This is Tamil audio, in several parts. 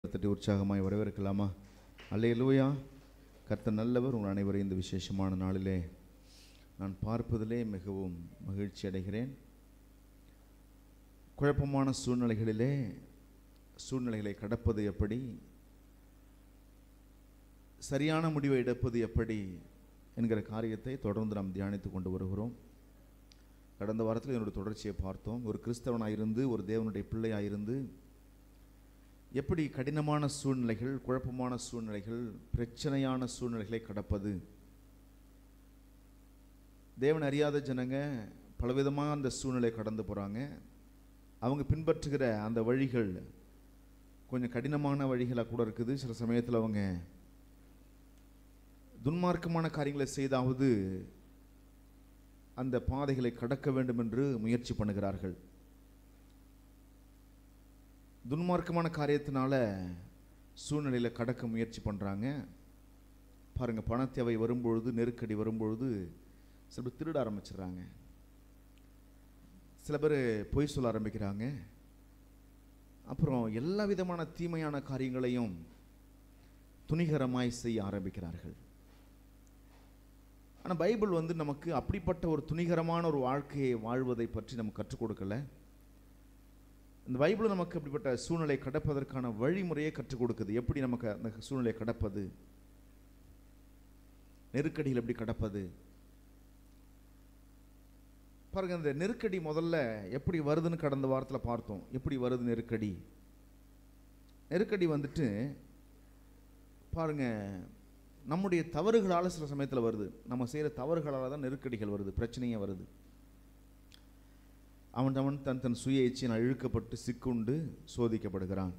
தட்டி உற்சாகமாய் வரவேற்கலாமா அல்லேலூயா கர்த்தர் நல்லவர் உங்கள் அனைவரையும் இந்த விசேஷமான நாளிலே நான் பார்ப்பதிலே மிகவும் மகிழ்ச்சி அடைகிறேன் குழப்பமான சூழ்நிலைகளிலே சூழ்நிலைகளை கடப்பது எப்படி சரியான முடிவை எடுப்பது எப்படி என்கிற காரியத்தை தொடர்ந்து நாம் தியானித்து கொண்டு வருகிறோம் கடந்த வாரத்தில் என்னுடைய தொடர்ச்சியை பார்த்தோம் ஒரு கிறிஸ்தவனாயிருந்து ஒரு தேவனுடைய பிள்ளையாயிருந்து எப்படி கடினமான சூழ்நிலைகள் குழப்பமான சூழ்நிலைகள் பிரச்சனையான சூழ்நிலைகளை கடப்பது தேவன் அறியாத ஜனங்க பலவிதமாக அந்த சூழ்நிலை கடந்து போகிறாங்க அவங்க பின்பற்றுகிற அந்த வழிகள் கொஞ்சம் கடினமான வழிகளாக கூட இருக்குது சில சமயத்தில் அவங்க துன்மார்க்கமான காரியங்களை செய்தாவது அந்த பாதைகளை கடக்க வேண்டும் என்று முயற்சி பண்ணுகிறார்கள் துன்மார்க்கமான காரியத்தினால சூழ்நிலையில் கடக்க முயற்சி பண்ணுறாங்க பாருங்கள் பண தேவை வரும்பொழுது நெருக்கடி வரும்பொழுது சில பேர் திருட ஆரம்பிச்சிடுறாங்க சில பேர் பொய் சொல்ல ஆரம்பிக்கிறாங்க அப்புறம் எல்லா விதமான தீமையான காரியங்களையும் துணிகரமாய் செய்ய ஆரம்பிக்கிறார்கள் ஆனால் பைபிள் வந்து நமக்கு அப்படிப்பட்ட ஒரு துணிகரமான ஒரு வாழ்க்கையை வாழ்வதை பற்றி நமக்கு கற்றுக் கொடுக்கல இந்த பைபிள் நமக்கு அப்படிப்பட்ட சூழ்நிலை கடப்பதற்கான வழிமுறையை கற்றுக் கொடுக்குது எப்படி நமக்கு அந்த சூழ்நிலையை கடப்பது நெருக்கடியில் எப்படி கடப்பது பாருங்க இந்த நெருக்கடி முதல்ல எப்படி வருதுன்னு கடந்த வாரத்தில் பார்த்தோம் எப்படி வருது நெருக்கடி நெருக்கடி வந்துட்டு பாருங்க நம்முடைய தவறுகளால் சில சமயத்தில் வருது நம்ம செய்கிற தவறுகளால் தான் நெருக்கடிகள் வருது பிரச்சனையே வருது அவன் அவன் தன் தன் சுய இச்சையினால் இழுக்கப்பட்டு சிக்குண்டு சோதிக்கப்படுகிறான்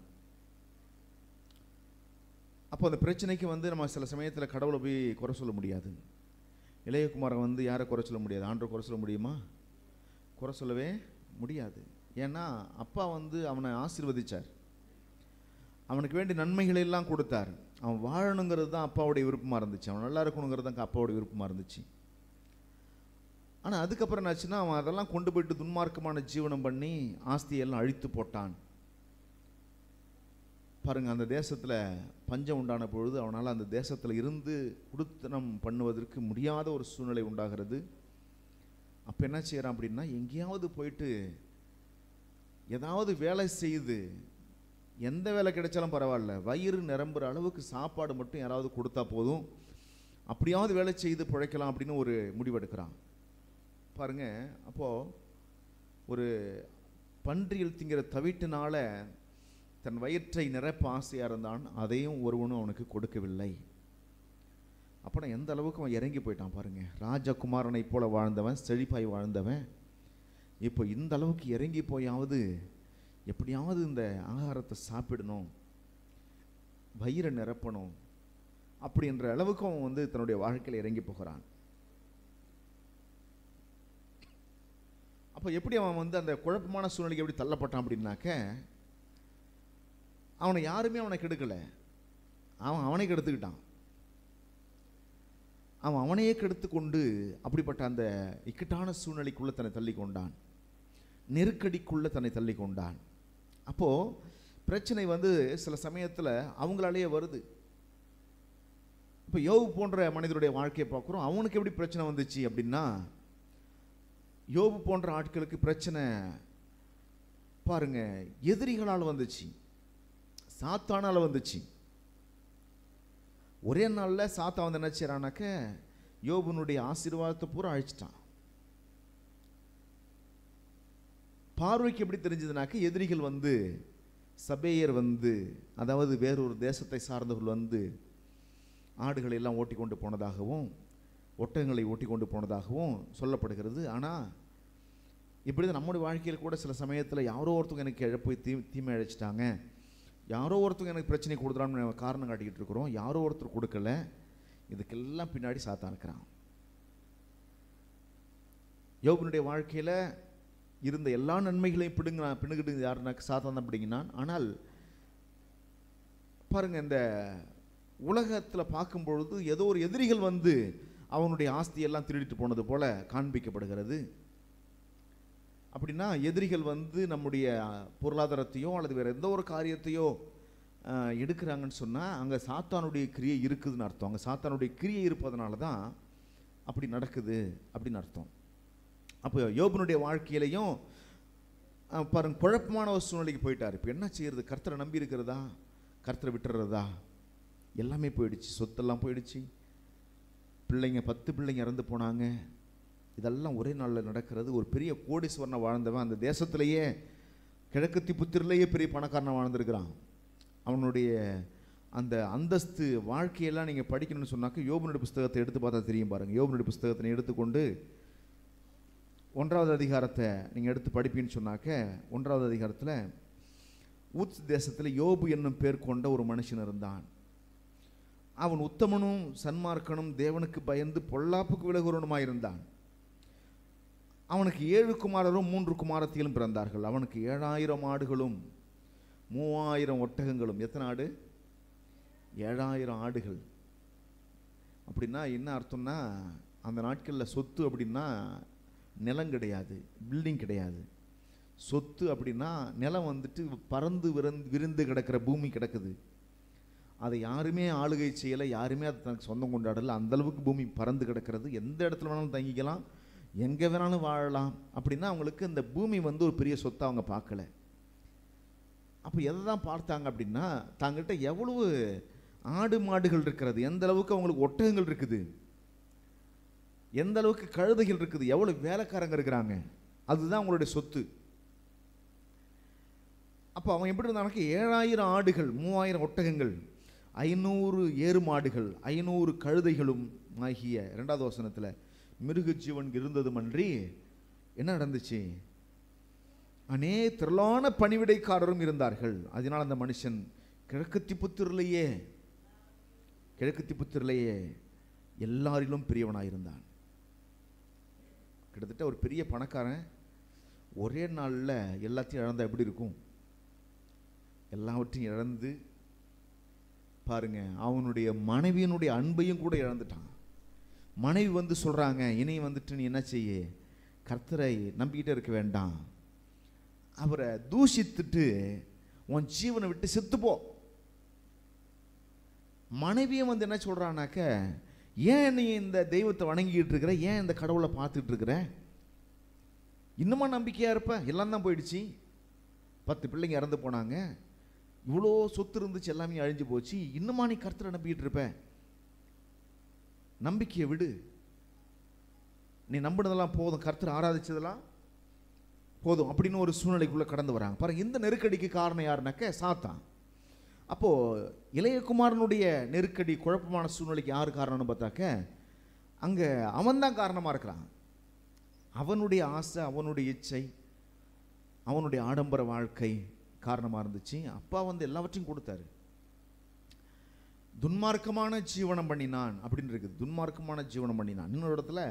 அப்போ அந்த பிரச்சனைக்கு வந்து நம்ம சில சமயத்தில் கடவுளை போய் குறை சொல்ல முடியாது இளையகுமாரன் வந்து யாரை குறை சொல்ல முடியாது ஆண்டரை குறை சொல்ல முடியுமா குறை சொல்லவே முடியாது ஏன்னா அப்பா வந்து அவனை ஆசீர்வதிச்சார் அவனுக்கு வேண்டிய நன்மைகளை எல்லாம் கொடுத்தார் அவன் வாழணுங்கிறது தான் அப்பாவுடைய விருப்பமாக இருந்துச்சு அவன் நல்லா இருக்கணுங்கிறது தான் அப்பாவுடைய விருப்பமாக இருந்துச்சு ஆனால் அதுக்கப்புறம் என்னாச்சுன்னா அவன் அதெல்லாம் கொண்டு போயிட்டு துன்மார்க்கமான ஜீவனம் பண்ணி ஆஸ்தியெல்லாம் அழித்து போட்டான் பாருங்க அந்த தேசத்தில் பஞ்சம் உண்டான பொழுது அவனால் அந்த தேசத்தில் இருந்து குடுத்தனம் பண்ணுவதற்கு முடியாத ஒரு சூழ்நிலை உண்டாகிறது அப்போ என்ன செய்கிறான் அப்படின்னா எங்கேயாவது போயிட்டு ஏதாவது வேலை செய்து எந்த வேலை கிடைச்சாலும் பரவாயில்ல வயிறு நிரம்புற அளவுக்கு சாப்பாடு மட்டும் யாராவது கொடுத்தா போதும் அப்படியாவது வேலை செய்து பிழைக்கலாம் அப்படின்னு ஒரு முடிவெடுக்கிறான் பாருங்க அப்போது ஒரு பன்றியில் திங்கிற தவிட்டினால தன் வயிற்றை நிரப்ப ஆசையாக இருந்தான் அதையும் ஒருவனும் அவனுக்கு கொடுக்கவில்லை அப்போ எந்த அளவுக்கு அவன் இறங்கி போயிட்டான் பாருங்க ராஜகுமாரனை போல வாழ்ந்தவன் செழிப்பாய் வாழ்ந்தவன் இப்போ இந்த அளவுக்கு இறங்கி போயாவது எப்படியாவது இந்த ஆகாரத்தை சாப்பிடணும் வயிறை நிரப்பணும் அப்படின்ற அளவுக்கு அவன் வந்து தன்னுடைய வாழ்க்கையில் இறங்கி போகிறான் அப்போ எப்படி அவன் வந்து அந்த குழப்பமான சூழ்நிலைக்கு எப்படி தள்ளப்பட்டான் அப்படின்னாக்க அவனை யாருமே அவனை கெடுக்கலை அவன் அவனை கெடுத்துக்கிட்டான் அவன் அவனையே கெடுத்து கொண்டு அப்படிப்பட்ட அந்த இக்கட்டான சூழ்நிலைக்குள்ளே தன்னை தள்ளி கொண்டான் நெருக்கடிக்குள்ளே தன்னை தள்ளி கொண்டான் அப்போது பிரச்சனை வந்து சில சமயத்தில் அவங்களாலேயே வருது இப்போ யோவு போன்ற மனிதருடைய வாழ்க்கையை பார்க்குறோம் அவனுக்கு எப்படி பிரச்சனை வந்துச்சு அப்படின்னா யோபு போன்ற ஆட்களுக்கு பிரச்சனை பாருங்க எதிரிகளால் வந்துச்சு சாத்தானால் வந்துச்சு ஒரே நாளில் சாத்தா வந்து என்ன செய்யறானாக்க யோபுனுடைய ஆசீர்வாதத்தை பூரா அழிச்சிட்டான் பார்வைக்கு எப்படி தெரிஞ்சதுனாக்க எதிரிகள் வந்து சபேயர் வந்து அதாவது வேறொரு தேசத்தை சார்ந்தவர்கள் வந்து ஆடுகளை எல்லாம் ஓட்டி கொண்டு போனதாகவும் ஒட்டகங்களை ஓட்டி கொண்டு போனதாகவும் சொல்லப்படுகிறது ஆனால் இப்படி தான் நம்முடைய வாழ்க்கையில் கூட சில சமயத்தில் யாரோ ஒருத்தவங்க எனக்கு இழப்பு தீ தீமை அழைச்சிட்டாங்க யாரோ ஒருத்தவங்க எனக்கு பிரச்சனை கொடுக்குறான்னு காரணம் காட்டிக்கிட்டு இருக்கிறோம் யாரோ ஒருத்தர் கொடுக்கல இதுக்கெல்லாம் பின்னாடி சாத்தான் இருக்கிறான் யோகனுடைய வாழ்க்கையில் இருந்த எல்லா நன்மைகளையும் பிடுங்க பின்னுக்கிட்டு யாருனாக்க சாத்தான் தான் பிடிங்கினான் ஆனால் பாருங்க இந்த உலகத்தில் பார்க்கும் பொழுது ஏதோ ஒரு எதிரிகள் வந்து அவனுடைய ஆஸ்தியெல்லாம் திருடிட்டு போனது போல காண்பிக்கப்படுகிறது அப்படின்னா எதிரிகள் வந்து நம்முடைய பொருளாதாரத்தையோ அல்லது வேறு எந்த ஒரு காரியத்தையோ ஆஹ், எடுக்கிறாங்கன்னு சொன்னால் அங்கே சாத்தானுடைய கிரியை இருக்குதுன்னு அர்த்தம் அங்கே சாத்தானுடைய கிரியை இருப்பதனால தான் அப்படி நடக்குது அப்படின்னு அர்த்தம் அப்போ யோபனுடைய வாழ்க்கையிலையும் ஆஹ், பாருங்க குழப்பமான ஒரு சூழ்நிலைக்கு போயிட்டார் இப்போ என்ன செய்யறது கர்த்தரை நம்பி இருக்கிறதா கர்த்தரை விட்டுறதா எல்லாமே போயிடுச்சு சொத்தெல்லாம் போயிடுச்சு பிள்ளைங்க பத்து பிள்ளைங்க இறந்து போனாங்க இதெல்லாம் ஒரே நாளில் நடக்கிறது ஒரு பெரிய கோடீஸ்வரனை வாழ்ந்தவன் அந்த தேசத்திலேயே கிழக்கத்தி புத்திரிலேயே பெரிய பணக்காரனை வாழ்ந்திருக்கிறான் அவனுடைய அந்த அந்தஸ்து வாழ்க்கையெல்லாம் நீங்கள் படிக்கணும்னு சொன்னாக்க யோபனுடைய புஸ்தகத்தை எடுத்து பார்த்தா தெரியும் பாருங்கள் யோபனுடைய புஸ்தகத்தை எடுத்துக்கொண்டு ஒன்றாவது அதிகாரத்தை நீங்கள் எடுத்து படிப்பீன்னு சொன்னாக்க ஒன்றாவது அதிகாரத்தில் ஊத் தேசத்தில் யோபு என்னும் பேர் கொண்ட ஒரு மனுஷன் இருந்தான் அவன் உத்தமனும் சன்மார்க்கனும் தேவனுக்கு பயந்து பொல்லாப்புக்கு விலகுறவனுமாய் இருந்தான் அவனுக்கு ஏழு குமாரரும் மூன்று குமாரத்திகளும் பிறந்தார்கள் அவனுக்கு ஏழாயிரம் ஆடுகளும் மூவாயிரம் ஒட்டகங்களும் எத்தனை ஆடு ஏழாயிரம் ஆடுகள் அப்படின்னா என்ன அர்த்தம்னா அந்த நாட்களில் சொத்து அப்படின்னா நிலம் கிடையாது பில்டிங் கிடையாது சொத்து அப்படின்னா நிலம் வந்துட்டு பறந்து விரந்து விரிந்து கிடக்கிற பூமி கிடக்குது அதை யாருமே ஆளுகை செய்யலை யாருமே அதை தனக்கு சொந்தம் கொண்டாடல அந்த அளவுக்கு பூமி பறந்து கிடக்கிறது எந்த இடத்துல வேணாலும் தங்கிக்கலாம் எங்கே வேணாலும் வாழலாம் அப்படின்னா அவங்களுக்கு இந்த பூமி வந்து ஒரு பெரிய சொத்தை அவங்க பார்க்கல அப்போ எதை தான் பார்த்தாங்க அப்படின்னா தாங்கிட்ட எவ்வளவு ஆடு மாடுகள் இருக்கிறது எந்த அளவுக்கு அவங்களுக்கு ஒட்டகங்கள் இருக்குது எந்த அளவுக்கு கழுதைகள் இருக்குது எவ்வளவு வேலைக்காரங்க இருக்கிறாங்க அதுதான் அவங்களுடைய சொத்து அப்போ அவன் எப்படி இருந்தானாக்க ஏழாயிரம் ஆடுகள் மூவாயிரம் ஒட்டகங்கள் ஐநூறு ஏறு மாடுகள் ஐநூறு கழுதைகளும் ஆகிய இரண்டாவது வசனத்தில் மிருக ஜீவன் இருந்ததுமன்றி என்ன நடந்துச்சு அநே திரளான பணிவிடைக்காரரும் இருந்தார்கள் அதனால் அந்த மனுஷன் கிழக்கத்தி புத்திரிலேயே கிழக்கத்தி புத்திரிலேயே எல்லாரிலும் பெரியவனாயிருந்தான் கிட்டத்தட்ட ஒரு பெரிய பணக்காரன் ஒரே நாளில் எல்லாத்தையும் இழந்தா எப்படி இருக்கும் எல்லாவற்றையும் இழந்து பாருங்க அவனுடைய மனைவியினுடைய அன்பையும் கூட இழந்துட்டான் மனைவி வந்து சொல்றாங்க இனி வந்துட்டு நீ என்ன செய்ய கர்த்தரை நம்பிக்கிட்டே இருக்க வேண்டாம் அவரை தூஷித்துட்டு உன் ஜீவனை விட்டு செத்துப்போ மனைவியும் வந்து என்ன சொல்றானாக்க ஏன் நீ இந்த தெய்வத்தை வணங்கிட்டு இருக்கிற ஏன் இந்த கடவுளை பார்த்துட்டு இருக்கிற இன்னுமா நம்பிக்கையா இருப்ப எல்லாம் தான் போயிடுச்சு பத்து பிள்ளைங்க இறந்து போனாங்க இவ்வளோ சொத்து இருந்துச்சு எல்லாமே அழிஞ்சு போச்சு இன்னுமா நீ கர்த்தரை நம்பிக்கிட்டு இருப்ப நம்பிக்கையை விடு நீ நம்பினதெல்லாம் போதும் கர்த்தரை ஆராதிச்சதெல்லாம் போதும் அப்படின்னு ஒரு சூழ்நிலைக்குள்ள கடந்து வராங்க பாருங்க இந்த நெருக்கடிக்கு காரணம் யாருனாக்க சாத்தான் அப்போ இளையகுமாரனுடைய நெருக்கடி குழப்பமான சூழ்நிலைக்கு யார் காரணம்னு பார்த்தாக்க அங்க அவன்தான் காரணமா இருக்கிறான் அவனுடைய ஆசை அவனுடைய இச்சை அவனுடைய ஆடம்பர வாழ்க்கை காரணமாக இருந்துச்சு அப்பா வந்து எல்லாவற்றையும் கொடுத்தாரு துன்மார்க்கமான ஜீவனம் பண்ணினான் அப்படின்னு இருக்குது துன்மார்க்கமான ஜீவனம் பண்ணினான் இன்னொரு இடத்துல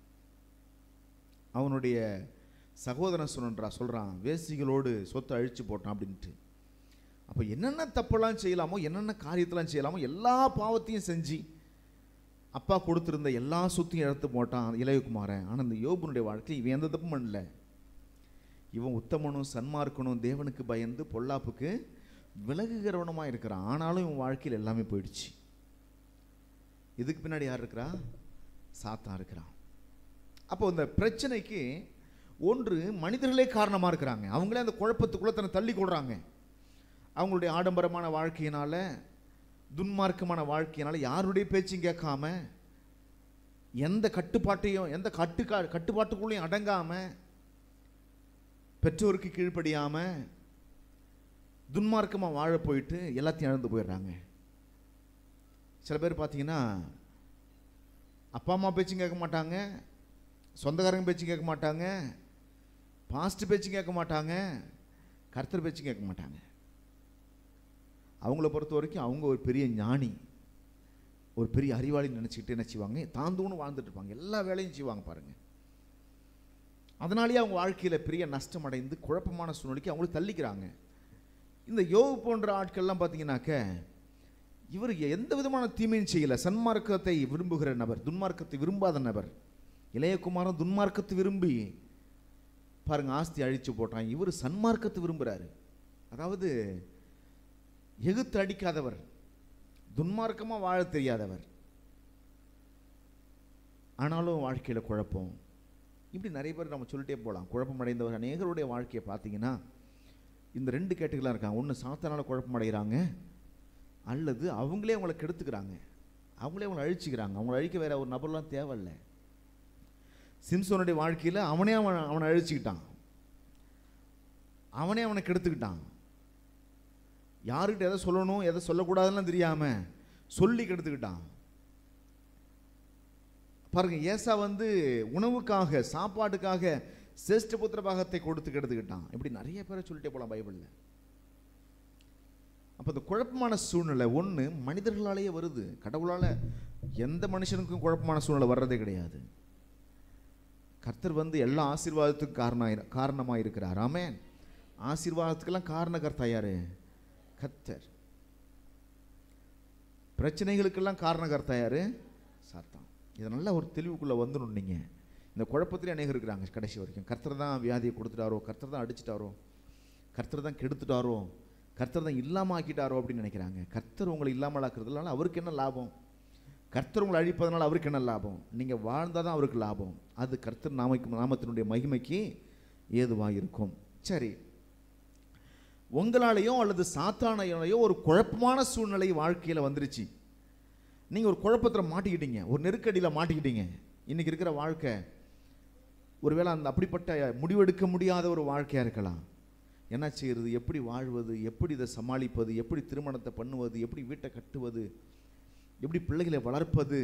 அவனுடைய சகோதரன் சொன்னன்றா சொல்கிறான் வேசிகளோடு சொத்தை அழிச்சு போட்டான் அப்படின்ட்டு அப்போ என்னென்ன தப்பெல்லாம் செய்யலாமோ என்னென்ன காரியத்தெல்லாம் செய்யலாமோ எல்லா பாவத்தையும் செஞ்சு அப்பா கொடுத்திருந்த எல்லா சொத்தையும் எடுத்து போட்டான் இளையகுமாரன் ஆனால் இந்த யோபனுடைய வாழ்க்கை இவன் எந்த தப்பும் பண்ணல இவன் உத்தமனும் சன்மார்க்கனும் தேவனுக்கு பயந்து பொல்லாப்புக்கு விலகுகிறவனுமா இருக்கிறான் ஆனாலும் இவன் வாழ்க்கையில் எல்லாமே போயிடுச்சு இதுக்கு பின்னாடி யார் இருக்கிறா சாத்தான் இருக்கிறான் அப்போ இந்த பிரச்சனைக்கு ஒன்று மனிதர்களே காரணமாக இருக்கிறாங்க அவங்களே அந்த குழப்பத்துக்குள்ள தன்னை தள்ளி கொள்றாங்க அவங்களுடைய ஆடம்பரமான வாழ்க்கையினால துன்மார்க்கமான வாழ்க்கையினால யாருடைய பேச்சையும் கேட்காம எந்த கட்டுப்பாட்டையும் எந்த கட்டு கட்டுப்பாட்டுக்குள்ளேயும் அடங்காம பெற்றோருக்கு கீழ்ப்படியாம துன்மார்க்கமாக வாழ போயிட்டு எல்லாத்தையும் இழந்து போயிடுறாங்க சில பேர் பார்த்தீங்கன்னா அப்பா அம்மா பேச்சும் கேட்க மாட்டாங்க சொந்தக்காரங்க பேச்சும் கேட்க மாட்டாங்க பாஸ்ட் பேச்சும் கேட்க மாட்டாங்க கர்த்தர் பேச்சும் கேட்க மாட்டாங்க அவங்கள பொறுத்த வரைக்கும் அவங்க ஒரு பெரிய ஞானி ஒரு பெரிய அறிவாளி நினச்சிக்கிட்டு என்ன செய்வாங்க தாந்தூன்னு வாழ்ந்துட்டு இருப்பாங்க எல்லா வேலையும் செய்வாங்க பாருங்க அதனாலேயே அவங்க வாழ்க்கையில் பெரிய நஷ்டம் அடைந்து குழப்பமான சூழ்நிலைக்கு அவங்களுக்கு தள்ளிக்கிறாங்க இந்த யோகு போன்ற ஆட்கள்லாம் பார்த்தீங்கன்னாக்க இவர் எந்த விதமான தீமையும் செய்யல சன்மார்க்கத்தை விரும்புகிற நபர் துன்மார்க்கத்தை விரும்பாத நபர் இளையகுமாரன் துன்மார்க்கத்தை விரும்பி பாருங்க ஆஸ்தி அழிச்சு போட்டான் இவர் சன்மார்க்கத்தை விரும்புகிறாரு அதாவது எகுத்து அடிக்காதவர் துன்மார்க்கமாக வாழ தெரியாதவர் ஆனாலும் வாழ்க்கையில் குழப்பம் இப்படி நிறைய பேர் நம்ம சொல்லிட்டே போகலாம் குழப்பம் அடைந்தவர் அநேகருடைய வாழ்க்கையை பார்த்தீங்கன்னா இந்த ரெண்டு கேட்டுகளாக இருக்காங்க ஒன்று சாத்தனால குழப்பம் அடைகிறாங்க அல்லது அவங்களே அவங்கள கெடுத்துக்கிறாங்க அவங்களே அவங்கள அழிச்சுக்கிறாங்க அவங்கள அழிக்க வேற ஒரு நபர்லாம் தேவையில்லை சிம்சோனுடைய வாழ்க்கையில் அவனே அவன் அவனை அழிச்சுக்கிட்டான் அவனே அவனை கெடுத்துக்கிட்டான் யாருக்கிட்ட எதை சொல்லணும் எதை சொல்லக்கூடாதுன்னு தெரியாமல் சொல்லி கெடுத்துக்கிட்டான் பாருங்க ஏசா வந்து உணவுக்காக சாப்பாட்டுக்காக சிரேஷ்ட புத்திர பாகத்தை கொடுத்து கெடுத்துக்கிட்டான் இப்படி நிறைய பேரை சொல்லிட்டே போகலாம் பைபிளில் அப்போ இந்த குழப்பமான சூழ்நிலை ஒன்று மனிதர்களாலேயே வருது கடவுளால் எந்த மனுஷனுக்கும் குழப்பமான சூழ்நிலை வர்றதே கிடையாது கர்த்தர் வந்து எல்லா ஆசீர்வாதத்துக்கும் காரணம் காரணமாக இருக்கிறார் ஆமென் ஆசீர்வாதத்துக்கெல்லாம் காரணகர்த்தா யாரு கர்த்தர் பிரச்சனைகளுக்கெல்லாம் காரணகர்த்தா யாரு சாத்தான் இதை நல்லா ஒரு தெளிவுக்குள்ளே வந்துடணும் நீங்கள் இந்த குழப்பத்திலே அநேகர் இருக்கிறாங்க கடைசி வரைக்கும் கர்த்தர் தான் வியாதியை கொடுத்துட்டாரோ கர்த்தர் தான் அடிச்சிட்டாரோ கர்த்தர் தான் கெடுத்துட்டாரோ கர்த்தர் தான் இல்லாமல் ஆக்கிட்டாரோ அப்படின்னு நினைக்கிறாங்க கர்த்தர் உங்களை இல்லாமல் ஆக்குறதுனால அவருக்கு என்ன லாபம் கர்த்தர் உங்களை அழிப்பதனால அவருக்கு என்ன லாபம் நீங்கள் வாழ்ந்தால் தான் அவருக்கு லாபம் அது கர்த்தர் நாமைக்கு நாமத்தினுடைய மகிமைக்கு ஏதுவாக இருக்கும் சரி உங்களாலேயோ அல்லது சாத்தானையோலையோ ஒரு குழப்பமான சூழ்நிலை வாழ்க்கையில் வந்துருச்சு நீங்கள் ஒரு குழப்பத்தில் மாட்டிக்கிட்டீங்க ஒரு நெருக்கடியில் மாட்டிக்கிட்டீங்க இன்றைக்கி இருக்கிற வாழ்க்கை ஒருவேளை அந்த அப்படிப்பட்ட முடிவெடுக்க முடியாத ஒரு வாழ்க்கையாக இருக்கலாம் என்ன செய்யறது எப்படி வாழ்வது எப்படி இதை சமாளிப்பது எப்படி திருமணத்தை பண்ணுவது எப்படி வீட்டை கட்டுவது எப்படி பிள்ளைகளை வளர்ப்பது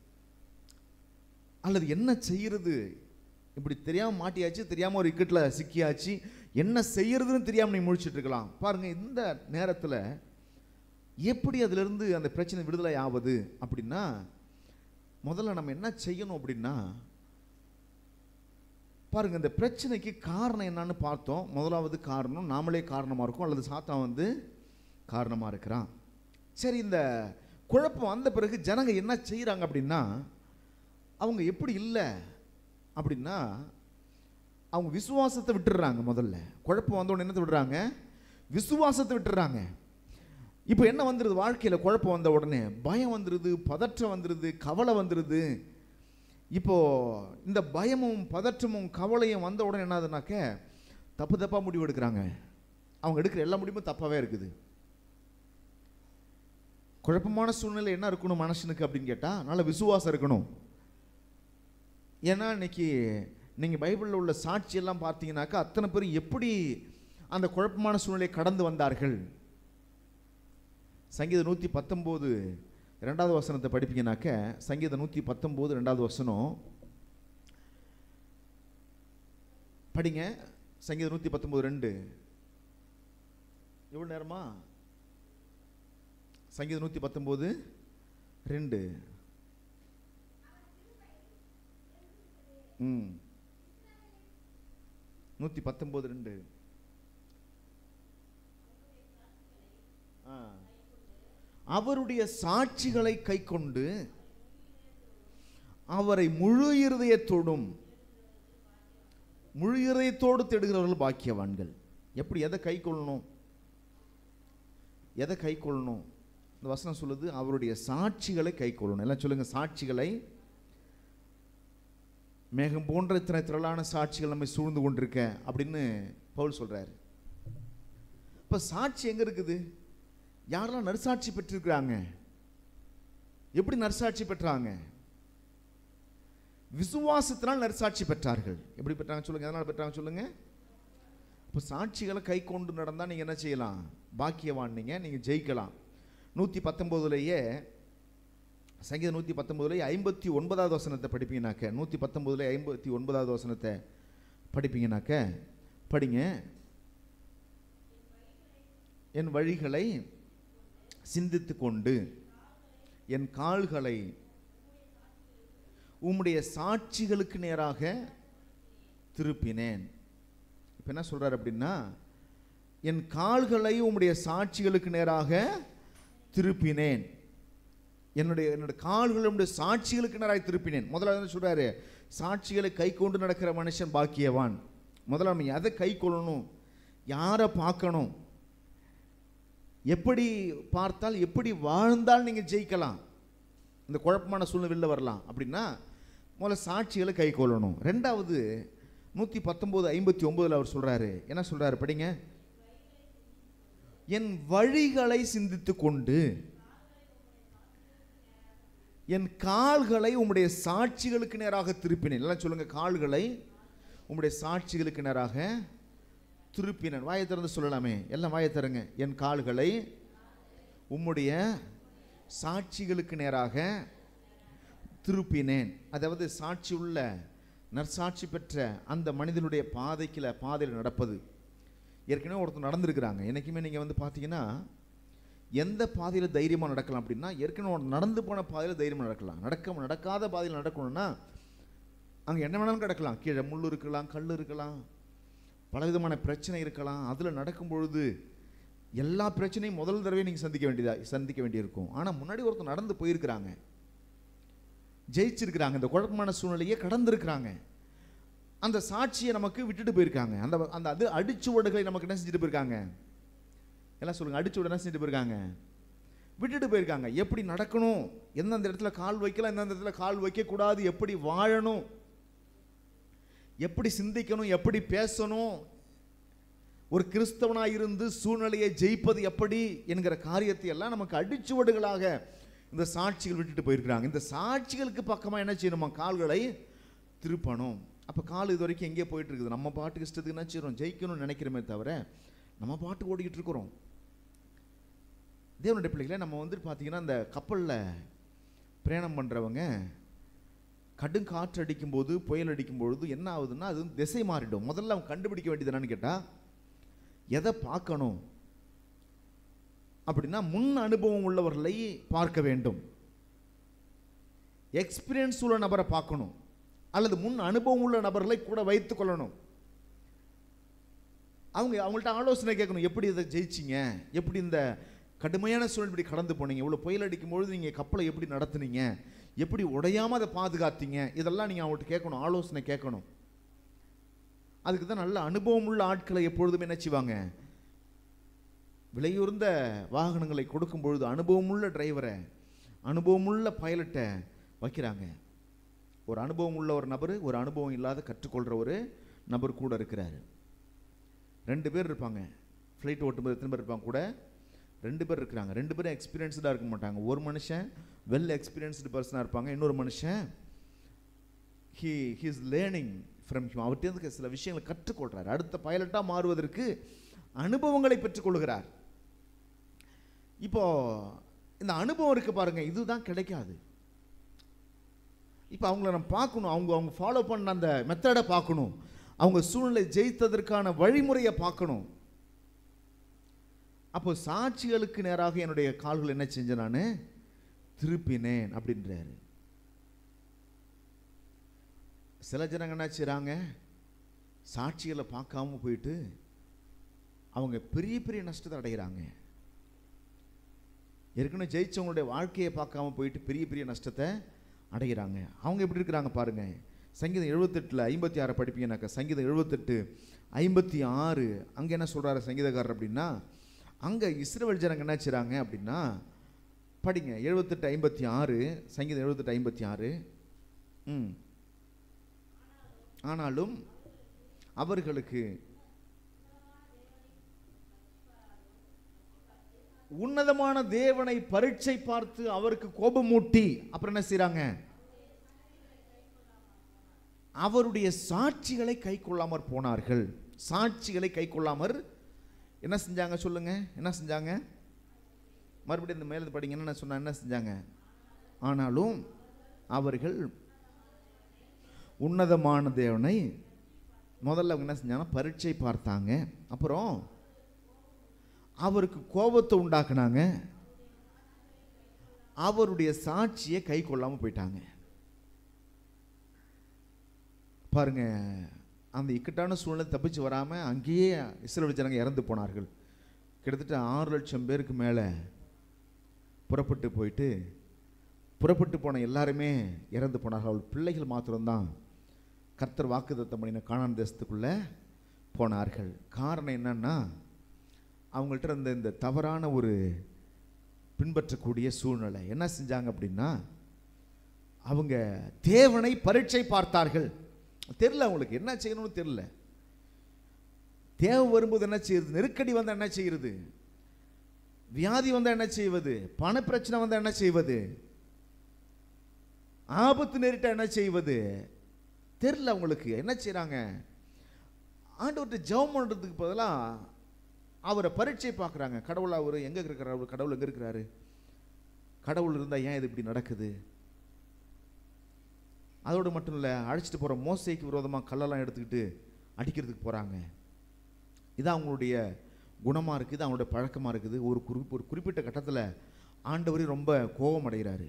அல்லது என்ன செய்யறது இப்படி தெரியாமல் மாட்டியாச்சு தெரியாமல் ஒரு இக்கட்டில் சிக்கியாச்சு என்ன செய்யறதுன்னு தெரியாமல் நீ முழிச்சிட்டு இருக்கலாம் பாருங்க இந்த நேரத்தில் எப்படி அதிலிருந்து அந்த பிரச்சனை விடுதலை ஆவது அப்படின்னா முதல்ல நம்ம என்ன செய்யணும் அப்படின்னா பாருங்க இந்த பிரச்சனைக்கு காரணம் என்னன்னு பார்த்தோம் முதலாவது காரணம் நாமளே காரணமாக இருக்கும் அல்லது சாத்தா வந்து காரணமாக இருக்கிறான் சரி இந்த குழப்பம் வந்த பிறகு ஜனங்க என்ன செய்கிறாங்க அப்படின்னா அவங்க எப்படி இல்லை அப்படின்னா அவங்க விசுவாசத்தை விட்டுடுறாங்க முதல்ல குழப்பம் வந்தோடனே என்னத்தை விடுறாங்க விசுவாசத்தை விட்டுடுறாங்க இப்போ என்ன வந்துடுது வாழ்க்கையில் குழப்பம் வந்த உடனே பயம் வந்துடுது பதற்றம் வந்துடுது கவலை வந்துடுது இப்போ இந்த பயமும் பதற்றமும் கவலையும் வந்த உடனே என்னதுனாக்க தப்பு தப்பாக முடிவு எடுக்கிறாங்க அவங்க எடுக்கிற எல்லா முடிவும் தப்பாகவே இருக்குது குழப்பமான சூழ்நிலை என்ன இருக்கணும் மனுஷனுக்கு அப்படின்னு கேட்டால் நல்ல விசுவாசம் இருக்கணும் ஏன்னா இன்னைக்கு நீங்கள் பைபிளில் உள்ள சாட்சியெல்லாம் பார்த்தீங்கன்னாக்கா அத்தனை பேரும் எப்படி அந்த குழப்பமான சூழ்நிலையை கடந்து வந்தார்கள் சங்கீதம் நூற்றி பத்தொம்போது ரெண்டாவது வசனத்தை படிப்பீங்கனாக்க சங்கீதம் நூற்றி பத்தொம்போது ரெண்டாவது வசனம் படிங்க சங்கீதம் நூற்றி பத்தொம்போது ரெண்டு எவ்வளோ நேரமா சங்கீதம் நூற்றி பத்தொம்போது ரெண்டு ம் நூற்றி பத்தொம்போது ரெண்டு ஆ அவருடைய சாட்சிகளை கைக்கொண்டு அவரை முழு இருதயத்தோடும் முழு இருதயத்தோடு தேடுகிறவர்கள் பாக்கியவான்கள் எப்படி எதை கை கொள்ளணும் எதை கை கொள்ளணும் இந்த வசனம் சொல்லுது அவருடைய சாட்சிகளை கை கொள்ளணும் எல்லாம் சொல்லுங்க சாட்சிகளை மேகம் போன்ற இத்தனை திரளான சாட்சிகள் நம்மை சூழ்ந்து கொண்டிருக்க அப்படின்னு பவுல் சொல்றாரு இப்ப சாட்சி எங்க இருக்குது யாரெல்லாம் நற்சாட்சி பெற்றிருக்கிறாங்க எப்படி நற்சாட்சி பெற்றாங்க விசுவாசத்தினால் நற்சாட்சி பெற்றார்கள் எப்படி பெற்றாங்க சொல்லுங்க எதனால் பெற்றாங்க சொல்லுங்க இப்போ சாட்சிகளை கை கொண்டு நடந்தால் நீங்கள் என்ன செய்யலாம் பாக்கியவான் நீங்கள் நீங்கள் ஜெயிக்கலாம் நூற்றி பத்தொம்போதுலேயே சங்கீதம் நூற்றி பத்தொம்போதுலேயே ஐம்பத்தி ஒன்பதாவது வசனத்தை படிப்பீங்கனாக்க நூற்றி பத்தொம்போதுல ஐம்பத்தி ஒன்பதாவது வசனத்தை படிப்பீங்கனாக்க படிங்க என் வழிகளை சிந்தித்து கொண்டு என் கால்களை உம்முடைய சாட்சிகளுக்கு நேராக திருப்பினேன் இப்போ என்ன சொல்றாரு அப்படின்னா என் கால்களை உம்முடைய சாட்சிகளுக்கு நேராக திருப்பினேன் என்னுடைய என்னுடைய கால்களை உம்முடைய சாட்சிகளுக்கு நேராக திருப்பினேன் முதல்ல என்ன சொல்றாரு சாட்சிகளை கை கொண்டு நடக்கிற மனுஷன் பாக்கியவான் முதல்ல நம்ம எதை கை கொள்ளணும் யாரை பார்க்கணும் எப்படி பார்த்தால் எப்படி வாழ்ந்தால் நீங்கள் ஜெயிக்கலாம் இந்த குழப்பமான சூழ்நிலை வெளில வரலாம் அப்படின்னா முதல்ல சாட்சிகளை கை கொள்ளணும் ரெண்டாவது நூற்றி பத்தொம்போது ஐம்பத்தி ஒம்போதில் அவர் சொல்கிறாரு என்ன சொல்கிறாரு படிங்க என் வழிகளை சிந்தித்து கொண்டு என் கால்களை உம்முடைய சாட்சிகளுக்கு நேராக திருப்பினேன் எல்லாம் சொல்லுங்க கால்களை உம்முடைய சாட்சிகளுக்கு நேராக திருப்பினேன் வாயை திறந்து சொல்லலாமே எல்லாம் வாயை தருங்க என் கால்களை உம்முடைய சாட்சிகளுக்கு நேராக திருப்பினேன் அதாவது சாட்சி உள்ள நற்சாட்சி பெற்ற அந்த மனிதனுடைய பாதைக்குல பாதையில் நடப்பது ஏற்கனவே ஒருத்தர் நடந்திருக்கிறாங்க என்றைக்குமே நீங்கள் வந்து பார்த்தீங்கன்னா எந்த பாதையில் தைரியமாக நடக்கலாம் அப்படின்னா ஏற்கனவே ஒருத்தர் நடந்து போன பாதையில் தைரியமாக நடக்கலாம் நடக்க நடக்காத பாதையில் நடக்கணும்னா அங்கே என்ன வேணாலும் கிடக்கலாம் கீழே முள் இருக்கலாம் கல் இருக்கலாம் பலவிதமான பிரச்சனை இருக்கலாம் அதில் நடக்கும் பொழுது எல்லா பிரச்சனையும் முதல் தடவை நீங்கள் சந்திக்க வேண்டியதா சந்திக்க வேண்டியிருக்கும் ஆனால் முன்னாடி ஒருத்தர் நடந்து போயிருக்கிறாங்க ஜெயிச்சிருக்கிறாங்க இந்த குழப்பமான சூழ்நிலையே கடந்திருக்கிறாங்க அந்த சாட்சியை நமக்கு விட்டுட்டு போயிருக்காங்க அந்த அந்த அது அடிச்சுவடுகளை நமக்கு என்ன செஞ்சுட்டு போயிருக்காங்க எல்லாம் சொல்லுங்க அடிச்சுவடு என்ன செஞ்சுட்டு போயிருக்காங்க விட்டுட்டு போயிருக்காங்க எப்படி நடக்கணும் எந்தெந்த இடத்துல கால் வைக்கலாம் எந்தெந்த இடத்துல கால் வைக்கக்கூடாது எப்படி வாழணும் எப்படி சிந்திக்கணும் எப்படி பேசணும் ஒரு கிறிஸ்தவனாக இருந்து சூழ்நிலையை ஜெயிப்பது எப்படி என்கிற காரியத்தை எல்லாம் நமக்கு அடிச்சுவடுகளாக இந்த சாட்சிகள் விட்டுட்டு போயிருக்கிறாங்க இந்த சாட்சிகளுக்கு பக்கமாக என்ன செய்யணுமா கால்களை திருப்பணும் அப்போ கால் இது வரைக்கும் எங்கேயே போயிட்டு இருக்குது நம்ம பாட்டுக்கு இஷ்டத்துக்கு என்ன செய்யறோம் ஜெயிக்கணும்னு நினைக்கிறோமே தவிர நம்ம பாட்டு ஓடிக்கிட்டு இருக்கிறோம் தேவனுடைய பிள்ளைகளை நம்ம வந்துட்டு பார்த்தீங்கன்னா இந்த கப்பலில் பிரயாணம் பண்ணுறவங்க கடும் காற்று அடிக்கும்போது புயல் அடிக்கும் பொழுது என்ன ஆகுதுன்னா அது வந்து திசை மாறிடும் முதல்ல அவங்க கண்டுபிடிக்க வேண்டியது என்னன்னு கேட்டால் எதை பார்க்கணும் அப்படின்னா முன் அனுபவம் உள்ளவர்களை பார்க்க வேண்டும் எக்ஸ்பீரியன்ஸ் உள்ள நபரை பார்க்கணும் அல்லது முன் அனுபவம் உள்ள நபர்களை கூட வைத்துக் கொள்ளணும் அவங்க அவங்கள்ட்ட ஆலோசனை கேட்கணும் எப்படி இதை ஜெயிச்சிங்க எப்படி இந்த கடுமையான சூழ்நிலை இப்படி கடந்து போனீங்க இவ்வளோ புயல் அடிக்கும் பொழுது நீங்கள் கப்பலை எப்படி நடத்துனீங்க எப்படி உடையாமல் அதை பாதுகாத்தீங்க இதெல்லாம் நீங்கள் அவங்கள்ட்ட கேட்கணும் ஆலோசனை கேட்கணும் அதுக்கு தான் நல்ல அனுபவம் உள்ள ஆட்களை எப்பொழுதுமே என்ன செய்வாங்க விலையுறந்த வாகனங்களை கொடுக்கும் பொழுது அனுபவமுள்ள டிரைவரை அனுபவமுள்ள பைலட்டை வைக்கிறாங்க ஒரு அனுபவம் உள்ள ஒரு நபர் ஒரு அனுபவம் இல்லாத கற்றுக்கொள்கிற ஒரு நபர் கூட இருக்கிறாரு ரெண்டு பேர் இருப்பாங்க ஃப்ளைட் ஓட்டும்போது எத்தனை பேர் இருப்பாங்க கூட ரெண்டு பேர் இருக்கிறாங்க ரெண்டு பேரும் எக்ஸ்பீரியன்ஸ்டாக இருக்க மாட்டாங்க ஒரு மனுஷன் வெல் எக்ஸ்பீரியன்ஸ்டு பர்சனாக இருப்பாங்க இன்னொரு மனுஷன் he he's learning from him அவர்கிட்ட சில விஷயங்களை கற்றுக்கொள்கிறார் அடுத்த பைலட்டாக மாறுவதற்கு அனுபவங்களை பெற்றுக்கொள்கிறார் இப்போ இந்த அனுபவம் இருக்கு பாருங்க இதுதான் கிடைக்காது இப்போ அவங்கள நம்ம பார்க்கணும் அவங்க அவங்க ஃபாலோ பண்ண அந்த மெத்தடை பார்க்கணும் அவங்க சூழ்நிலை ஜெயித்ததற்கான வழிமுறையை பார்க்கணும் அப்போ சாட்சிகளுக்கு நேராக என்னுடைய கால்கள் என்ன செஞ்சேன் நான் திருப்பினேன் அப்படின்றாரு சில ஜனங்க என்ன செய்கிறாங்க சாட்சிகளை பார்க்காம போயிட்டு அவங்க பெரிய பெரிய நஷ்டத்தை அடைகிறாங்க ஏற்கனவே ஜெயிச்சவங்களுடைய வாழ்க்கையை பார்க்காம போயிட்டு பெரிய பெரிய நஷ்டத்தை அடைகிறாங்க அவங்க எப்படி இருக்கிறாங்க பாருங்க சங்கீதம் எழுபத்தெட்டில் ஐம்பத்தி ஆறை படிப்பீங்கன்னாக்கா சங்கீதம் எழுபத்தெட்டு ஐம்பத்தி ஆறு அங்கே என்ன சொல்கிறாரு சங்கீதக்காரர் அப்படின்னா அங்கே இஸ்ரேல் ஜனங்க என்ன செய்கிறாங்க அப்படின்னா படிங்க எழுபத்தெட்டு ஐம்பத்தி ஆறு சங்கீதம் எழுபத்தெட்டு ஐம்பத்தி ஆறு ம் ஆனாலும் அவர்களுக்கு உன்னதமான தேவனை பரீட்சை பார்த்து அவருக்கு கோபமூட்டி அப்புறம் என்ன செய்றாங்க அவருடைய சாட்சிகளை கை கொள்ளாமற் போனார்கள் சாட்சிகளை கை கொள்ளாமற் என்ன செஞ்சாங்க சொல்லுங்க என்ன செஞ்சாங்க மறுபடியும் இந்த மேலே படிங்க என்ன சொன்னா என்ன செஞ்சாங்க ஆனாலும் அவர்கள் உன்னதமான தேவனை முதல்ல அவங்க என்ன செஞ்சாங்கன்னா பரீட்சை பார்த்தாங்க அப்புறம் அவருக்கு கோபத்தை உண்டாக்குனாங்க அவருடைய சாட்சியை கை கொள்ளாம போயிட்டாங்க பாருங்க அந்த இக்கட்டான சூழ்நிலை தப்பிச்சு வராம அங்கேயே இஸ்ரேல் ஜனங்க இறந்து போனார்கள் கிட்டத்தட்ட ஆறு லட்சம் பேருக்கு மேலே புறப்பட்டு போயிட்டு புறப்பட்டு போன எல்லாருமே இறந்து போனார்கள் அவள் பிள்ளைகள் மாத்திரம்தான் கர்த்தர் வாக்குத்தத்தம் பண்ணின காணான் தேசத்துக்குள்ளே போனார்கள் காரணம் என்னன்னா அவங்கள்ட்ட இருந்த இந்த தவறான ஒரு பின்பற்றக்கூடிய சூழ்நிலை என்ன செஞ்சாங்க அப்படின்னா அவங்க தேவனை பரீட்சை பார்த்தார்கள் தெரியல அவங்களுக்கு என்ன செய்யணும்னு தெரியல தேவை வரும்போது என்ன செய்யுது நெருக்கடி வந்தால் என்ன செய்யுது வியாதி வந்தால் என்ன செய்வது பண பிரச்சனை வந்தால் என்ன செய்வது ஆபத்து நேரிட்ட என்ன செய்வது தெரியல அவங்களுக்கு என்ன செய்றாங்க ஆண்டவர்கிட்ட ஜெபம் பண்ணுறதுக்கு பதிலாக அவரை பரீட்சை பார்க்குறாங்க கடவுள் அவர் எங்கே இருக்கிறார் அவர் கடவுள் எங்கே இருக்கிறாரு கடவுள் இருந்தால் ஏன் இது இப்படி நடக்குது அதோடு மட்டும் இல்லை அழைச்சிட்டு போகிற மோசைக்கு விரோதமாக கல்லெல்லாம் எடுத்துக்கிட்டு அடிக்கிறதுக்கு போகிறாங்க இது அவங்களுடைய குணமாக இருக்குது அவங்களுடைய பழக்கமாக இருக்குது ஒரு குறிப்பு ஒரு குறிப்பிட்ட கட்டத்தில் ஆண்டவரே ரொம்ப கோபம் அடைகிறாரு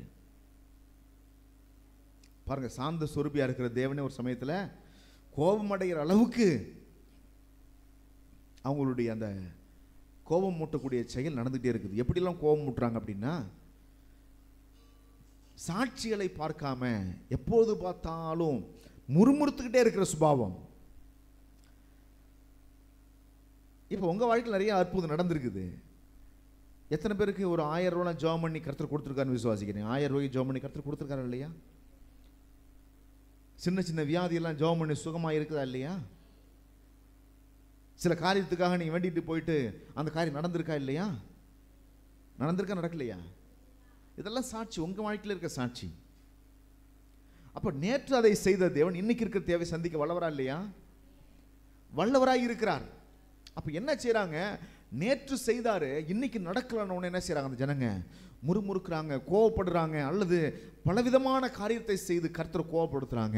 பாருங்க சாந்த சொருபியாக இருக்கிற தேவனே ஒரு சமயத்தில் கோபம் அடைகிற அளவுக்கு அவங்களுடைய அந்த கோபம் மூட்டக்கூடிய செயல் நடந்துகிட்டே இருக்குது எப்படிலாம் கோபம் மூட்டுறாங்க அப்படின்னா சாட்சிகளை பார்க்காம எப்போது பார்த்தாலும் முறுமுறுத்துக்கிட்டே இருக்கிற சுபாவம் இப்போ உங்கள் வாழ்க்கையில் நிறைய அற்புதம் நடந்திருக்குது எத்தனை பேருக்கு ஒரு ஆயிரம் ரூபா ஜாம் பண்ணி கருத்தர் கொடுத்துருக்காருன்னு விசுவாசிக்கிறேன் ஆயிரம் ரூபாய்க்கு ஜாம் பண்ணி கருத்தர் கொடுத்துருக்காரு இல்லையா சின்ன சின்ன வியாதியெல்லாம் ஜாம் பண்ணி சுகமாக இருக்குதா இல்லையா சில காரியத்துக்காக நீங்கள் வேண்டிட்டு போயிட்டு அந்த காரியம் நடந்திருக்கா இல்லையா நடந்திருக்கா நடக்கலையா இதெல்லாம் சாட்சி உங்கள் வாழ்க்கையில் இருக்க சாட்சி அப்போ நேற்று அதை செய்த தேவன் இன்னைக்கு இருக்கிற தேவை சந்திக்க வல்லவரா இல்லையா வல்லவராய் இருக்கிறார் அப்போ என்ன செய்கிறாங்க நேற்று செய்தாரு இன்னைக்கு நடக்கலன்னு உடனே என்ன செய்கிறாங்க அந்த ஜனங்க முறுமுறுக்கிறாங்க கோவப்படுறாங்க அல்லது பலவிதமான காரியத்தை செய்து கர்த்தரை கோவப்படுத்துகிறாங்க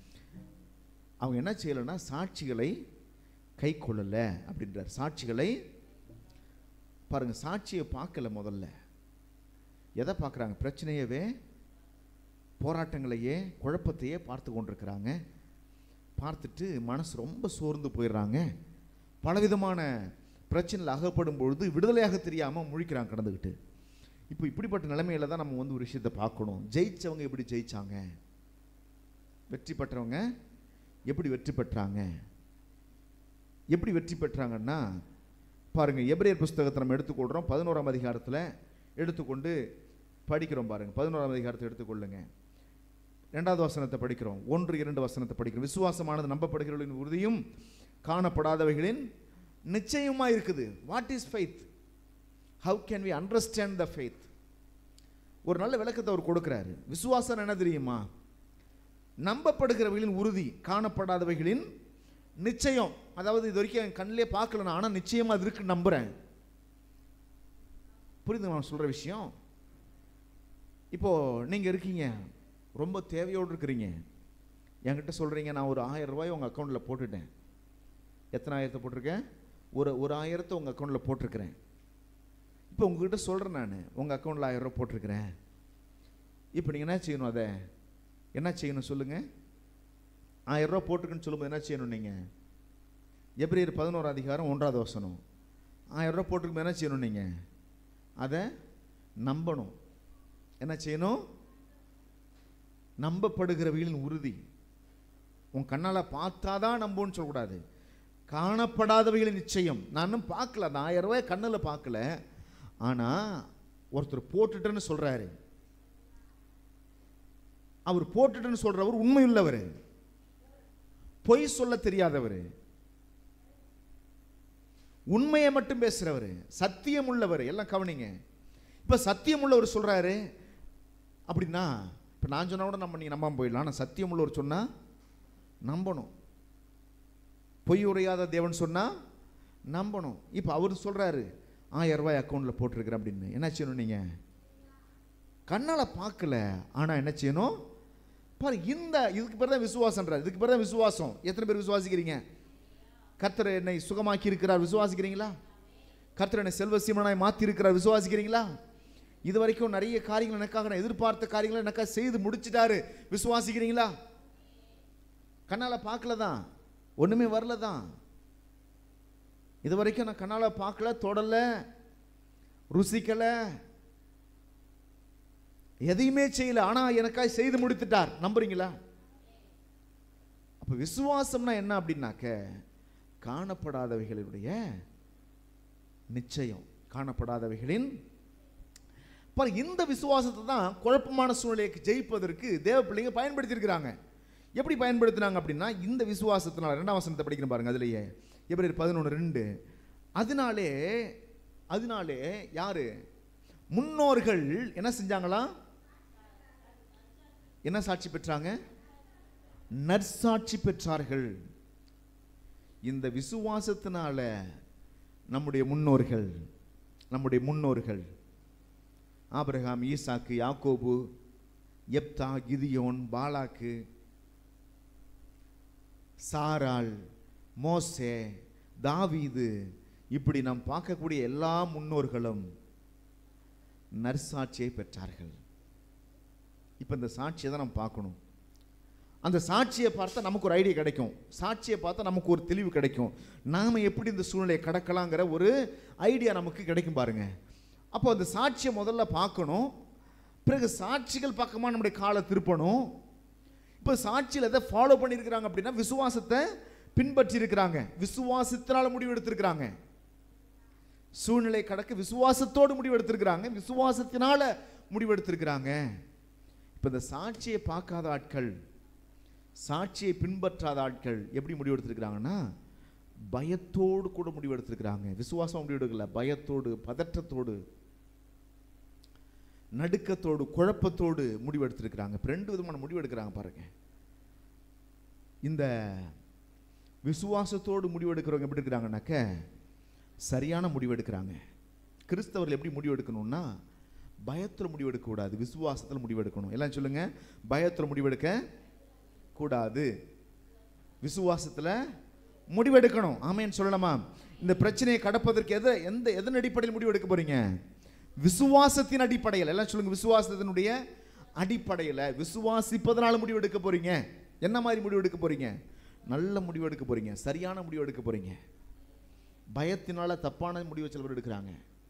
அவங்க என்ன செய்யலைன்னா சாட்சிகளை கை கொள்ளலை அப்படின்றார் சாட்சிகளை பாருங்க சாட்சியை பார்க்கல முதல்ல எதை பார்க்குறாங்க பிரச்சனையவே போராட்டங்களையே குழப்பத்தையே பார்த்து கொண்டிருக்கிறாங்க பார்த்துட்டு மனசு ரொம்ப சோர்ந்து போயிடுறாங்க பலவிதமான பிரச்சனையில் அகப்படும் பொழுது விடுதலையாக தெரியாமல் முழிக்கிறாங்க கடந்துக்கிட்டு இப்போ இப்படிப்பட்ட நிலைமையில தான் நம்ம வந்து ஒரு விஷயத்தை பார்க்கணும் ஜெயிச்சவங்க எப்படி ஜெயிச்சாங்க வெற்றி பெற்றவங்க எப்படி வெற்றி பெற்றாங்க எப்படி வெற்றி பெற்றாங்கன்னா பாருங்க எபிரேயர் புஸ்தகத்தை நம்ம எடுத்துக்கொள்கிறோம் பதினோராம் அதிகாரத்தில் எடுத்துக்கொண்டு படிக்கிறோம் பாருங்க பதினோராம் அதிகாரத்தை எடுத்துக்கொள்ளுங்க ரெண்டாவது வசனத்தை படிக்கிறோம் ஒன்று இரண்டு வசனத்தை படிக்கிறோம் விசுவாசமானது நம்பப்படுகிறவர்களின் உறுதியும் காணப்படாதவைகளின் நிச்சயமா இருக்குது what is faith how can we understand the faith ஒரு நல்ல விளக்கத்தை அவர் கொடுக்கிறாரு விசுவாசம் என்ன தெரியுமா நம்பப்படுகிறவைகளின் உறுதி காணப்படாதவைகளின் நிச்சயம் அதாவது இது வரைக்கும் என் கண்ணிலே பார்க்கல நான் ஆனால் நிச்சயமா அது இருக்கு நம்புறேன் புரியுது நான் சொல்ற விஷயம் இப்போ நீங்க இருக்கீங்க ரொம்ப தேவையோடு இருக்கிறீங்க என்கிட்ட சொல்றீங்க நான் ஒரு ஆயிரம் ரூபாய் உங்க அக்கௌண்ட்ல போட்டுட்டேன் எத்தனை ஆயிரத்தை போட்டிருக்கேன் ஒரு ஒரு ஆயிரத்தை உங்க அக்கௌண்ட்ல போட்டிருக்கிறேன் இப்போ உங்ககிட்ட சொல்றேன் நான் உங்க அக்கௌண்ட்ல ஆயிரம் ரூபாய் போட்டிருக்கிறேன் இப்போ நீங்க என்ன செய்யணும் அதை என்ன செய்யணும் சொல்லுங்க ஆயிரம் ரூபாய் போட்டிருக்குன்னு சொல்லும்போது என்ன செய்யணும் நீங்க எப்ரியர் பதினோரு அதிகாரம் ஒன்றாவது வசனம் ஆயிரம் ரூபாய் போட்டிருக்கும் என்ன செய்யணும் நீங்க அதை நம்பணும் என்ன செய்யணும் நம்பப்படுகிறவைகளின் உறுதி உன் கண்ணால் பார்த்தாதான் நம்புன்னு சொல்லக்கூடாது காணப்படாதவைகளின் நிச்சயம் நான் இன்னும் பார்க்கல அந்த ஆயிரம் ரூபாய் கண்ணில் பார்க்கல ஆனால் ஒருத்தர் போட்டுட்டேன்னு சொல்றாரு அவர் போட்டுட்டேன்னு சொல்றவர் உண்மையுள்ளவர் பொய் சொல்ல தெரியாதவர் உண்மையை மட்டும் பேசுறவர் சத்தியம் உள்ளவர் எல்லாம் கவனிங்க இப்ப சத்தியம் உள்ளவர் சொல்றாரு அப்படின்னா இப்ப நான் சொன்னா கூட நம்ம நீங்க நம்பாம போயிடலாம் ஆனா சத்தியம் உள்ளவர் சொன்னா நம்பணும் பொய் உரையாத தேவன் சொன்னா நம்பணும் இப்ப அவர் சொல்றாரு ஆயிரம் ரூபாய் அக்கௌண்ட்ல போட்டிருக்கிறேன் அப்படின்னு என்ன செய்யணும் நீங்க கண்ணால பார்க்கல ஆனா என்ன செய்யணும் பாரு இந்த இதுக்கு பேர் தான் விசுவாசம்ன்றார் இதுக்கு பேர் தான் விசுவாசம் எத்தனை பேர் விசுவாசிக்கிறீங்க கர்த்தர் என்னை சுகமாக்கி இருக்கிறார் விசுவாசிக்கிறீங்களா கர்த்தர் என்னை செல்வ சீமனாய் மாற்றி இருக்கிறார் விசுவாசிக்கிறீங்களா இது வரைக்கும் நிறைய காரியங்கள் எனக்காக நான் எதிர்பார்த்த காரியங்களை எனக்காக செய்து முடிச்சிட்டாரு விசுவாசிக்கிறீங்களா கண்ணால பார்க்கல தான் ஒண்ணுமே வரல தான் இது வரைக்கும் நான் கண்ணால பார்க்கல தொடல ருசிக்கல எதையுமே செய்யல ஆனா எனக்காக செய்து முடித்துட்டார் நம்புறீங்களா அப்ப விசுவாசம்னா என்ன அப்படின்னாக்க காணப்படாதவைகளுடைய நிச்சயம் காணப்படாதவைகளின் பாரு இந்த விசுவாசத்தை தான் குழப்பமான சூழ்நிலைக்கு ஜெயிப்பதற்கு தேவ பிள்ளைங்க பயன்படுத்தியிருக்கிறாங்க எப்படி பயன்படுத்தினாங்க அப்படின்னா இந்த விசுவாசத்தினால ரெண்டாம் வசனத்தை படிக்கணும் பாருங்க அதுலயே எபிரேயர் பதினொன்று ரெண்டு அதனாலே அதனாலே யாரு முன்னோர்கள் என்ன செஞ்சாங்களா என்ன சாட்சி பெற்றாங்க நற்சாட்சி பெற்றார்கள் இந்த விசுவாசத்தினால நம்முடைய முன்னோர்கள் நம்முடைய முன்னோர்கள் ஆபிரகாம் ஈசாக்கு யாக்கோபு எப்தா கிதியோன் பாலாக்கு சாராள் மோசே தாவீது இப்படி நாம் பார்க்கக்கூடிய எல்லா முன்னோர்களும் நற்சாட்சியை பெற்றார்கள் இப்போ இந்த சாட்சியை தான் நம்ம பார்க்கணும் அந்த சாட்சியை பார்த்தா நமக்கு ஒரு ஐடியா கிடைக்கும் சாட்சியை பார்த்தா நமக்கு ஒரு தெளிவு கிடைக்கும் நாம் எப்படி இந்த சூழ்நிலையை கடக்கலாங்கிற ஒரு ஐடியா நமக்கு கிடைக்கும் பாருங்க அப்போ அந்த சாட்சியை முதல்ல பார்க்கணும் பிறகு சாட்சிகள் பக்கமாக நம்முடைய காலை திருப்பணும் இப்போ சாட்சியில் எதை ஃபாலோ பண்ணியிருக்கிறாங்க அப்படின்னா விசுவாசத்தை பின்பற்றி இருக்கிறாங்க விசுவாசத்தினால முடிவு எடுத்திருக்கிறாங்க சூழ்நிலை கடக்க விசுவாசத்தோடு முடிவு எடுத்திருக்கிறாங்க விசுவாசத்தினால முடிவு எடுத்திருக்கிறாங்க இப்போ இந்த சாட்சியை பார்க்காத ஆட்கள் சாட்சியை பின்பற்றாத ஆட்கள் எப்படி முடிவு எடுத்திருக்கிறாங்கன்னா பயத்தோடு கூட முடிவு எடுத்திருக்கிறாங்க விசுவாசம் முடிவு எடுக்கல பயத்தோடு பதற்றத்தோடு நடுக்கத்தோடு குழப்பத்தோடு முடிவு எடுத்திருக்கிறாங்க இப்ப ரெண்டு விதமான முடிவு எடுக்கிறாங்க பாருங்க இந்த விசுவாசத்தோடு முடிவு எடுக்கிறவங்க எப்படி இருக்கிறாங்கனாக்க சரியான முடிவு எடுக்கிறாங்க கிறிஸ்தவர்கள் எப்படி முடிவு எடுக்கணும்னா பயத்தில் முடிவு எடுக்கக்கூடாது விசுவாசத்தில் முடிவு எடுக்கணும் எல்லாம் சொல்லுங்க பயத்தில் முடிவெடுக்க கூடாது விசுவாசத்தில் முடிவெடுக்கணும் ஆமேன்னு சொல்லலாமா இந்த பிரச்சனையை கடப்பதற்கு எதை எந்த எதன் அடிப்படையில் முடிவு எடுக்க போறீங்க விசுவாசத்தின் அடிப்படையில் எல்லாம் சொல்லுங்க விசுவாசத்தினுடைய அடிப்படையில் விசுவாசிப்பதனால முடிவு எடுக்க போறீங்க என்ன மாதிரி முடிவு எடுக்க போறீங்க நல்ல முடிவு எடுக்க போறீங்க சரியான முடிவு எடுக்க போறீங்க பயத்தினால தப்பான முடிவை சில பேர் எடுக்கிறாங்க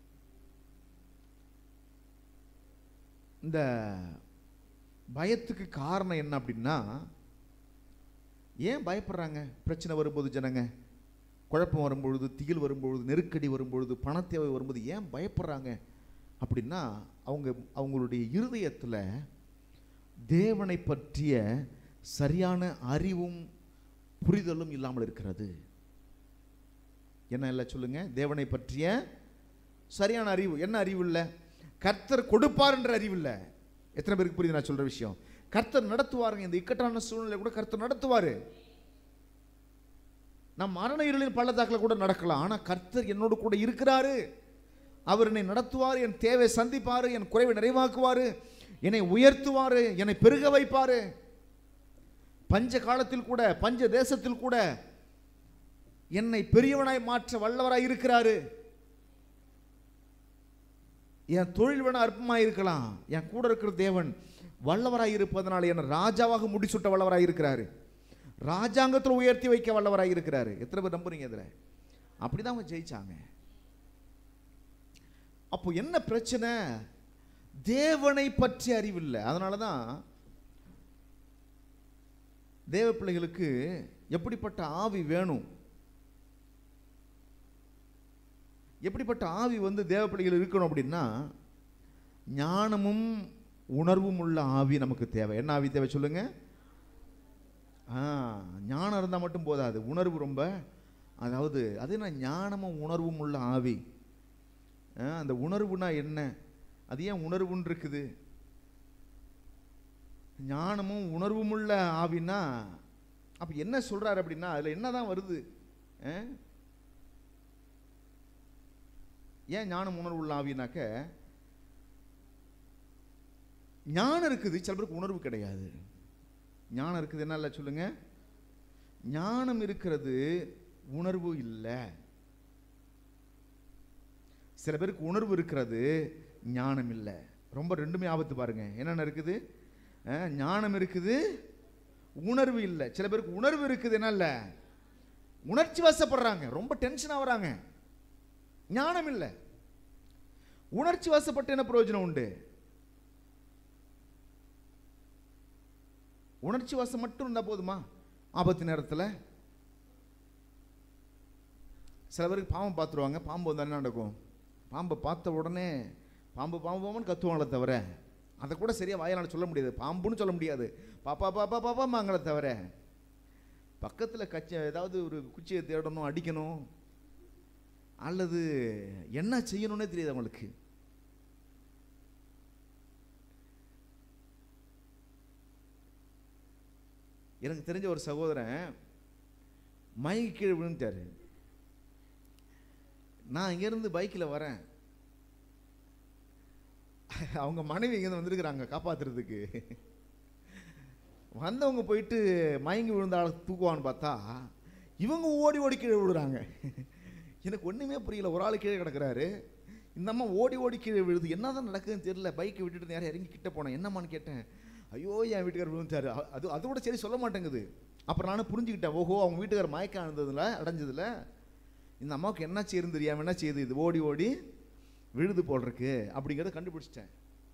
இந்த பயத்துக்கு காரணம் என்ன அப்படின்னா ஏன் பயப்படுறாங்க பிரச்சனை வரும்போது ஜனங்க குழப்பம் வரும்பொழுது திகில் வரும்பொழுது நெருக்கடி வரும்பொழுது பணத்தேவை வரும்போது ஏன் பயப்படுறாங்க அப்படின்னா அவங்க அவங்களுடைய இருதயத்தில் தேவனை பற்றிய சரியான அறிவும் புரிதலும் இல்லாமல் இருக்கிறது என்ன இல்லை சொல்லுங்க தேவனை பற்றிய சரியான அறிவு என்ன அறிவு இல்லை கர்த்தர் கொடுப்பார் என்ற அறிவு இல்லை எத்தனை பேருக்கு புரியுது நான் சொல்ற விஷயம் கர்த்தர் நடத்துவாருங்க இந்த இக்கட்டான சூழ்நிலை கூட கர்த்தர் நடத்துவாரு நம் மரண இருளின் பள்ளத்தாக்கில் கூட நடக்கலாம் ஆனால் கர்த்தர் என்னோடு கூட இருக்கிறாரு அவர் என்னை நடத்துவார் என் தேவை சந்திப்பார் என் குறைவை நிறைவாக்குவார் என்னை உயர்த்துவார் என்னை பெருக வைப்பார் பஞ்ச காலத்தில் கூட பஞ்ச தேசத்தில் கூட என்னை பெரியவனாய் மாற்ற வல்லவராய் இருக்கிறாரு என் தொழில் வேணா அற்பமாக இருக்கலாம் என் கூட இருக்கிற தேவன் வல்லவராய் இருப்பதனால என்னை ராஜாவாக முடிச்சுட்ட வல்லவராய் இருக்கிறாரு ராஜாங்கத்தில் உயர்த்தி வைக்க வல்லவராய் இருக்கிறாரு எத்தனை பேர் நம்புறீங்க இதில் அப்படிதான் அவங்க ஜெயிச்சாங்க அப்போ என்ன பிரச்சனை தேவனை பற்றி அறிவில்லை அதனால தான் தேவ பிள்ளைகளுக்கு எப்படிப்பட்ட ஆவி வேணும் எப்படிப்பட்ட ஆவி வந்து தேவ பிள்ளைகள் இருக்கணும் அப்படின்னா ஞானமும் உணர்வும் உள்ள ஆவி நமக்கு தேவை என்ன ஆவி தேவை சொல்லுங்க ஆ ஞானம் இருந்தால் மட்டும் போதாது உணர்வு ரொம்ப அதாவது அது என்ன ஞானமும் உணர்வும் உள்ள ஆவி ஆ, அந்த உணர்வுனா என்ன அது ஏன் உணர்வுன்னு இருக்குது ஞானமும் உணர்வும் உள்ள ஆவின்னா அப்போ என்ன சொல்றாரு அப்படின்னா அதில் என்னதான் வருது ஆ? ஏன் ஞானம் உணர்வு உள்ள ஆவினாக்க ஞானம் இருக்குது சில பேருக்கு உணர்வு கிடையாது ஞானம் இருக்குது என்ன இல்லை சொல்லுங்க ஞானம் இருக்கிறது உணர்வு இல்லை சில பேருக்கு உணர்வு இருக்கிறது ஞானம் இல்லை ரொம்ப ரெண்டுமே ஆபத்து பாருங்க என்னென்ன இருக்குது அஹ், ஞானம் இருக்குது உணர்வு இல்லை சில பேருக்கு உணர்வு இருக்குது என்ன இல்லை உணர்ச்சி வசப்படுறாங்க ரொம்ப டென்ஷன் ஆகுறாங்க ஞானம் இல்லை உணர்ச்சி வசப்பட்டு என்ன பிரயோஜனம் உண்டு உணர்ச்சி வசம் மட்டும் இருந்தா போதுமா ஆபத்து நேரத்தில் சில பேருக்கு பாம்பை பார்த்துருவாங்க பாம்பு வந்து என்ன நடக்கும் பாம்பை பார்த்த உடனே பாம்பு பாம்பு பாம்புன்னு கத்துவாங்களே தவிர அதை கூட சரியாக வாயினால் சொல்ல முடியாது பாம்புன்னு சொல்ல முடியாது பாப்பா பாப்பா பாப்பாமாங்களே தவிர பக்கத்தில் கச்ச ஏதாவது ஒரு குச்சியை தேடணும் அடிக்கணும் அல்லது என்ன செய்யணும்னே தெரியாது அவங்களுக்கு எனக்கு தெரிஞ்ச ஒரு சகோதரன் மயங்கி கீழே விழுந்துட்டாரு நான் இங்கேருந்து பைக்கில் வரேன் அவங்க மனைவி இங்கேருந்து வந்திருக்கிறாங்க காப்பாத்துறதுக்கு வந்தவங்க போயிட்டு மயங்கி விழுந்த ஆளை தூக்குவான்னு பார்த்தா இவங்க ஓடி ஓடி கீழே விழுறாங்க எனக்கு ஒன்றுமே புரியல ஒரு ஆள் கீழே கிடக்குறாரு இந்த அம்மா ஓடி ஓடி கீழே விழுது என்னதான் நடக்குதுன்னு தெரியல பைக்கை விட்டுட்டு நேரம் இறங்கி கிட்ட போனேன் என்னம்மான்னு கேட்டேன் ஐயோ என் வீட்டுக்காரர் விழுந்துட்டாரு அ- அது அதோட சரி சொல்ல மாட்டேங்குது அப்புறம் நானும் புரிஞ்சுக்கிட்டேன் ஓஹோ அவங்க வீட்டுக்காரர் மயக்கம் அடைந்ததுல அடைஞ்சதுல இந்த அம்மாவுக்கு என்ன செய்யுதுன்னு தெரியாம என்ன செய்யுது இது ஓடி ஓடி விழுது போல் இருக்கு அப்படிங்கிறத கண்டுபிடிச்சிட்டேன்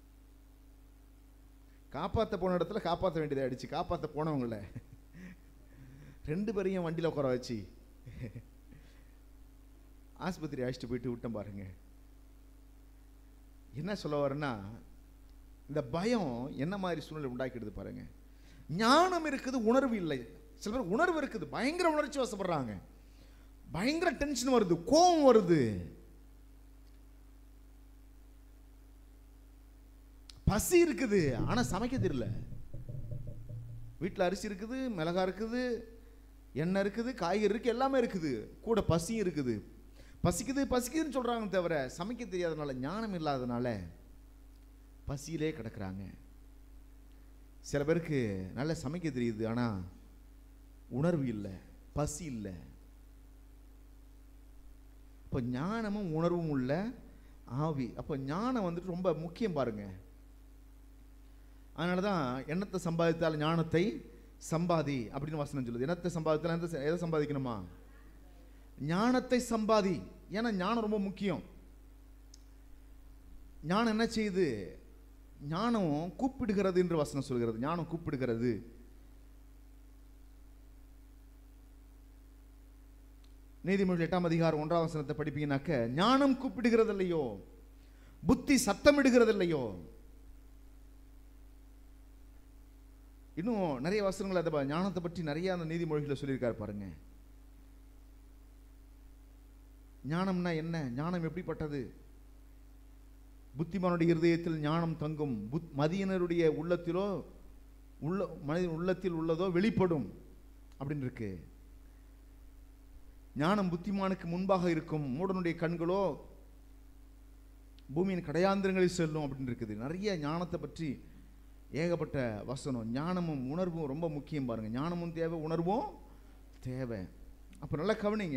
காப்பாற்ற போன இடத்துல காப்பாற்ற வேண்டியதை அடிச்சு காப்பாற்ற போனவங்கள ரெண்டு பேரையும் வண்டியில் உட்கார வச்சு ஆஸ்பத்திரி அழைச்சிட்டு போயிட்டு விட்டேன் பாருங்க என்ன சொல்ல வரேன்னா இந்த பயம் என்ன மாதிரி சூழ்நிலை உண்டாக்கிடுது பாருங்க ஞானம் இருக்குது உணர்வு இல்லை சில பேர் உணர்வு இருக்குது பயங்கர உணர்ச்சி வசப்படுறாங்க பயங்கர டென்ஷன் வருது கோபம் வருது பசி இருக்குது ஆனா சமைக்க தெரியல வீட்டில் அரிசி இருக்குது மிளகா இருக்குது எண்ணெய் இருக்குது காய்கறி இருக்கு எல்லாமே இருக்குது கூட பசியும் இருக்குது பசிக்குது பசிக்குதுன்னு சொல்றாங்க தவிர சமைக்க தெரியாதனால ஞானம் இல்லாதனால பசியிலே கிடக்குறாங்க சில பேருக்கு நல்லா சமைக்க தெரியுது ஆனா உணர்வு இல்லை பசி இல்லை இப்போ ஞானமும் உணர்வும் உள்ள ஆவி அப்போ ஞானம் வந்துட்டு ரொம்ப முக்கியம் பாருங்க அதனால தான் எண்ணத்தை சம்பாதித்தால் ஞானத்தை சம்பாதி அப்படின்னு வசனம் சொல்லுது எண்ணத்தை சம்பாதித்தால் எந்த எதை சம்பாதிக்கணுமா ஞானத்தை சம்பாதி ஏன்னா ஞானம் ரொம்ப முக்கியம் ஞானம் என்ன செய்யுது ஞானம் கூப்பிடுகிறது என்று வசனம் சொல்கிறது ஞானம் கூப்பிடுகிறது நீதிமொழி எட்டாம் அதிகாரம் ஒன்றாம் வசனத்தை படிப்பீங்கன்னாக்க ஞானம் கூப்பிடுகிறது இல்லையோ புத்தி சத்தமிடுகிறது இல்லையோ இன்னும் நிறைய வசனங்கள் அதை ப- ஞானத்தை பற்றி நிறைய அந்த நீதிமொழிகளை சொல்லியிருக்காரு பாருங்க ஞானம்னா என்ன ஞானம் எப்படிப்பட்டது புத்திமானுடைய இருதயத்தில் ஞானம் தங்கும் புத் மதியினருடைய உள்ளத்திலோ உள்ள மனித உள்ளத்தில் உள்ளதோ வெளிப்படும் அப்படின்னு இருக்கு ஞானம் புத்திமானுக்கு முன்பாக இருக்கும் மூடனுடைய கண்களோ பூமியின் கடையாந்திரங்களில் செல்லும் அப்படின்னு இருக்குது நிறைய ஞானத்தை பற்றி ஏகப்பட்ட வசனம் ஞானமும் உணர்வும் ரொம்ப முக்கியம் பாருங்க ஞானமும் தேவை உணர்வும் தேவை அப்போ நல்லா கவனிங்க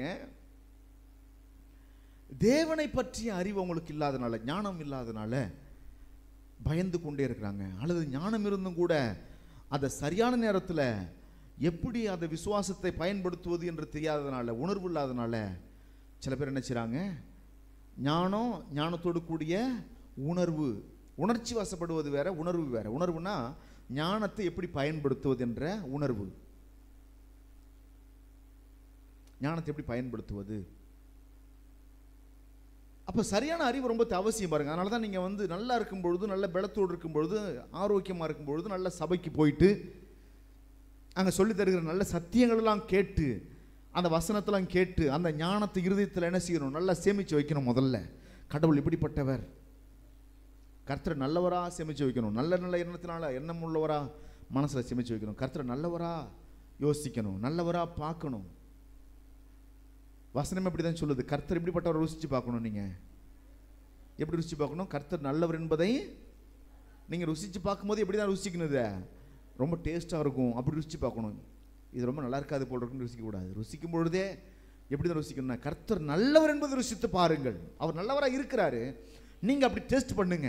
தேவனை பற்றிய அறிவு அவங்களுக்கு இல்லாதனால ஞானம் இல்லாதனால பயந்து கொண்டே இருக்கிறாங்க அல்லது ஞானம் இருந்தும் கூட அதை சரியான நேரத்தில் எப்படி அந்த விசுவாசத்தை பயன்படுத்துவது என்று தெரியாததுனால உணர்வு இல்லாதனால சில பேர் என்ன செய்றாங்க ஞானம் ஞானத்தோடு கூடிய உணர்வு உணர்ச்சி வசப்படுவது வேற உணர்வு வேற உணர்வுனா ஞானத்தை எப்படி பயன்படுத்துவது என்ற உணர்வு ஞானத்தை எப்படி பயன்படுத்துவது அப்போ சரியான அறிவு ரொம்ப அவசியம் பாருங்க அதனால தான் நீங்கள் வந்து நல்லா இருக்கும் பொழுது நல்ல பலத்தோடு இருக்கும் பொழுது ஆரோக்கியமாக இருக்கும் பொழுது நல்ல சபைக்கு போயிட்டு அங்கே சொல்லித் தருகிற நல்ல சத்தியங்களெல்லாம் கேட்டு அந்த வசனத்தெல்லாம் கேட்டு அந்த ஞானத்தை இருதயத்தில் என்ன செய்யணும் நல்லா சேமித்து வைக்கணும் முதல்ல கடவுள் இப்படிப்பட்டவர் கர்த்தர் நல்லவரா சேமித்து வைக்கணும் நல்ல நல்ல எண்ணத்தினால எண்ணம் உள்ளவரா மனசில் சேமித்து வைக்கணும் கர்த்தர் நல்லவரா யோசிக்கணும் நல்லவரா பார்க்கணும் வசனம் எப்படி தான் சொல்லுது கர்த்தர் இப்படிப்பட்டவரை ருசிச்சு பார்க்கணும் நீங்கள் எப்படி ருசிச்சு பார்க்கணும் கர்த்தர் நல்லவர் என்பதை நீங்கள் ருசிச்சு பார்க்கும்போது எப்படி தான் ருசிக்கணும் இதை ரொம்ப டேஸ்ட்டாக இருக்கும் அப்படி ருசிச்சு பார்க்கணும் இது ரொம்ப நல்லா இருக்காது போல் இருக்குன்னு ருசிக்கக்கூடாது ருசிக்கும் பொழுதே எப்படி தான் ருசிக்கணும்னா கர்த்தர் நல்லவர் என்பதை ருசித்து பாருங்கள் அவர் நல்லவராக இருக்கிறாரு நீங்கள் அப்படி டெஸ்ட் பண்ணுங்க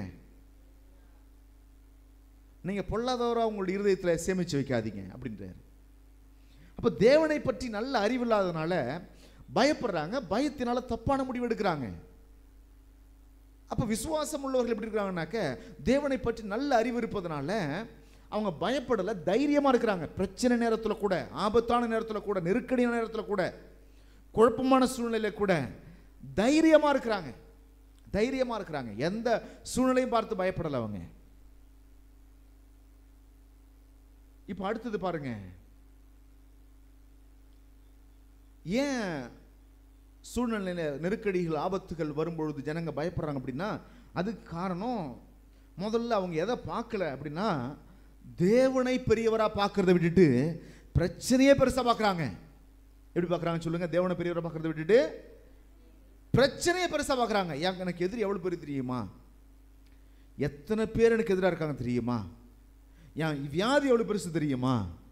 நீங்கள் பொல்லாதவராக உங்களுடைய இருதயத்தில் சேமித்து வைக்காதீங்க அப்படின்றாரு அப்போ தேவனை பற்றி நல்ல அறிவில்லாதனால பயப்படுறாங்க பயத்தினால தப்பான முடிவு எடுக்கிறாங்க அப்போ விசுவாசம் உள்ளவர்கள் எப்படி இருக்கிறாங்கனாக்க தேவனை பற்றி நல்ல அறிவு இருப்பதனால அவங்க பயப்படலை தைரியமாக இருக்கிறாங்க பிரச்சனை நேரத்தில் கூட ஆபத்தான நேரத்தில் கூட நெருக்கடியான நேரத்தில் கூட குழப்பமான சூழ்நிலையில கூட தைரியமா இருக்கிறாங்க தைரியமா இருக்கிறாங்க எந்த சூழ்நிலையும் பார்த்து பயப்படல அவங்க இப்ப அடுத்தது பாருங்க ஏன் சூழ்நிலையில நெருக்கடிகள் ஆபத்துகள் வரும்பொழுது ஜனங்க பயப்படுறாங்க அப்படின்னா அதுக்கு காரணம் முதல்ல அவங்க எதை பார்க்கல அப்படின்னா தேவனை பெரியவரா பார்க்கறத விட்டுட்டு பிரச்சனையே பெருசா பார்க்கறாங்க எப்படி பார்க்கறாங்க சொல்லுங்க தேவனை பெரியவரா பார்க்கறத விட்டுட்டு பிரச்சனையை பெருசா பார்க்கறாங்க ஏன் எனக்கு எதிரி எவ்வளவு பெரிய தெரியுமா எத்தனை பேர் எனக்கு எதிராக இருக்காங்க தெரியுமா ஏன் வியாதி எவ்வளவு பெருசு தெரியுமா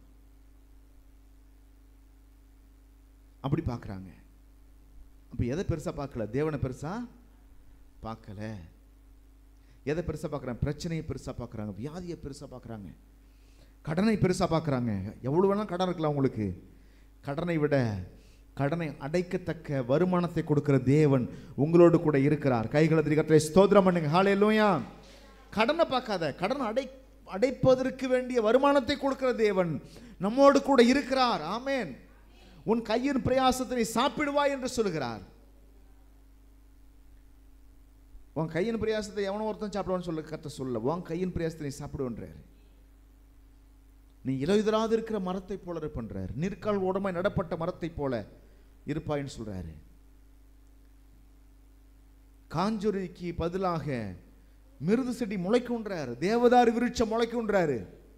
அப்படி பார்க்கறாங்க அப்ப எதை பெருசா பார்க்கல தேவனை பெருசா பார்க்கல எதை பெருசா பார்க்கறாங்க பிரச்சனையை பெருசா பார்க்கறாங்க வியாதியை பெருசா பார்க்கறாங்க கடனை பெருசா பார்க்கறாங்க எவ்வளவு வேணா கடன் இருக்கலாம் உங்களுக்கு கடனை விட கடனை அடைக்கத்தக்க வருமானத்தை கொடுக்கிற தேவன் உங்களோடு கூட இருக்கிறார் கைகளை கற்றை ஸ்தோத்திரம் பண்ணுங்க ஹalleluya கடனை பார்க்காத கடன் அடை அடைப்பதற்கு வேண்டிய வருமானத்தை கொடுக்கிற தேவன் நம்மோடு கூட இருக்கிறார் ஆமென் உன் கையின் பிரயாசத்தை நீ சாப்பிடுவாய் என்று சொல்லுகிறார் உன் கையின் பிரயாசத்தை எவனோ ஒருத்தன் சாப்பிடுவான்னு சொல்ல கத்த சொல்ல உன் கையின் பிரயாசத்தை நீ சாப்பிடுவன்றார் நீ இலையுதராது இருக்கிற மரத்தை போல இருப்பன்றார் நீர்க்கால் ஓடமாய் நடப்பட்ட மரத்தை போல இருப்பாயின்னு சொல்றாரு காஞ்சொரிக்கு பதிலாக மிருது செடி முளைக்குன்றாரு தேவதாரு விருட்சம் முளைக்குன்றாரு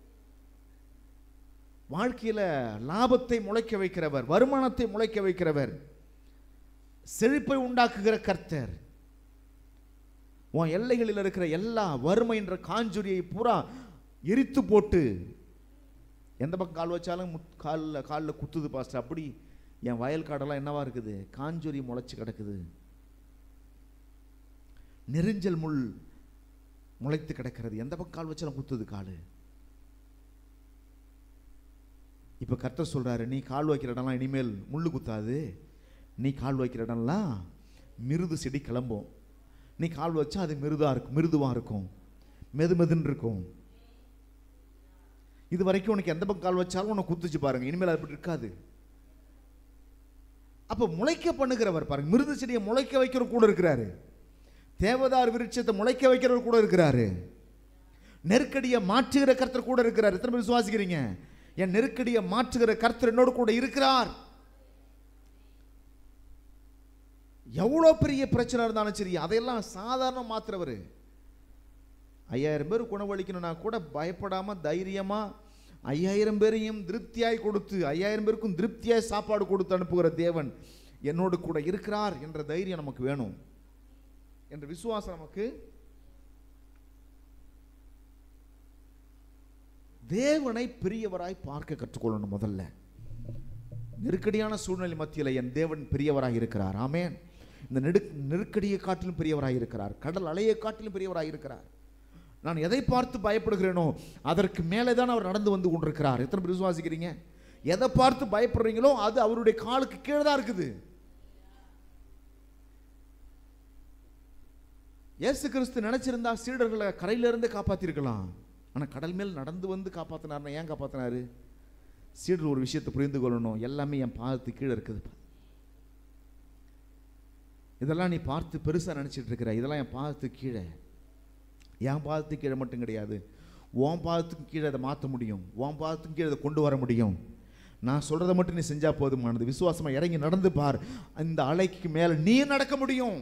வாழ்க்கையில லாபத்தை முளைக்க வைக்கிறவர் வருமானத்தை முளைக்க வைக்கிறவர் செழிப்பை உண்டாக்குகிற கர்த்தர் உன் எல்லைகளில் இருக்கிற எல்லா வறுமை என்ற காஞ்சுரியை பூரா எரித்து போட்டு எந்த பக்கம் கால் வச்சாலும் முட்- கால்ல காலில் குத்துது பாஸ்டர் அப்படி என் வயல் காடெல்லாம் என்னவா இருக்குது காஞ்சொரி முளைச்சு கிடக்குது நெரிஞ்சல் முள் முளைத்து கிடக்கிறது எந்த பக்கம் கால் வச்சாலும் குத்துது காலு இப்ப கர்த்தர் சொல்றாரு நீ கால் வைக்கிற இடம்லாம் இனிமேல் முள்ளு குத்தாது நீ கால் வைக்கிற இடம்லாம் மிருது செடி கிளம்பும் நீ கால் வச்சா அது மிருதா இருக்கும் மிருதுவா இருக்கும் மெது மெதுன்னு இருக்கும் இது வரைக்கும் உனக்கு எந்த பக்கம் கால் வச்சாலும் உனக்கு குத்துச்சு பாருங்க இனிமேல் அது அப்படி இருக்காது அப்ப முளைக்க பண்ணுகிறவர் பாருங்க மிருது செடியை முளைக்க வைக்கிறவர் கூட இருக்கிறாரு தேவதார் விருட்சத்தை முளைக்க வைக்கிறவர் கூட இருக்கிறாரு நெருக்கடியை மாற்றுகிற கர்த்தர் கூட இருக்கிறார் எத்தனை பேர் விசுவாசிக்கிறீங்க என் நெருக்கடியை மாற்றுகிற கர்த்தர் என்னோடு கூட இருக்கிறார் எவ்வளோ பெரிய பிரச்சனை இருந்தாலும் சரி அதையெல்லாம் சாதாரண மாத்துறவர் ஐயாயிரம் பேர் குணவளிக்கணும்னா கூட பயப்படாம தைரியமா ஐயாயிரம் பேரையும் திருப்தியாய் கொடுத்து ஐயாயிரம் பேருக்கும் திருப்தியாய் சாப்பாடு கொடுத்து அனுப்புகிற தேவன் என்னோடு கூட இருக்கிறார் என்ற தைரியம் நமக்கு வேணும் என்ற விசுவாசம் நமக்கு தேவனை பெரியவராய் பார்க்க கற்றுக்கொள்ளணும் முதல்ல நெருக்கடியான சூழ்நிலை மத்தியில் என் தேவன் பெரியவராய் இருக்கிறார் ஆமென் இந்த நெடு நெருக்கடியை காட்டிலும் பெரியவராய் இருக்கிறார் கடல் அலையை காட்டிலும் பெரியவராய் இருக்கிறார் நான் எதை பார்த்து பயப்படுகிறேனோ அதற்கு மேலே தான் அவர் நடந்து வந்து கொண்டிருக்கிறார் எத்தனை பேர் விசுவாசிக்கிறீங்க எதை பார்த்து பயப்படுறீங்களோ அது அவருடைய காலுக்கு கீழே தான் இருக்குது இயேசு கிறிஸ்து நினைச்சிருந்தா சீடர்களை கரையில இருந்து காப்பாத்திருக்கலாம் ஆனா கடல் மேல் நடந்து வந்து காப்பாத்தினார்னா ஏன் காப்பாத்தினாரு சீடர் ஒரு விஷயத்தை புரிந்து கொள்ளணும் எல்லாமே என் பாதத்து கீழே இருக்குது இதெல்லாம் நீ பார்த்து பெருசா நினைச்சிட்டு இருக்கிற இதெல்லாம் என் பாதத்துக்கு கீழே என் பாதத்துக்கு கீழே மட்டும் கிடையாது உன் பாதத்துக்கு கீழே அதை மாற்ற முடியும் உன் பாதத்துக்கு கீழே அதை கொண்டு வர முடியும் நான் சொல்றதை மட்டும் நீ செஞ்சா போதுமானது விசுவாசமா இறங்கி நடந்து பார் இந்த அலைக்கு மேல நீ நடக்க முடியும்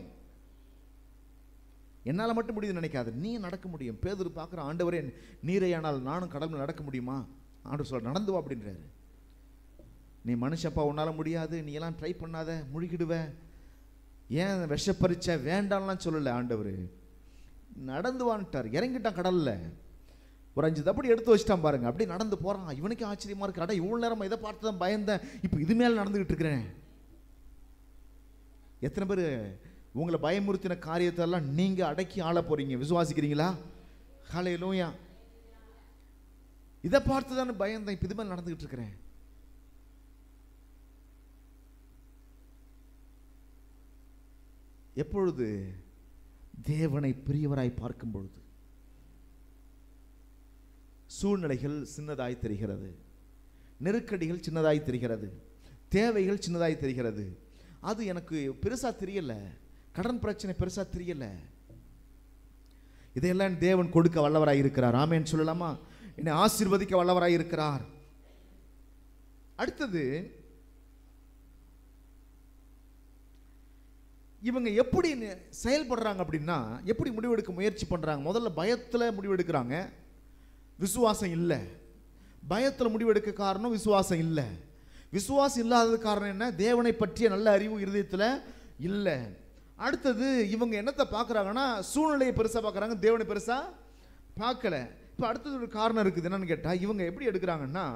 என்னால் மட்டும் முடியுதுன்னு நினைக்காத நீ நடக்க முடியும் பேதுரு பார்க்குற ஆண்டவரே நீரையானால் நானும் கடவுள் நடக்க முடியுமா ஆண்டு சொல்ல நடந்து வா அப்படின்றாரு நீ மனுஷப்பா உன்னால் முடியாது நீ எல்லாம் ட்ரை பண்ணாத முழுகிடுவ ஏன் விஷப்பரிச்ச வேண்டாம்லாம் சொல்லலை ஆண்டவர் நடந்து வான்ட்டார் இறங்கிட்டான் கடல்ல ஒரு அஞ்சு தப்படி எடுத்து வச்சிட்டான் பாருங்க அப்படியே நடந்து போறான் இவனுக்கு ஆச்சரியமா இருக்கு அட இவ்வளவு நேரம் இதை பார்த்து தான் பயந்தேன் இப்போ இது மேல நடந்துகிட்டு இருக்கிறேன் எத்தனை பேர் உங்களை பயமுறுத்தின காரியத்தெல்லாம் நீங்க அடக்கி ஆள போறீங்க விசுவாசிக்கிறீங்களா காலை லோயா இதை பார்த்து தானே பயந்தேன் இப்போ இது மேல நடந்துகிட்டு இருக்கிறேன் எப்பொழுது தேவனை பெரியவராய் பார்க்கும் பொழுது சூழ்நிலைகள் சின்னதாய் தெரிகிறது நெருக்கடிகள் சின்னதாய் தெரிகிறது தேவைகள் சின்னதாய் தெரிகிறது அது எனக்கு பெருசா தெரியல கடன் பிரச்சனை பெருசா தெரியல இதையெல்லாம் தேவன் கொடுக்க வல்லவராய் இருக்கிறார் ஆமேன்னு சொல்லலாமா என்னை ஆசீர்வதிக்க வல்லவராய் இருக்கிறார் அடுத்தது இவங்க எப்படி நி- செயல்படுறாங்க அப்படின்னா எப்படி முடிவெடுக்க முயற்சி பண்றாங்க முதல்ல பயத்துல முடிவெடுக்கிறாங்க விசுவாசம் இல்லை பயத்துல முடிவெடுக்க காரணம் விசுவாசம் இல்லை விசுவாசம் இல்லாதது காரணம் என்ன தேவனை பற்றிய நல்ல அறிவு இருதயத்துல இல்லை அடுத்தது இவங்க என்னத்தை பார்க்கறாங்கன்னா சூழ்நிலையை பெருசா பார்க்கறாங்க தேவனை பெருசா பார்க்கல இப்போ அடுத்தது ஒரு காரணம் இருக்குது என்னன்னு கேட்டா இவங்க எப்படி எடுக்கிறாங்கன்னா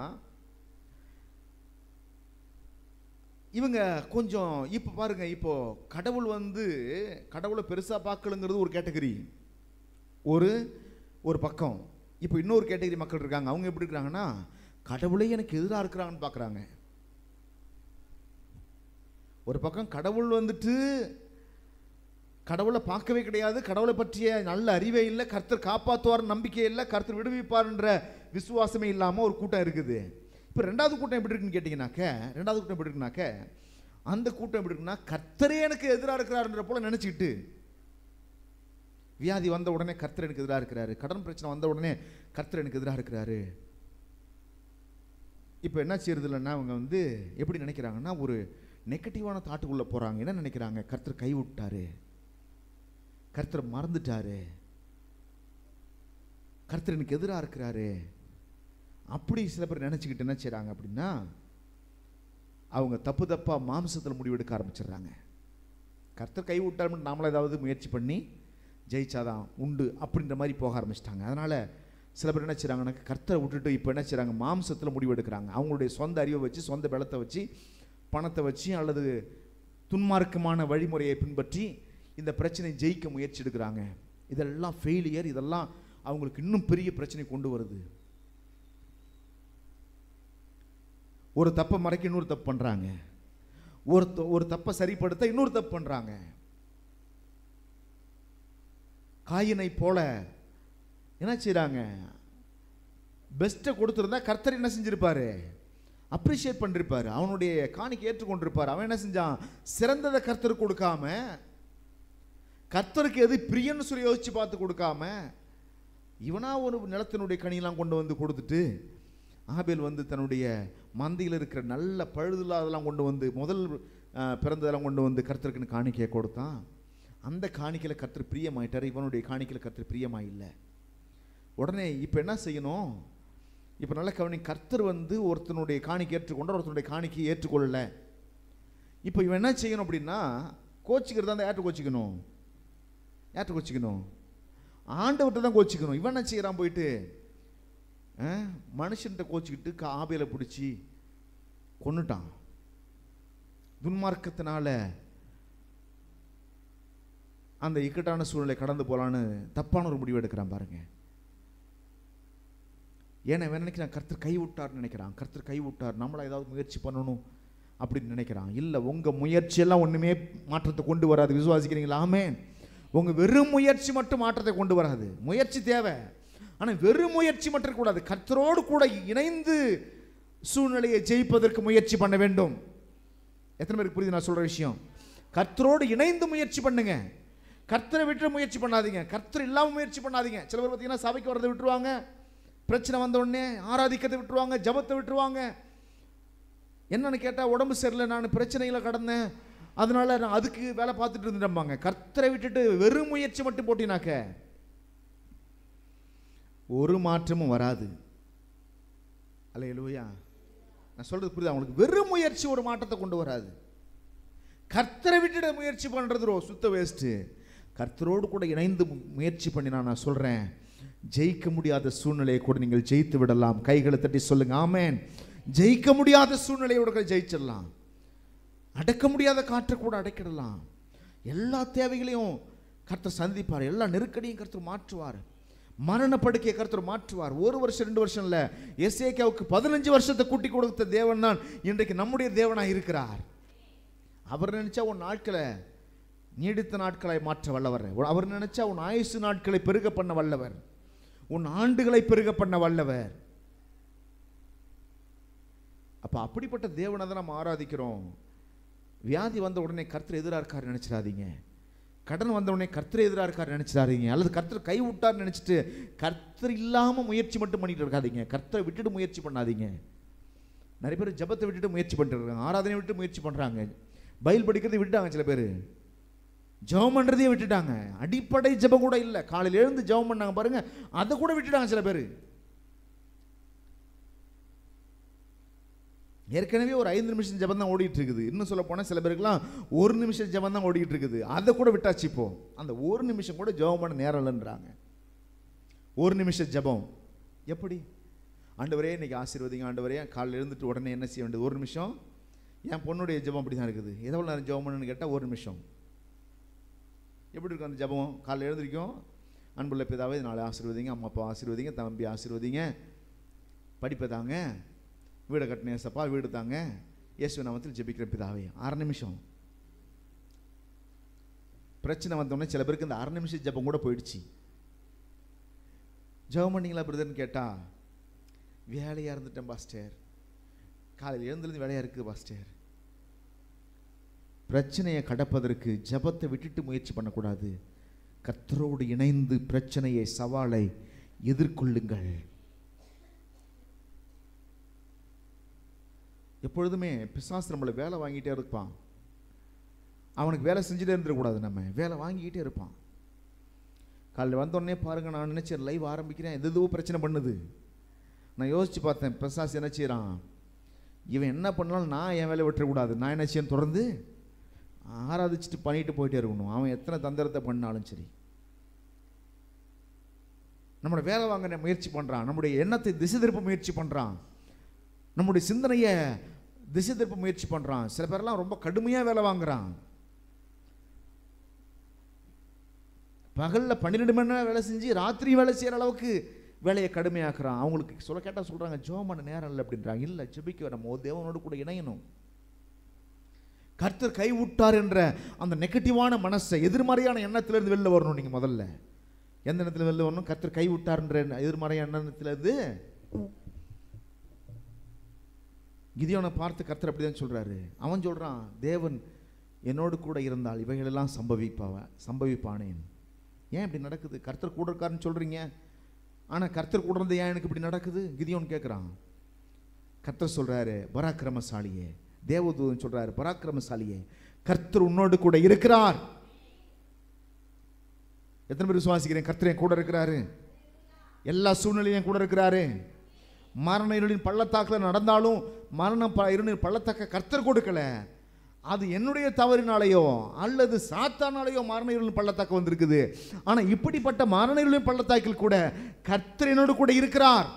இவங்க கொஞ்சம் இப்போ பாருங்க இப்போ கடவுள் வந்து கடவுளை பெருசாக பார்க்கலுங்கிறது ஒரு கேட்டகரி ஒரு ஒரு பக்கம் இப்போ இன்னொரு கேட்டகரி மக்கள் இருக்காங்க அவங்க எப்படி இருக்கிறாங்கன்னா கடவுளே எனக்கு எதிராக இருக்கிறாங்கன்னு பார்க்குறாங்க ஒரு பக்கம் கடவுள் வந்துட்டு கடவுளை பார்க்கவே கிடையாது கடவுளை பற்றிய நல்ல அறிவே இல்லை கர்த்தர் காப்பாற்றுவார் நம்பிக்கை இல்லை கர்த்தர் விடுவிப்பார்ன்ற விசுவாசமே இல்லாமல் ஒரு கூட்டம் இருக்குது இப்போ ரெண்டாவது கூட்டம் எப்படி இருக்குன்னு கேட்டிங்கனாக்க ரெண்டாவது கூட்டம் எப்படி இருக்குனாக்க அந்த கூட்டம் எப்படி இருக்குன்னா கர்த்தரே எனக்கு எதிராக இருக்கிறாருன்ற போல நினச்சிக்கிட்டு வியாதி வந்த உடனே கர்த்தர் எனக்கு எதிராக இருக்கிறாரு கடன் பிரச்சனை வந்த உடனே கர்த்தர் எனக்கு எதிராக இருக்கிறாரு இப்போ என்ன செய்யறது இல்லைன்னா அவங்க வந்து எப்படி நினைக்கிறாங்கன்னா ஒரு நெகட்டிவான தாட்டுக்குள்ளே போகிறாங்க என்ன நினைக்கிறாங்க கர்த்தர் கை விட்டாரு கர்த்தர் மறந்துட்டாரு கர்த்தர் எனக்கு எதிராக இருக்கிறாரு அப்படி சில பேர் நினச்சிக்கிட்டு என்ன செய்கிறாங்க அப்படின்னா அவங்க தப்பு தப்பாக மாம்சத்தில் முடிவெடுக்க ஆரம்பிச்சிடுறாங்க கர்த்தர் கை விட்டார் நாமளும் ஏதாவது முயற்சி பண்ணி ஜெயிச்சாதான் உண்டு அப்படின்ற மாதிரி போக ஆரம்பிச்சிட்டாங்க அதனால் சில பேர் என்ன செய்கிறாங்கன்னா கர்த்தரை விட்டுட்டு இப்போ என்ன செய்கிறாங்க மாம்சத்தில் முடிவெடுக்கிறாங்க அவங்களுடைய சொந்த அறிவை வச்சு சொந்த பலத்தை வச்சு பணத்தை வச்சு அல்லது துன்மார்க்கமான வழிமுறையை பின்பற்றி இந்த பிரச்சனையை ஜெயிக்க முயற்சி எடுக்கிறாங்க இதெல்லாம் ஃபெயிலியர் இதெல்லாம் அவங்களுக்கு இன்னும் பெரிய பிரச்சனை கொண்டு வருது ஒரு தப்பை மறைக்க இன்னொரு தப்பு பண்ணுறாங்க ஒரு த- ஒரு தப்பை சரிப்படுத்த இன்னொரு தப்பு பண்ணுறாங்க காயினை போல என்ன செய்கிறாங்க பெஸ்ட்டை கொடுத்துருந்தா கர்த்தர் என்ன செஞ்சிருப்பாரு அப்ரிஷியேட் பண்ணிருப்பாரு அவனுடைய காணிக்கை ஏற்றுக்கொண்டிருப்பார் அவன் என்ன செஞ்சான் சிறந்ததை கர்த்தருக்கு கொடுக்காம கர்த்தருக்கு எது பிரியன்னு சொல்லி யோசிச்சு பார்த்து கொடுக்காம இவனா ஒரு நிலத்தினுடைய கனியெல்லாம் கொண்டு வந்து கொடுத்துட்டு ஆபேல் வந்து தன்னுடைய மந்தையில் இருக்கிற நல்ல பழுதில்லாதெல்லாம் கொண்டு வந்து முதல் அஹ், பிறந்ததெல்லாம் கொண்டு வந்து கர்த்தருக்குன்னு காணிக்கையை கொடுத்தான் அந்த காணிக்கையில் கர்த்தர் பிரியமாயிட்டார் இவனுடைய காணிக்கையில் கர்த்தர் பிரியமா இல்லை உடனே இப்போ என்ன செய்யணும் இப்போ நல்ல கவனி கர்த்தர் வந்து ஒருத்தனுடைய காணிக்கை ஏற்றுக்கொண்டார் ஒருத்தனுடைய காணிக்கையை ஏற்றுக்கொள்ளல இப்போ இவன் என்ன செய்யணும் அப்படின்னா கோச்சிக்கிறதா இருந்தால் யார்கிட்ட கோச்சிக்கணும் யார்கிட்ட கோச்சிக்கணும் ஆண்டவர்கிட்ட தான் கோச்சிக்கணும் இவன் என்ன செய்கிறான் போயிட்டு ஆ, மனுஷன்கிட்ட கோச்சிக்கிட்டு கா- ஆபேலை பிடிச்சி கொன்னுட்டான் துன்மார்க்கத்தினால அந்த இக்கட்டான சூழ்நிலை கடந்து போலான்னு தப்பான ஒரு முடிவு எடுக்கிறான் பாருங்க ஏன்னா இவன் நினைக்கிறான் கர்த்தர் கை விட்டார்னு நினைக்கிறான் கர்த்தர் கை விட்டார் நம்மளா ஏதாவது முயற்சி பண்ணணும் அப்படின்னு நினைக்கிறான் இல்லை உங்க முயற்சியெல்லாம் ஒண்ணுமே மாற்றத்தை கொண்டு வராது விசுவாசிக்கிறீங்களா ஆமென் உங்க வெறும் முயற்சி மட்டும் மாற்றத்தை கொண்டு வராது முயற்சி தேவை ஆனா வெறும் முயற்சி மட்டும் கூடாது கர்த்தரோடு கூட இணைந்து சூழ்நிலையை ஜெயிப்பதற்கு முயற்சி பண்ண வேண்டும் எத்தனை பேருக்கு புரியுது நான் சொல்ற விஷயம் கர்த்தரோடு இணைந்து முயற்சி பண்ணுங்க கர்த்தரை விட்டு முயற்சி பண்ணாதீங்க கர்த்தர் இல்லாம முயற்சி பண்ணாதீங்க சில பேர் பார்த்தீங்கன்னா சபைக்கு வரதை விட்டுருவாங்க பிரச்சனை வந்த உடனே ஆராதிக்கிறதை விட்டுருவாங்க ஜபத்தை விட்டுருவாங்க என்னன்னு கேட்டால் உடம்பு சரியில்லை நான் பிரச்சனைகளை கடந்தேன் அதனால நான் அதுக்கு வேலை பார்த்துட்டு இருந்துட்டம்பாங்க கர்த்தரை விட்டுட்டு வெறும் முயற்சி மட்டும் போட்டினாக்க ஒரு மாற்றமும் வராது அல்ல எழுவையா நான் சொல்றது புரியுதா உங்களுக்கு வெறும் முயற்சி ஒரு மாற்றத்தை கொண்டு வராது கர்த்தரை விட்டுட முயற்சி பண்றது ரோ சுத்த வேஸ்ட்டு கர்த்தரோடு கூட இணைந்து மு- முயற்சி பண்ணி நான் நான் சொல்றேன் ஜெயிக்க முடியாத சூழ்நிலையை கூட நீங்கள் ஜெயித்து விடலாம் கைகளை தட்டி சொல்லுங்க ஆமென் ஜெயிக்க முடியாத சூழ்நிலையோட ஜெயிச்சிடலாம் அடக்க முடியாத காற்றை கூட அடைக்கிடலாம் எல்லா தேவைகளையும் கர்த்தர் சந்திப்பார் எல்லா நெருக்கடியும் கர்த்தர் மாற்றுவார் மரண படுக்கையை கர்த்தர் மாற்றுவார் ஒரு வருஷம் ரெண்டு வருஷம் இல்ல எஸ்ஏகாவுக்கு பதினஞ்சு வருஷத்தை கூட்டி கொடுத்த தேவன் தான் இன்றைக்கு நம்முடைய தேவனாக இருக்கிறார் அவர் நினைச்சா உன் நாட்களை நீடித்த நாட்களை மாற்ற வல்லவர் அவர் நினைச்சா உன் ஆயுசு நாட்களை பெருக பண்ண வல்லவர் உன் ஆண்டுகளை பெருக பண்ண வல்லவர் அப்ப அப்படிப்பட்ட தேவனை தான் நம்ம ஆராதிக்கிறோம் வியாதி வந்த உடனே கர்த்தர் எதிராக இருக்காரு நினைச்சிடாதீங்க கடன் வந்த உடனே கர்த்தர் எதிராக இருக்காரு நினைச்சிடாதீங்க அல்லது கர்த்தர் கை விட்டார் நினைச்சிட்டு கர்த்தர் இல்லாம முயற்சி மட்டும் பண்ணிட்டு இருக்காதீங்க கர்த்தரை விட்டுட்டு முயற்சி பண்ணாதீங்க நிறைய பேர் ஜெபத்தை விட்டுட்டு முயற்சி பண்ணிட்டு இருக்காங்க ஆராதனை விட்டு முயற்சி பண்றாங்க பைல் படிக்கிறதை விட்டுட்டாங்க சில பேர் ஜெபம் பண்றதையே விட்டுட்டாங்க அடிப்படை ஜெபம் கூட இல்லை காலையில எழுந்து ஜெபம் பண்ணாங்க பாருங்க அதை கூட விட்டுட்டாங்க சில பேர் ஏற்கனவே ஒரு ஐந்து நிமிஷம் ஜெபம் தான் ஓடிட்டு இருக்குது இன்னும் சொல்ல போனால் சில பேருக்குலாம் ஒரு நிமிஷம் ஜெபம் தான் ஓடிட்டு இருக்குது அதை கூட விட்டாச்சு இப்போ அந்த ஒரு நிமிஷம் கூட ஜெபம் பண்ண நேரம் இல்லைன்றாங்க ஒரு நிமிஷம் ஜெபம் எப்படி ஆண்டவரே இன்னைக்கு ஆசீர்வதிங்க ஆண்டவரே காலையில் எழுந்துட்டு உடனே என்ன செய்ய வேண்டியது ஒரு நிமிஷம் என் பொண்ணுடைய ஜெபம் அப்படி தான் இருக்குது எவ்வளோ நேரம் ஜெபம் பண்ணுன்னு கேட்டால் ஒரு நிமிஷம் எப்படி இருக்கும் அந்த ஜெபம் காலையில் எழுந்திருக்கும் அன்புள்ள பிதாவே நாளை ஆசீர்வதிங்க அம்மா அப்பா ஆசீர்வதிங்க தம்பி ஆசீர்வதிங்க படிப்பை தாங்க வீடை கட்டின ஏசப்பா வீடு தாங்க இயேசு நாமத்தில் ஜெபிக்கிற பிதாவே அரை நிமிஷம் பிரச்சனை வந்தோடனே சில பேருக்கு இந்த அரை நிமிஷம் ஜெபம் கூட போயிடுச்சு ஜெபம் பண்ணீங்களா பிரதர்னு கேட்டா வேலையாக இருந்துட்டேன் பாஸ்டர் காலையில் எழுந்திருந்து வேலையாக இருக்குது பாஸ்டர் பிரச்சனையை கடப்பதற்கு ஜெபத்தை விட்டுட்டு முயற்சி பண்ணக்கூடாது கர்த்தரோடு இணைந்து பிரச்சனையை சவாலை எதிர்கொள்ளுங்கள் எப்பொழுதுமே பிசாசு நம்மளை வேலை வாங்கிட்டே இருப்பான் அவனுக்கு வேலை செஞ்சுட்டே இருந்துடக்கூடாது நம்ம வேலை வாங்கிக்கிட்டே இருப்பான் காலையில் வந்தோடனே பாருங்க நான் நினைச்சேன் லைவ் ஆரம்பிக்கிறேன் எது எதுவோ பிரச்சனை பண்ணுது நான் யோசிச்சு பார்த்தேன் பிசாசு என்ன செய்கிறான் இவன் என்ன பண்ணாலும் நான் என் வேலையை விட்டுறக்கூடாது நான் என்ன செய்யணும் தொடர்ந்து ஆராதிச்சுட்டு பண்ணிட்டு போயிட்டே இருக்கணும் அவன் எத்தனை தந்திரத்தை பண்ணாலும் சரி நம்மளோட வேலை வாங்க முயற்சி பண்ணுறான் நம்முடைய எண்ணத்தை திசை திருப்ப முயற்சி பண்ணுறான் நம்முடைய சிந்தனையை திசை திருப்ப முயற்சி பண்ணுறான் சில பேர்லாம் ரொம்ப கடுமையாக வேலை வாங்குறான் பகலில் பன்னிரெண்டு மணி நேரம் வேலை செஞ்சு ராத்திரி வேலை செய்கிற அளவுக்கு வேலையை கடுமையாக்குறான் அவங்களுக்கு சொல்ல கேட்டால் சொல்கிறாங்க ஜோமான நேரம் இல்லை அப்படின்றாங்க இல்லை ஜெபிக்க நம்ம ஒரு தேவனோடு கூட இணையணும் கர்த்தர் கை விட்டார் என்ற அந்த நெகட்டிவான மனசை எதிர்மறையான எண்ணத்திலிருந்து வெளில வரணும் நீங்கள் முதல்ல எந்த எண்ணத்தில் வெளில வரணும் கர்த்தர் கை விட்டார்ன்ற எதிர்மறையான எண்ணத்திலிருந்து கிதியோனை பார்த்து கர்த்தர் அப்படிதான் சொல்றாரு அவன் சொல்றான் தேவன் என்னோடு கூட இருந்தால் இவைகளெல்லாம் சம்பவிப்பாவ சம்பவிப்பானேன் ஏன் இப்படி நடக்குது கர்த்தர் கூட இருக்காருன்னு சொல்றீங்க ஆனா கர்த்தர் கூட இருந்து ஏன் எனக்கு இப்படி நடக்குது கிதியோன் கேட்குறான் கர்த்தர் சொல்றாரு பராக்கிரமசாலியே தேவதூதன் சொல்றாரு பராக்கிரமசாலியே கர்த்தர் உன்னோடு கூட இருக்கிறார் எத்தனை பேர் விசுவாசிக்கிறேன் கர்த்தர் என் கூட இருக்கிறாரு எல்லா சூழ்நிலையும் என் கூட இருக்கிறாரு மரண இருளின் பள்ளத்தாக்கில் நடந்தாலும் மரணம் ப இருளின் பள்ளத்தாக்க கர்த்தர் கொடுக்கல அது என்னுடைய தவறினாலேயோ அல்லது சாத்தானாலேயோ மரண இருளின் பள்ளத்தாக்கு வந்திருக்குது ஆனா இப்படிப்பட்ட மரண இருளின் பள்ளத்தாக்கில் கூட கர்த்தர் என்னோடு கூட இருக்கிறார்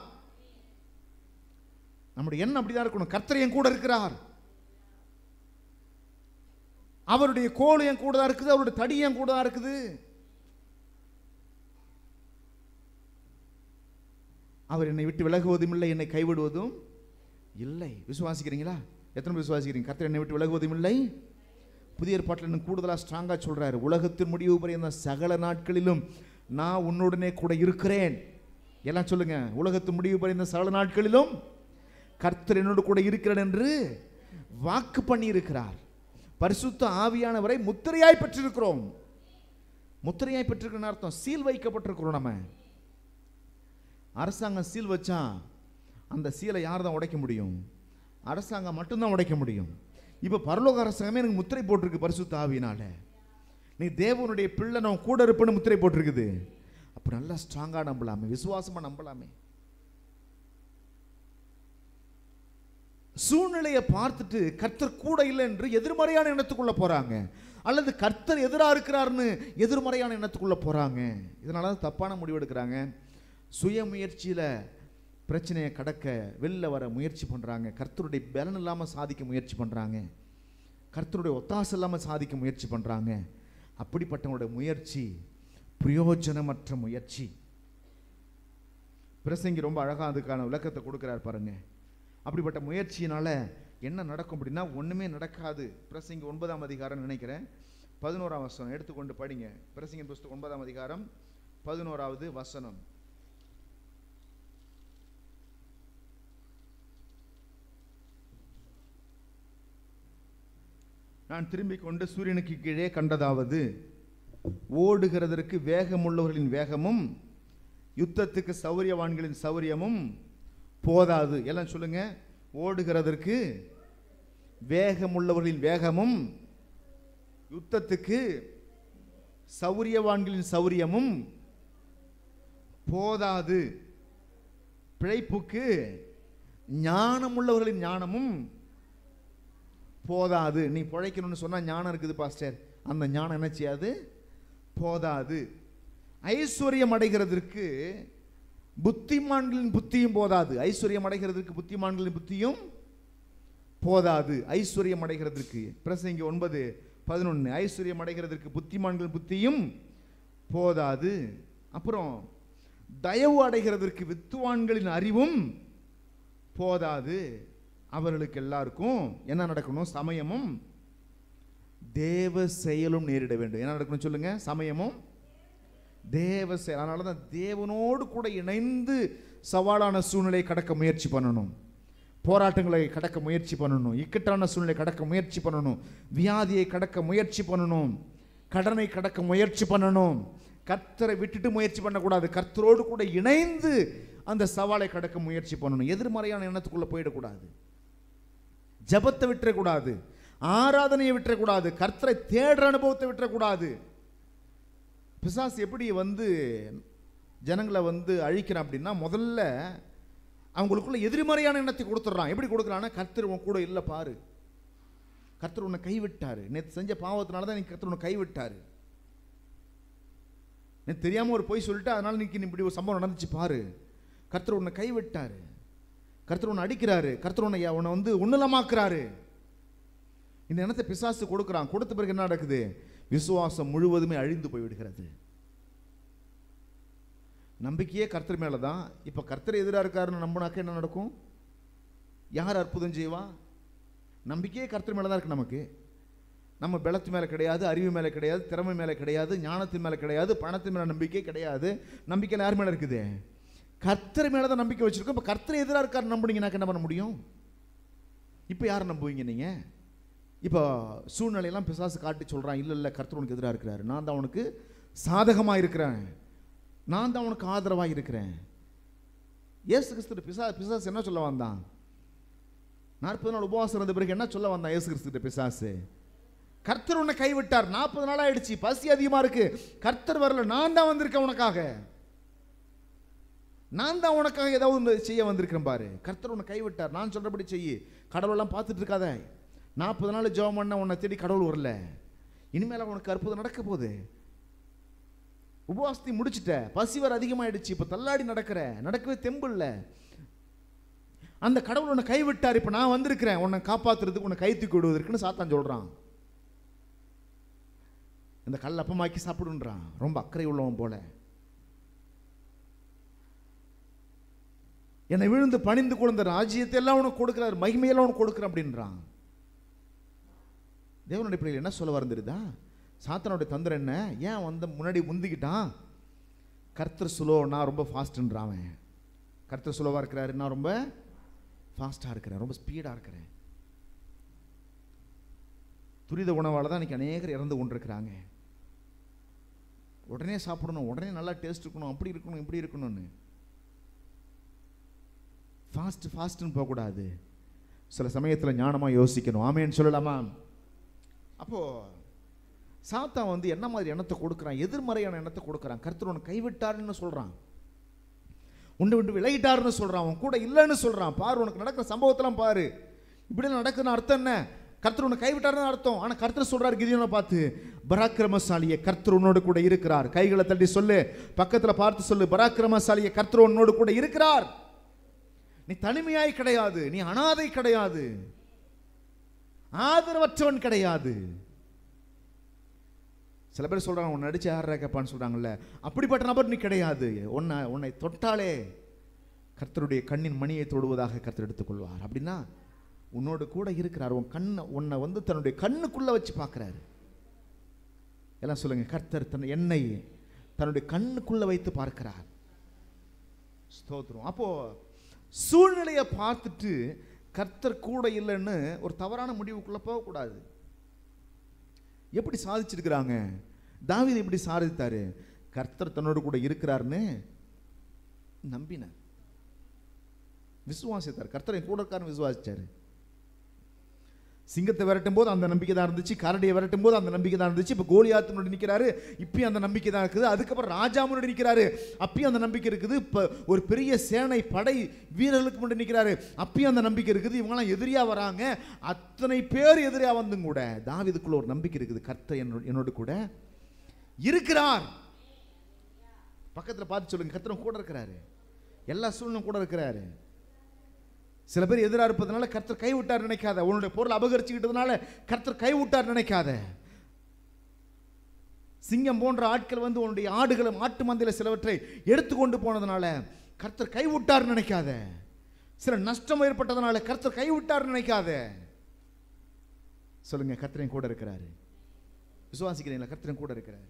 நம்முடைய எண்ணம் அப்படிதான் இருக்கணும் கர்த்தர் என் கூட இருக்கிறார் அவருடைய கோல் என் கூட தான் இருக்குது அவருடைய தடி என் கூட தான் இருக்குது அவர் என்னை விட்டு விலகுவதும் இல்லை என்னை கைவிடுவதும் இல்லை விசுவாசிக்கிறீங்களா எத்தனை பேர் விசுவாசிக்கிறீங்க கர்த்தர் என்னை விட்டு விலகுவதும் இல்லை புதிய ஏற்பாட்டில் இன்னும் கூடுதலாக ஸ்ட்ராங்காக சொல்றாரு உலகத்தின் முடிவு பரியந்த சகல நாட்களிலும் நான் உன்னுடனே கூட இருக்கிறேன் எல்லாம் சொல்லுங்க உலகத்தின் முடிவு பரியந்த சகல நாட்களிலும் கர்த்தர் என்னோடு கூட இருக்கிறேன் என்று வாக்கு பண்ணி இருக்கிறார் பரிசுத்த ஆவியானவரை முத்திரையாய் பெற்றிருக்கிறோம் முத்திரையாய் பெற்றிருக்கிற அர்த்தம் சீல் வைக்கப்பட்டிருக்கிறோம் நம்ம அரசாங்கம் சீல் வச்சா அந்த சீலை யார் தான் உடைக்க முடியும் அரசாங்கம் மட்டும்தான் உடைக்க முடியும் இப்போ பரலோக அரசாங்கமே எனக்கு முத்திரை போட்டிருக்கு பரிசுத்த ஆவியினால நீ தேவனுடைய பிள்ளை நான் கூட இருப்பேன்னு முத்திரை போட்டிருக்குது அப்போ நல்லா ஸ்ட்ராங்காக நம்பலாமே விசுவாசமாக நம்பலாமே சூழ்நிலையை பார்த்துட்டு கர்த்தர் கூட இல்லை என்று எதிர்மறையான எண்ணத்துக்குள்ள போறாங்க அல்லது கர்த்தர் எதிராக இருக்கிறாருன்னு எதிர்மறையான எண்ணத்துக்குள்ள போறாங்க இதனால தான் தப்பான முடிவு எடுக்கிறாங்க சுய முயற்சியில பிரச்சனையை கடக்க வெளில வர முயற்சி பண்றாங்க கர்த்தருடைய பலன் இல்லாம சாதிக்க முயற்சி பண்றாங்க கர்த்தருடைய ஒத்தாசை இல்லாம சாதிக்க முயற்சி பண்றாங்க அப்படிப்பட்டவங்களுடைய முயற்சி பிரயோஜனமற்ற முயற்சி பிரசங்கி ரொம்ப அழகா அதுக்கான விளக்கத்தை கொடுக்கிறார் பாருங்க அப்படிப்பட்ட முயற்சியினால என்ன நடக்கும் அப்படின்னா ஒண்ணுமே நடக்காது பிரசங்கி ஒன்பதாம் அதிகாரம் நினைக்கிறேன் பதினோராம் வசனம் எடுத்துக்கொண்டு படிங்க பிரசங்கின் புஸ்தகம் ஒன்பதாம் அதிகாரம் பதினோராவது வசனம் நான் திரும்பிக் கொண்டு சூரியனுக்கு கீழே கண்டதாவது ஓடுகிறதற்கு வேகமுள்ளவர்களின் வேகமும் யுத்தத்துக்கு சௌரியவான்களின் சௌரியமும் போதாது எல்லாம் சொல்லுங்க ஓடுகிறதற்கு வேகமுள்ளவர்களின் வேகமும் யுத்தத்துக்கு சௌரியவான்களின் சௌரியமும் போதாது பிழைப்புக்கு ஞானமுள்ளவர்களின் ஞானமும் போதாது நீ பிழைக்கணும்னு சொன்னா ஞானம் இருக்குது பாஸ்டர் அந்த ஞானம் என்ன செய்யாது போதாது ஐஸ்வர்யம் அடைகிறதற்கு புத்திமான்களின் புத்தியும் போதாது ஐஸ்வர்யம் அடைகிறதற்கு புத்திமான்களின் புத்தியும் போதாது ஐஸ்வர்யம் அடைகிறதற்கு பிரசங்க ஒன்பது பதினொன்று ஐஸ்வர்யம் அடைகிறதற்கு புத்திமான்கள் புத்தியும் போதாது அப்புறம் தயவு அடைகிறதற்கு வித்துவான்களின் அறிவும் போதாது அவர்களுக்கு எல்லாருக்கும் என்ன நடக்கணும் சமயமும் தேவ செயலும் நேரிட வேண்டும் என்ன நடக்கணும் சொல்லுங்க சமயமும் தேவ செயல் அதனால தான் தேவனோடு கூட இணைந்து சவாலான சூழ்நிலையை கடக்க முயற்சி பண்ணணும் போராட்டங்களை கடக்க முயற்சி பண்ணணும் இக்கட்டான சூழ்நிலை கடக்க முயற்சி பண்ணணும் வியாதியை கடக்க முயற்சி பண்ணணும் கடனை கடக்க முயற்சி பண்ணணும் கர்த்தரை விட்டுட்டு முயற்சி பண்ணக்கூடாது கர்த்தரோடு கூட இணைந்து அந்த சவாலை கடக்க முயற்சி பண்ணணும் எதிர்மறையான எண்ணத்துக்குள்ள போயிடக்கூடாது ஜபத்தை விட்டுறக்கூடாது ஆராதனையை விட்டுறக்கூடாது கர்த்தரை தேடுற அனுபவத்தை விட்டுறக்கூடாது பிசாசு எப்படி வந்து ஜனங்களை வந்து அழிக்கிறான் அப்படின்னா முதல்ல அவங்களுக்குள்ள எதிர்மறையான எண்ணத்தை கொடுத்துட்றான் எப்படி கொடுக்குறான்னா கர்த்தர் உன் கூட இல்லை பாரு கர்த்தர் உன்னை கைவிட்டாரு நேற்று செஞ்ச பாவத்தினால தான் நீ கர்த்தர் உன்னை கைவிட்டாரு நேற்று தெரியாமல் ஒரு பொய் சொல்லிட்டு அதனால நீக்கு இப்படி ஒரு சம்பவம் நடந்துச்சு பாரு கர்த்தர் உன்னை கைவிட்டாரு கர்த்தர் உன்னை அடிக்கிறாரு கர்த்தர் உன்னை உன்னை வந்து உன்னலமாக்குறாரு இந்த எண்ணத்தை பிசாசு கொடுக்குறான் கொடுத்த பிறகு என்ன நடக்குது விசுவாசம் முழுவதுமே அழிந்து போய்விடுகிறது நம்பிக்கையே கர்த்தர் மேலே தான் இப்போ கர்த்தர் எதிராக இருக்காருன்னு நம்பினாக்க என்ன நடக்கும் யார் அற்புதம் செய்வா நம்பிக்கையே கர்த்தர் மேலே தான் இருக்கு நமக்கு நம்ம பலத்து மேலே கிடையாது அறிவு மேலே கிடையாது திறமை மேலே கிடையாது ஞானத்தின் மேலே கிடையாது பணத்தின் மேலே நம்பிக்கை கிடையாது நம்பிக்கை யார் மேலே இருக்குது கர்த்தர் மேலே தான் நம்பிக்கை வச்சிருக்கோம் இப்போ கர்த்தர் எதிராக இருக்காரு நம்புனீங்கன்னாக்க என்ன பண்ண முடியும் இப்போ யாரை நம்புவீங்க நீங்கள் இப்போ சூழ்நிலையெல்லாம் பிசாசு காட்டி சொல்கிறான் இல்லை இல்லை கர்த்தர் உனக்கு எதிராக இருக்கிறாரு நான் தான் உனக்கு சாதகமாக இருக்கிறேன் நான் தான் உனக்கு ஆதரவாக இருக்கிறேன் இயேசு கிறிஸ்து பிசா பிசாசு என்ன சொல்ல வந்தான் நாற்பது நாள் உபவாசம் இருந்த பிறகு என்ன சொல்ல வந்தான் இயேசு கிறிஸ்து பிசாசு கர்த்தர் உன்னை கைவிட்டார் நாற்பது நாள் ஆயிடுச்சு பசி அதிகமா இருக்கு கர்த்தர் வரல நான் தான் வந்திருக்கேன் உனக்காக நான் தான் உனக்காக ஏதாவது ஒன்று செய்ய வந்திருக்கிறேன் பாரு கர்த்தர் உன்னை கைவிட்டார் நான் சொல்றபடி செய்யி கடவுளெல்லாம் பார்த்துட்டு இருக்காத நாற்பது நாள் ஜெபம் பண்ண உன்னை தேடி கடவுள் வரல இனிமேல் உனக்கு அற்புதம் நடக்க போகுது உபவாசத்தை முடிச்சிட்ட பசி வர அதிகமாயிடுச்சு இப்போ தள்ளாடி நடக்கிற நடக்கவே தெம்பு இல்ல அந்த கடவுள் உன்னை கைவிட்டார் இப்போ நான் வந்திருக்கிறேன் உன்னை காப்பாத்துறதுக்கு உன்னை கை தூக்கி விடுவதற்குன்னு சாத்தான் சொல்றான் இந்த கல் அப்பமாக்கி சாப்பிடுன்றான் ரொம்ப அக்கறை உள்ளவன் போல என்னை விழுந்து பணிந்து கொண்ட ராஜ்யத்தை எல்லாம் உனக்கு கொடுக்கிறார் மகிமையெல்லாம் உனக்கு கொடுக்குறேன் அப்படின்றான் தேவனுடைய பிள்ளைகள் என்ன சொல்ல வந்துருதா சாத்தனுடைய தந்திரம் என்ன ஏன் வந்த முன்னாடி முந்திக்கிட்டான் கர்த்தர் சுலோ நான் ரொம்ப ஃபாஸ்ட்டுன்றான் அவன் கர்த்தர் சுலோவாக இருக்கிறாரு நான் ரொம்ப ஃபாஸ்ட்டாக இருக்கிறேன் ரொம்ப ஸ்பீடாக இருக்கிறேன் துரித உணவால் தான் இன்னைக்கு அநேகர் இறந்து கொண்டிருக்கிறாங்க உடனே சாப்பிடணும் உடனே நல்லா டேஸ்ட் இருக்கணும் அப்படி இருக்கணும் இப்படி இருக்கணும்னு ஃபாஸ்ட் ஃபாஸ்ட்னு போகக்கூடாது சில சமயத்தில் ஞானமாக யோசிக்கணும் ஆமேன்னு சொல்லலாமா அப்போது சாத்தா வந்து என்ன மாதிரி எண்ணத்தை கொடுக்குறான் எதிர்மறையான எண்ணத்தை கொடுக்குறான் கர்த்தர் உன்னை கைவிட்டாருன்னு சொல்கிறான் உண்டு விட்டு விலகிட்டாருன்னு சொல்கிறான் அவன் கூட இல்லைன்னு சொல்கிறான் பாரு உனக்கு நடக்கிற சம்பவத்தெல்லாம் பாரு இப்படிலாம் நடக்குதுன்னு அர்த்தம் என்ன கர்த்தர் உன்னை கைவிட்டாருன்னு அர்த்தம் ஆனால் கர்த்தர் சொல்றாரு கிதியோனை பார்த்து பராக்கிரமசாலியை கர்த்தர் உன்னோடு கூட இருக்கிறார் கைகளை தட்டி சொல்லு பக்கத்தில் பார்த்து சொல்லு பராக்கிரமசாலியை கர்த்தர் உன்னோடு கூட இருக்கிறார் நீ தனிமையாய் கிடையாது நீ அனாதை கிடையாது ஆதரவற்றவன் கிடையாது சில பேர் சொல்றாங்க உன்னை அடிச்சு யாரா கேட்பான்னு சொல்றாங்கல்ல அப்படிப்பட்ட நபர் நீ கிடையாது உன்னை உன்னை தொட்டாலே கர்த்தருடைய கண்ணின் மணியை தொடுவதாக கர்த்தர் எடுத்துக்கொள்வார் அப்படின்னா உன்னோடு கூட இருக்கிறார் உன் கண்ணை உன்னை வந்து தன்னுடைய கண்ணுக்குள்ள வச்சு பார்க்குறாரு எல்லாம் சொல்லுங்க கர்த்தர் தன் என்னை தன்னுடைய கண்ணுக்குள்ள வைத்து பார்க்கிறார் ஸ்தோத்திரம் அப்போ சூழ்நிலையை பார்த்துட்டு கர்த்தர் கூட இல்லைன்னு ஒரு தவறான முடிவுக்குள்ள போகக்கூடாது எப்படி சாதிச்சிருக்கிறாங்க தாவீது எப்படி சாதித்தாரு கர்த்தர் தன்னோடு கூட இருக்கிறாருன்னு நம்பினார் விசுவாசித்தார் கர்த்தர் என் கூட இருக்காருன்னு விசுவாசிச்சாரு சிங்கத்தை விரட்டும் போது அந்த நம்பிக்கை தான் இருந்துச்சு கரடியை விரட்டும் போது அந்த நம்பிக்கை தான் இருந்துச்சு இப்போ கோலியாத்து முன்னாடி நிற்கிறாரு இப்பயும் அந்த நம்பிக்கை தான் இருக்குது அதுக்கப்புறம் ராஜா முன்னாடி நிற்கிறாரு அப்பயும் அந்த நம்பிக்கை இருக்குது இப்போ ஒரு பெரிய சேனை படை வீரர்களுக்கு முன்னாடி நிற்கிறாரு அப்பயும் அந்த நம்பிக்கை இருக்குது இவங்கெல்லாம் எதிரியா வராங்க அத்தனை பேர் எதிரியா வந்தும் கூட தாவீதுக்குள்ள ஒரு நம்பிக்கை இருக்குது கர்த்தர் என்னோட என்னோடு கூட இருக்கிறார் பக்கத்துல பார்த்து சொல்லுங்க கர்த்தரும் கூட இருக்கிறாரு எல்லா சூழ்நிலும் கூட இருக்கிறாரு சில பேர் எதிராக இருப்பதனால கர்த்தர் கைவிட்டார் நினைக்காத உன்னுடைய பொருள் அபகரிச்சுக்கிட்டதுனால கர்த்தர் கைவிட்டார் நினைக்காத சிங்கம் போன்ற ஆட்கள் வந்து உன்னுடைய ஆடுகளை மாட்டு மந்தையில் சிலவற்றை எடுத்துக்கொண்டு போனதுனால கர்த்தர் கைவிட்டார் நினைக்காத சில நஷ்டம் ஏற்பட்டதுனால கர்த்தர் கைவிட்டார் நினைக்காத சொல்லுங்க கர்த்தரையும் கூட இருக்கிறாரு விசுவாசிக்கிறீங்களா கர்த்தரையும் கூட இருக்கிறார்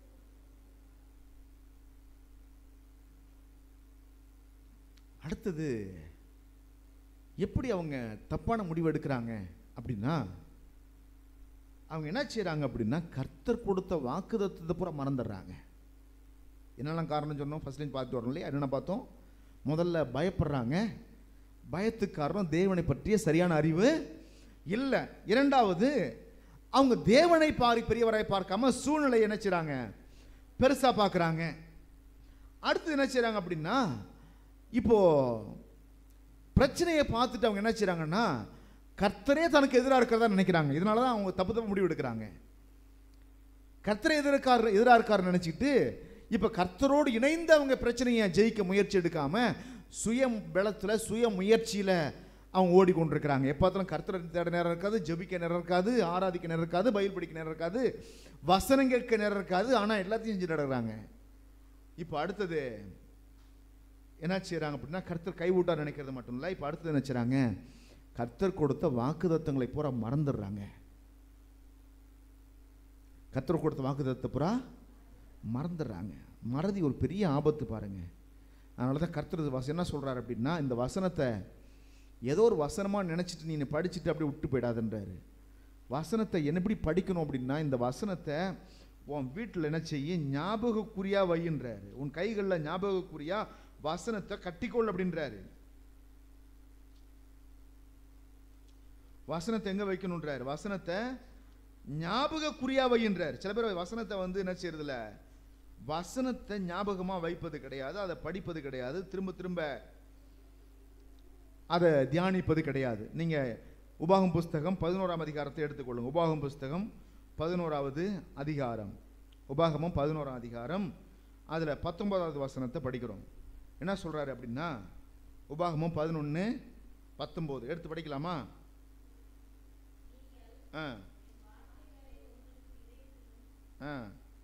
அடுத்தது எப்படி அவங்க தப்பான முடிவு எடுக்கிறாங்க அப்படின்னா அவங்க என்ன செய்றாங்க அப்படின்னா கர்த்தர் கொடுத்த வாக்குதத்தத்தை பூரா மறந்துடுறாங்க என்னெல்லாம் காரணம் சொன்னோம் ஃபர்ஸ்ட்லேயும் பார்த்து வரணும் இல்லையா என்னென்ன பார்த்தோம் முதல்ல பயப்படுறாங்க பயத்துக்கு காரணம் தேவனை பற்றிய சரியான அறிவு இல்லை இரண்டாவது அவங்க தேவனை பாரி பெரியவரை பார்க்காம சூழ்நிலை என்ன செய்றாங்க பெருசாக பார்க்குறாங்க அடுத்து என்ன செய்றாங்க அப்படின்னா இப்போ பிரச்சனையை பார்த்துட்டு அவங்க என்ன செய்றாங்கன்னா கர்த்தரே தனக்கு எதிராக இருக்கிறதா நினைக்கிறாங்க இதனால தான் அவங்க தப்பு தப்பு முடிவு எடுக்கிறாங்க கர்த்தரை எதிர்க்கார் எதிராக இருக்காருன்னு நினச்சிக்கிட்டு இப்போ கர்த்தரோடு இணைந்து அவங்க பிரச்சனையை ஜெயிக்க முயற்சி எடுக்காம சுய பலத்தில் சுய முயற்சியில் அவங்க ஓடிக்கொண்டிருக்கிறாங்க எப்போ பார்த்தாலும் கர்த்தரை தேட நேரம் இருக்காது ஜெபிக்க நேரம் இருக்காது ஆராதிக்க நேரம் இருக்காது பயில் படிக்க நேரம் இருக்காது வசனம் கேட்க நேரம் இருக்காது ஆனால் எல்லாத்தையும் செஞ்சு நடக்கிறாங்க இப்போ அடுத்தது என்ன செய்றாங்க அப்படின்னா கர்த்தர் கைவிட்டார் நினைக்கிறது மட்டும் இல்லை இப்போ அடுத்தது என்ன செய்றாங்க கர்த்தர் கொடுத்த வாக்குதத்தங்களை பூரா மறந்துடுறாங்க கர்த்தர் கொடுத்த வாக்குதத்தை பூரா மறந்துடுறாங்க மறதி ஒரு பெரிய ஆபத்து பாருங்க அதனால தான் கர்த்தர் வசனம் என்ன சொல்றாரு அப்படின்னா இந்த வசனத்தை ஏதோ ஒரு வசனமாக நினச்சிட்டு நீ படிச்சுட்டு அப்படியே விட்டு போயிடாதுன்றாரு வசனத்தை என்ன எப்படி படிக்கணும் அப்படின்னா இந்த வசனத்தை உன் வீட்டில் என்ன செய்ய ஞாபகக்குறியா வையின்றாரு உன் கைகளில் ஞாபகக்குறியா வசனத்தை கட்டிக்கொள் அப்படின்றாரு வசனத்தை எங்க வைக்கணுன்றாரு வசனத்தை ஞாபகக்குறியா வையின்றார் சில பேர் வசனத்தை வந்து என்ன செய்யறதில்ல வசனத்தை ஞாபகமா வைப்பது கிடையாது அதை படிப்பது கிடையாது திரும்ப திரும்ப அதை தியானிப்பது கிடையாது நீங்க உபாகம் புஸ்தகம் பதினோராம் அதிகாரத்தை எடுத்துக்கொள்ளுங்க உபாகம் புஸ்தகம் பதினோராவது அதிகாரம் உபாகமம் பதினோராம் அதிகாரம் அதுல பத்தொன்பதாவது வசனத்தை படிக்கிறோம் என்ன சொல்றாரு அப்படின்னா உபாகமம் பதினொன்று பத்தொம்போது எடுத்து படிக்கலாமா ஆ ஆ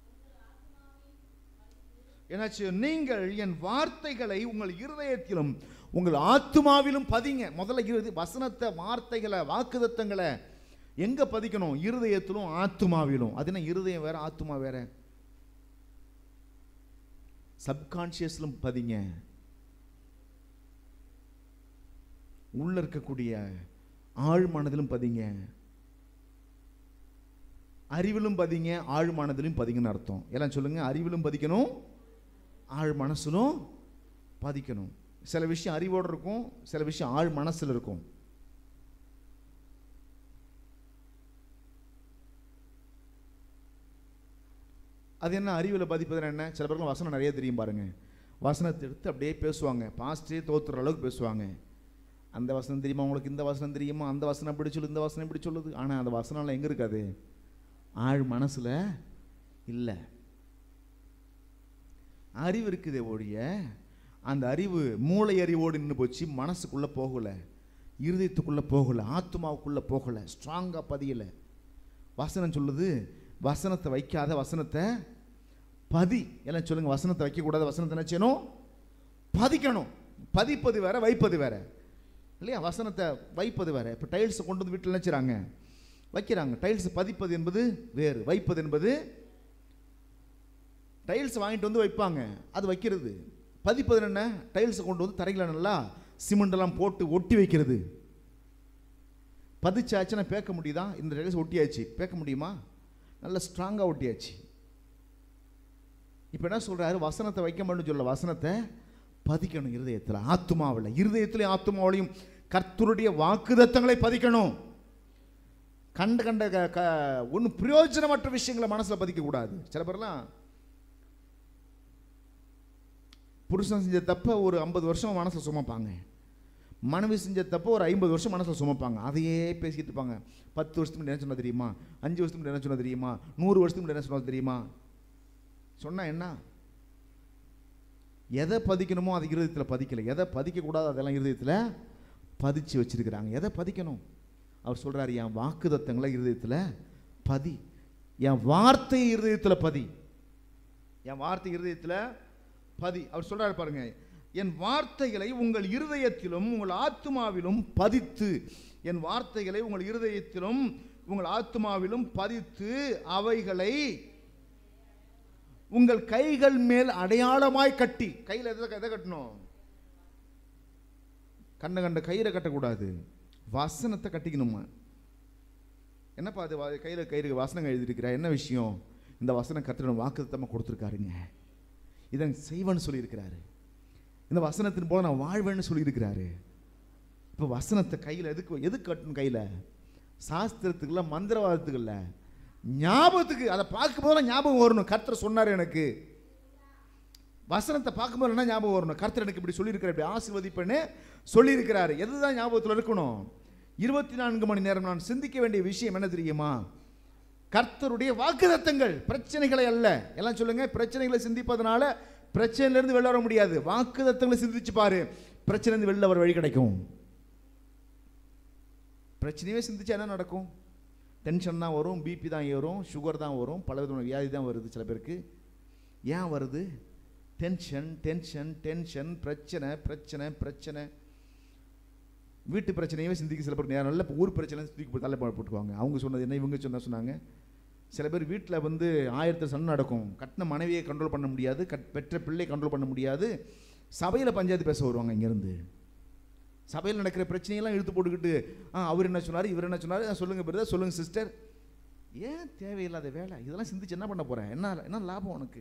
என்னாச்சு நீங்கள் என் வார்த்தைகளை உங்கள் இருதயத்திலும் உங்கள் ஆத்துமாவிலும் பதிங்க முதல்ல இரு வசனத்தை வார்த்தைகளை வாக்குதத்தங்களை எங்க பதிக்கணும் இருதயத்திலும் ஆத்துமாவிலும் அது என்ன இருதயம் வேற ஆத்துமா வேற சப்கான்சியஸ்லும் பதிங்க உள்ள இருக்கக்கூடிய ஆழ் மனதிலும் பதிங்க அறிவிலும் பதிங்க ஆழ் மனதிலும் பதிங்கன்னு அர்த்தம் எல்லாம் சொல்லுங்க அறிவிலும் பதிக்கணும் ஆழ் மனசிலும் பதிக்கணும் சில விஷயம் அறிவோடு இருக்கும் சில விஷயம் ஆழ் மனசில் இருக்கும் அது என்ன அறிவில் பதிப்பதுன்னா என்ன சில பேருக்கு வசனம் நிறைய தெரியும் பாருங்க வசனத்தை எடுத்து அப்படியே பேசுவாங்க பாஸ்டே தோத்துற அளவுக்கு பேசுவாங்க அந்த வசனம் தெரியுமா உங்களுக்கு இந்த வசனம் தெரியுமா அந்த வசனம் இப்படி சொல்லுது இந்த வசனம் இப்படி சொல்லுது ஆனால் அந்த வசனம்லாம் எங்கே இருக்காது ஆழ் மனசில் இல்லை அறிவு இருக்குதே ஒழிய அந்த அறிவு மூளை அறிவோடு நின்று போச்சு மனசுக்குள்ளே போகலை இருதயத்துக்குள்ளே போகலை ஆத்மாவுக்குள்ளே போகலை ஸ்ட்ராங்காக பதியலை வசனம் சொல்லுது வசனத்தை வைக்காத வசனத்தை பதி எல்லாம் சொல்லுங்க வசனத்தை வைக்கக்கூடாத வசனத்தை என்ன செய்யணும் பதிக்கணும் பதிப்பது வேற வைப்பது வேற இல்லையா வசனத்தை வைப்பது வேற இப்போ டைல்ஸை கொண்டு வந்து வீட்டில் நினைச்சுறாங்க வைக்கிறாங்க டைல்ஸ் பதிப்பது என்பது வேறு வைப்பது என்பது டைல்ஸ் வாங்கிட்டு வந்து வைப்பாங்க அது வைக்கிறது பதிப்பது என்ன டைல்ஸை கொண்டு வந்து தரையில் நல்லா சிமெண்டெல்லாம் போட்டு ஒட்டி வைக்கிறது பதிச்சாச்சுன்னா பேக்க முடியுதா இந்த டைல்ஸ் ஒட்டியாச்சு பேக்க முடியுமா நல்ல ஸ்ட்ராங்காக ஒட்டியாச்சு இப்போ என்ன சொல்றாரு வசனத்தை வைக்க மாட்டேன்னு சொல்ல வசனத்தை பதிக்கணும் இருதயத்தில் ஆத்துமாவில் இருதயத்திலையும் ஆத்துமாவிலையும் கர்த்தருடைய வாக்குதத்தங்களை பதிக்கணும் கண்ட கண்ட க க ஒன்றும் பிரயோஜனமற்ற விஷயங்களை மனசில் பதிக்கக்கூடாது சில பேர்லாம் புருஷன் செஞ்ச தப்ப ஒரு ஐம்பது வருஷம் மனசில் சுமப்பாங்க மனைவி செஞ்ச தப்ப ஒரு ஐம்பது வருஷம் மனசில் சுமப்பாங்க அதையே பேசிக்கிட்டு இருப்பாங்க பத்து வருஷத்துக்கு முன்னாடி என்ன சொன்னா தெரியுமா அஞ்சு வருஷத்துக்கு முன்னாடி என்ன சொன்னா தெரியுமா நூறு வருஷத்துக்கு முன்னாடி என்ன சொன்னா தெரியுமா சொன்னா என்ன எதை பதிக்கணுமோ அது இருதயத்தில் பதிக்கல எதை பதிக்கக்கூடாது அதெல்லாம் இருதயத்தில் பதிச்சு வச்சிருக்கிறாங்க எதை பதிக்கணும் அவர் சொல்றாரு என் வாக்குதத்தங்களை இருதயத்தில் பதி என் வார்த்தை இருதயத்தில் பதி என் வார்த்தை இருதயத்தில் பதி அவர் சொல்றாரு பாருங்க என் வார்த்தைகளை உங்கள் இருதயத்திலும் உங்கள் ஆத்துமாவிலும் பதித்து என் வார்த்தைகளை உங்கள் இருதயத்திலும் உங்கள் ஆத்துமாவிலும் பதித்து அவைகளை உங்கள் கைகள் மேல் அடையாளமாய் கட்டி கையில் எதை எதை கட்டணும் கண்ண கண்ட கயிறை கட்டக்கூடாது வசனத்தை கட்டிக்கணுமா என்னப்பா அது வா- கையில கயிறு வசனம் எழுதியிருக்கிறா என்ன விஷயம் இந்த வசனம் கத்திரன் வாக்குத்தமாக கொடுத்துருக்காருங்க இதை செய்வன்னு சொல்லியிருக்கிறாரு இந்த வசனத்தின் போல நான் வாழ்வேன்னு சொல்லியிருக்கிறாரு இப்போ வசனத்தை கையில் எதுக்கு எதுக்கு கட்டணும் கையில் சாஸ்திரத்துக்குள்ள மந்திரவாதத்துக்குள்ள ஞாபகத்துக்கு அதை பார்க்கும்போது ஞாபகம் வரணும் கர்த்தர் சொன்னார் எனக்கு வசனத்தை பார்க்கும்போது என்ன ஞாபகம் வரணும் கர்த்தர் எனக்கு இப்படி சொல்லியிருக்கிறார் இப்படி ஆசீர்வதிப்பேன்னு சொல்லியிருக்கிறாரு எதுதான் ஞாபகத்தில் இருக்கணும் இருபத்தி நான்கு மணி நேரம் நான் சிந்திக்க வேண்டிய விஷயம் என்ன தெரியுமா கர்த்தருடைய வாக்குதத்தங்கள் பிரச்சனைகளை அல்ல எல்லாம் சொல்லுங்க பிரச்சனைகளை சிந்திப்பதனால பிரச்சனையிலிருந்து வெளில வர முடியாது வாக்குதத்தங்களை சிந்திச்சு பாரு பிரச்சனையிலிருந்து வெளில வர வழி கிடைக்கும் பிரச்சனையே சிந்திச்சா என்ன நடக்கும் டென்ஷன் தான் வரும் பிபி தான் ஏறும் சுகர் தான் வரும் பல விதமான வியாதி தான் வருது சில பேருக்கு ஏன் வருது டென்ஷன் டென்ஷன் டென்ஷன் பிரச்சனை பிரச்சனை பிரச்சனை வீட்டு பிரச்சனையவே சிந்திக்க சில பேர் நேரம் நல்ல ஊர் பிரச்சனை தூக்கி போட்டு தலை போட்டுக்குவாங்க அவங்க சொன்னது என்ன இவங்க சொன்ன சொன்னாங்க சில பேர் வீட்டில் வந்து ஆயிரத்து சண்டை நடக்கும் கட்டின மனைவியை கண்ட்ரோல் பண்ண முடியாது கட் பெற்ற பிள்ளை கண்ட்ரோல் பண்ண முடியாது சபையில் பஞ்சாயத்து பேச வருவாங்க இங்கேருந்து சபையில் நடக்கிற பிரச்சனையெல்லாம் இழுத்து போட்டுக்கிட்டு ஆ அவர் என்ன சொன்னார் இவர் என்ன சொன்னார் சொல்லுங்க பிரதர் சொல்லுங்க சிஸ்டர் ஏன் தேவையில்லாத வேலை இதெல்லாம் சிந்திச்சு என்ன பண்ண போறேன் என்ன என்ன லாபம் உனக்கு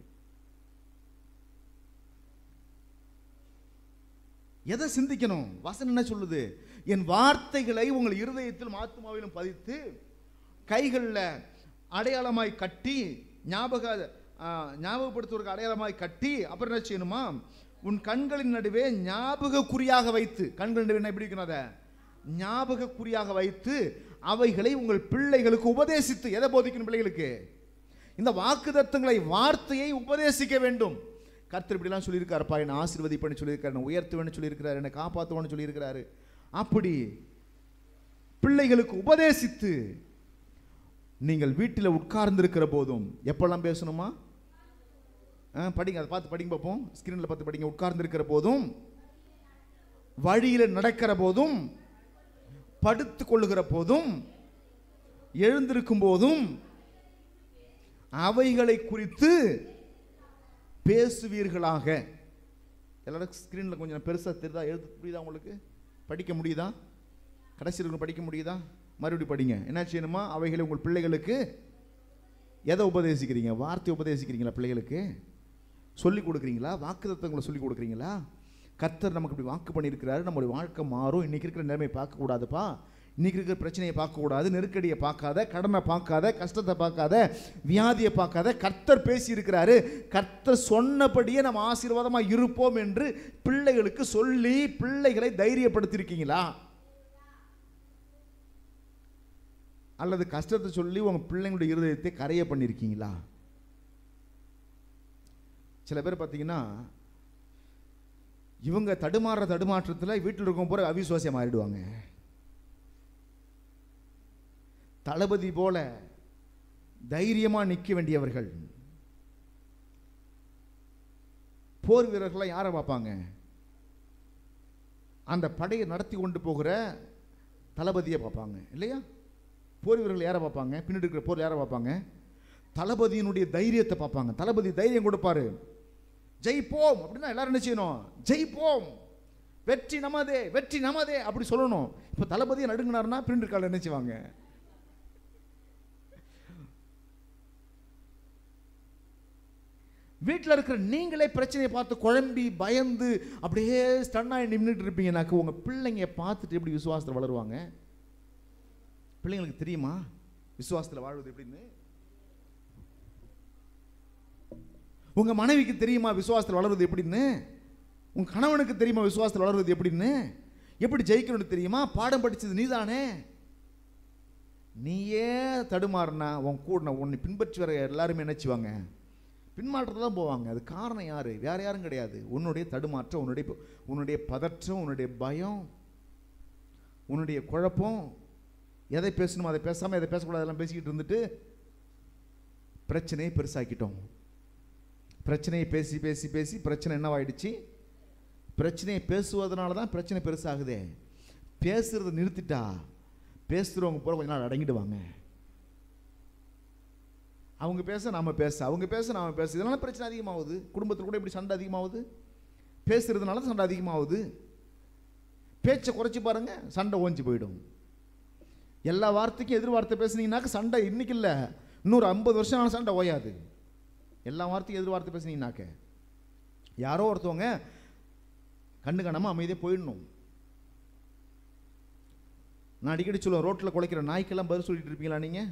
எதை சிந்திக்கணும் வசனம் என்ன சொல்லுது என் வார்த்தைகளை உங்கள் இருதயத்திலும் ஆத்மாவிலும் பதித்து கைகளில் அடையாளமாய் கட்டி ஞாபக ஆ, ஞாபகப்படுத்துவதற்கு அடையாளமாய் கட்டி அப்புறம் என்ன செய்யணுமா உன் கண்களின் நடுவே ஞாபக குறியாக வைத்து கண்கள் நடுவே என்ன எப்படி இருக்கணும் அதை ஞாபக குறியாக வைத்து அவைகளை உங்கள் பிள்ளைகளுக்கு உபதேசித்து எதை போதிக்கணும் பிள்ளைகளுக்கு இந்த வாக்குதத்தங்களை வார்த்தையை உபதேசிக்க வேண்டும் கர்த்தர் இப்படிலாம் சொல்லியிருக்காருப்பா என்னை ஆசீர்வதிப்பேன்னு சொல்லியிருக்காரு என்னை உயர்த்துவேன்னு சொல்லியிருக்கிறாரு என்னை காப்பாற்றுவேன்னு சொல்லியிருக்கிறாரு அப்படி பிள்ளைகளுக்கு உபதேசித்து நீங்கள் வீட்டில் உட்கார்ந்திருக்கிற போதும் எப்பெல்லாம் பேசணுமா ஆ, படிங்க அதை பார்த்து படிங்க பார்ப்போம் ஸ்கிரீனில் பார்த்து படிங்க உட்கார்ந்திருக்கிற போதும் வழியில் நடக்கிற போதும் படுத்து கொள்ளுகிற போதும் எழுந்திருக்கும் போதும் அவைகளை குறித்து பேசுவீர்களாக எல்லாரும் ஸ்க்ரீனில் கொஞ்சம் பெருசாக தெரியுதா எழுத்து புரியுதா உங்களுக்கு படிக்க முடியுதா கடைசியில் இருக்கும் படிக்க முடியுதா மறுபடியும் படிங்க என்ன செய்யணுமா அவைகளை உங்கள் பிள்ளைகளுக்கு எதை உபதேசிக்கிறீங்க வார்த்தை உபதேசிக்கிறீங்களா பிள்ளைகளுக்கு சொல்லி கொடுக்குறீங்களா வாக்குத்தத்தங்களை சொல்லி கொடுக்குறீங்களா கர்த்தர் நமக்கு இப்படி வாக்கு பண்ணியிருக்கிறாரு நம்மளுடைய வாழ்க்கை மாறும் இன்னைக்கு இருக்கிற நிலைமையை பார்க்கக்கூடாதுப்பா இன்னைக்கு இருக்கிற பிரச்சனையை பார்க்கக்கூடாது நெருக்கடியை பார்க்காத கடனை பார்க்காத கஷ்டத்தை பார்க்காத வியாதியை பார்க்காத கர்த்தர் பேசியிருக்கிறாரு கர்த்தர் சொன்னபடியே நம்ம ஆசீர்வாதமாக இருப்போம் என்று பிள்ளைகளுக்கு சொல்லி பிள்ளைகளை தைரியப்படுத்தியிருக்கீங்களா அல்லது கஷ்டத்தை சொல்லி உங்கள் பிள்ளைங்களுடைய இருதயத்தை கரைய பண்ணியிருக்கீங்களா சில பேர் பார்த்தீங்கன்னா இவங்க தடுமாறுற தடுமாற்றத்தில் வீட்டில் இருக்கும் போற அவிசுவாசியம் மாறிடுவாங்க தளபதி போல தைரியமா நிற்க வேண்டியவர்கள் போர் வீரர்கள்லாம் யாரை பார்ப்பாங்க அந்த படையை நடத்தி கொண்டு போகிற தளபதியை பார்ப்பாங்க இல்லையா போர் வீரர்கள் யாரை பார்ப்பாங்க பின்னாடி இருக்கிற போர் யாரை பார்ப்பாங்க தளபதியினுடைய தைரியத்தை பார்ப்பாங்க தளபதி தைரியம் கொடுப்பாரு ஜெயிப்போம் அப்படின்னா எல்லாரும் என்ன செய்யணும் ஜெயிப்போம் வெற்றி நமதே வெற்றி நமதே அப்படி சொல்லணும் இப்போ தளபதியை நடுங்கினார்னா பிரிண்ட் கால என்ன செய்வாங்க வீட்டில் இருக்கிற நீங்களே பிரச்சனையை பார்த்து குழம்பி பயந்து அப்படியே ஸ்டன்னாகி நின்றுட்டு இருப்பீங்கனாக்க உங்கள் பிள்ளைங்க பார்த்துட்டு எப்படி விசுவாசத்தில் வளருவாங்க பிள்ளைங்களுக்கு தெரியுமா விசுவாசத்தில் வாழ்வது எப்படின்னு உங்க மனைவிக்கு தெரியுமா விசுவாசத்தில் வளருவது எப்படின்னு உங்க கணவனுக்கு தெரியுமா விசுவாசத்தில் வளருவது எப்படின்னு எப்படி ஜெயிக்கணும்னு தெரியுமா பாடம் படிச்சது நீதானே நீயே தடுமாறினா உன் கூட உன்னை பின்பற்றி வர எல்லாருமே நினைச்சுவாங்க பின்மாற்றத்தில் தான் போவாங்க அது காரணம் யாரு வேற யாரும் கிடையாது உன்னுடைய தடுமாற்றம் உன்னுடைய உன்னுடைய பதற்றம் உன்னுடைய பயம் உன்னுடைய குழப்பம் எதை பேசணுமோ அதை பேசாமல் எதை பேசக்கூடாது அதெல்லாம் பேசிக்கிட்டு இருந்துட்டு பிரச்சனையை பெருசாக்கிட்டோம் பிரச்சனையை பேசி பேசி பேசி பிரச்சனை என்னவாயிடுச்சு பிரச்சனையை பேசுவதனால தான் பிரச்சனை பெருசாகுதே பேசுறதை நிறுத்திட்டா பேசுகிறவங்க பூரா கொஞ்ச நாள் அடங்கிடுவாங்க அவங்க பேச நாம பேச அவங்க பேச நாம பேச இதனால பிரச்சனை அதிகமாகுது குடும்பத்தில் கூட இப்படி சண்டை அதிகமாகுது பேசுறதுனால தான் சண்டை அதிகமாகுது பேச்சை குறைச்சி பாருங்க சண்டை ஓஞ்சி போயிடும் எல்லா வார்த்தைக்கும் எதிர் வார்த்தை பேசுனீங்கன்னாக்க சண்டை இன்னைக்கு இல்லை இன்னொரு ஐம்பது வருஷம் ஆன சண்டை ஓயாது எல்லா வார்த்தைக்கும் எதிர் வார்த்தை பேசுனீங்கன்னாக்க யாரோ ஒருத்தவங்க கண்டு காணாமல் அமைதியாக போயிடணும் நான் அடிக்கடி சொல்லுவேன் ரோட்டில் குலைக்கிற நாய்க்கெல்லாம் பதில் சொல்லிட்டு இருப்பீங்களா நீங்கள்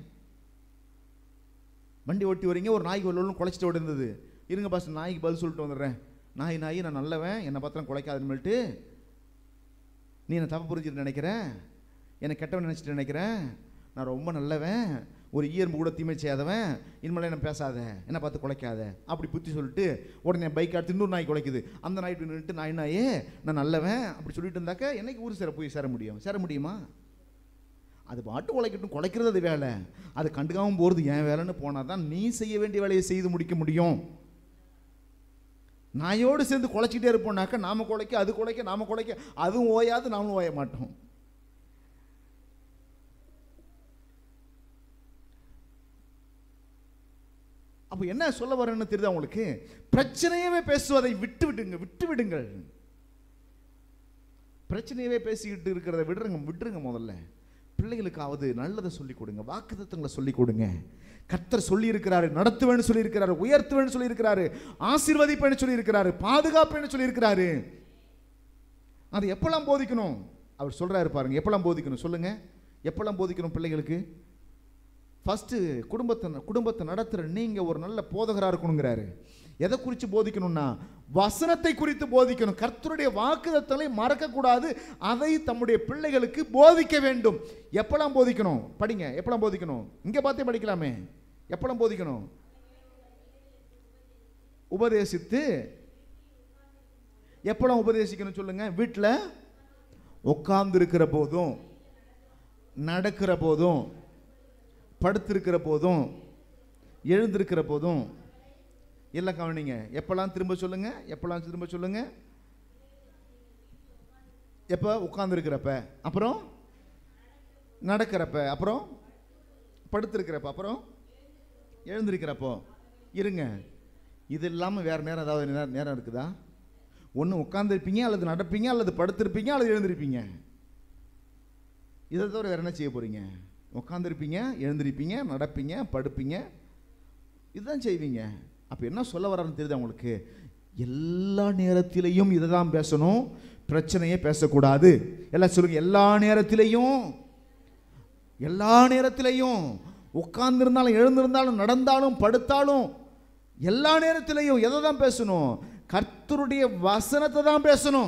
வண்டி ஓட்டி வரீங்க ஒரு நாய்க்கு வரலும் குலைச்சிட்டு ஓடி இருந்தது இருங்க பாஸ் நாய்க்கு பதில் சொல்லிட்டு வந்துடுறேன் நாய் நாய் நான் நல்லவன் என்னை பார்த்தா குலைக்காதுன்னு நீ என்னை தப்பு புரிஞ்சுட்டு நினைக்கிறேன் என்னை கெட்டவன் நினச்சிட்டு நினைக்கிறேன் நான் ரொம்ப நல்லவன் ஒரு ஈயம்பு கூட தீமை செய்யாதவன் இனிமேல் என்ன பேசாத என்ன பார்த்து குலைக்காத அப்படி புத்தி சொல்லிட்டு உடனே பைக் எடுத்து இன்னொரு நாய் குலைக்குது அந்த நாய் நின்றுட்டு நாய் நாயே நான் நல்லவன் அப்படி சொல்லிட்டு இருந்தாக்க என்னைக்கு ஊர் சேர போய் சேர முடியும் சேர முடியுமா அது பாட்டு குலைக்கட்டும் குலைக்கிறது அது வேலை அது கண்டுக்காமல் போகிறது என் வேலைன்னு போனால் தான் நீ செய்ய வேண்டிய வேலையை செய்து முடிக்க முடியும் நாயோடு சேர்ந்து குலைச்சிக்கிட்டே இருப்போம்னாக்க நாம குலைக்க அது குலைக்க நாம குலைக்க அதுவும் ஓயாது நாமளும் ஓய மாட்டோம் அப்போ என்ன சொல்ல வரேன்னு தெரியுதா உங்களுக்கு பிரச்சனையவே பேசுவதை விட்டு விடுங்க விட்டு விடுங்கள் பிரச்சனையவே பேசிக்கிட்டு இருக்கிறத விடுறங்க விட்டுருங்க முதல்ல பிள்ளைகளுக்காவது நல்லதை சொல்லிக் கொடுங்க வாக்குத்தத்தங்களை சொல்லிக் கொடுங்க கர்த்தர் சொல்லி இருக்கிறாரு நடத்துவேன்னு சொல்லி இருக்கிறாரு உயர்த்துவேன்னு சொல்லி இருக்கிறாரு ஆசீர்வதிப்பேன்னு சொல்லி இருக்கிறாரு பாதுகாப்பேன்னு சொல்லி இருக்கிறாரு அது எப்பெல்லாம் போதிக்கணும் அவர் சொல்றாரு பாருங்க எப்பெல்லாம் போதிக்கணும் சொல்லுங்க எப்பெல்லாம் போதிக்கணும் பிள்ளைகளுக்கு ஃபஸ்ட்டு குடும்பத்தை குடும்பத்தை நடத்துகிற நீங்கள் ஒரு நல்ல போதகராக இருக்கணுங்கிறாரு எதை குறித்து போதிக்கணும்னா வசனத்தை குறித்து போதிக்கணும் கர்த்தருடைய வாக்குதத்தலை மறக்கக்கூடாது அதை தம்முடைய பிள்ளைகளுக்கு போதிக்க வேண்டும் எப்பெல்லாம் போதிக்கணும் படிங்க எப்பெல்லாம் போதிக்கணும் இங்கே பார்த்தே படிக்கலாமே எப்பெல்லாம் போதிக்கணும் உபதேசித்து எப்பெல்லாம் உபதேசிக்கணும் சொல்லுங்க வீட்டில் உட்கார்ந்து இருக்கிற போதும் நடக்கிற போதும் படுத்திருக்கிற போதும் எழுந்திருக்கிற போதும் இல்லை கவனிங்க எப்பெல்லாம் திரும்ப சொல்லுங்க எப்பெல்லாம் திரும்ப சொல்லுங்க எப்போ உட்காந்துருக்கிறப்ப அப்புறம் நடக்கிறப்ப அப்புறம் படுத்திருக்கிறப்ப அப்புறம் எழுந்திருக்கிறப்போ இருங்க இது இல்லாமல் வேறு நேரம் ஏதாவது நேரம் நேரம் இருக்குதா ஒன்று உட்காந்துருப்பீங்க அல்லது நடப்பீங்க அல்லது படுத்திருப்பீங்க அல்லது எழுந்திருப்பீங்க இதை தவிர வேறு என்ன செய்ய போகிறீங்க உட்காந்துருப்பீங்க எழுந்திருப்பீங்க நடப்பீங்க படுப்பீங்க இதுதான் செய்வீங்க அப்போ என்ன சொல்ல வர்றாருன்னு தெரியுது உங்களுக்கு எல்லா நேரத்திலையும் இதை தான் பேசணும் பிரச்சனையே பேசக்கூடாது எல்லாம் சொல்லுங்க எல்லா நேரத்திலையும் எல்லா நேரத்திலையும் உட்கார்ந்திருந்தாலும் எழுந்திருந்தாலும் நடந்தாலும் படுத்தாலும் எல்லா நேரத்திலையும் எதை தான் பேசணும் கர்த்தருடைய வசனத்தை தான் பேசணும்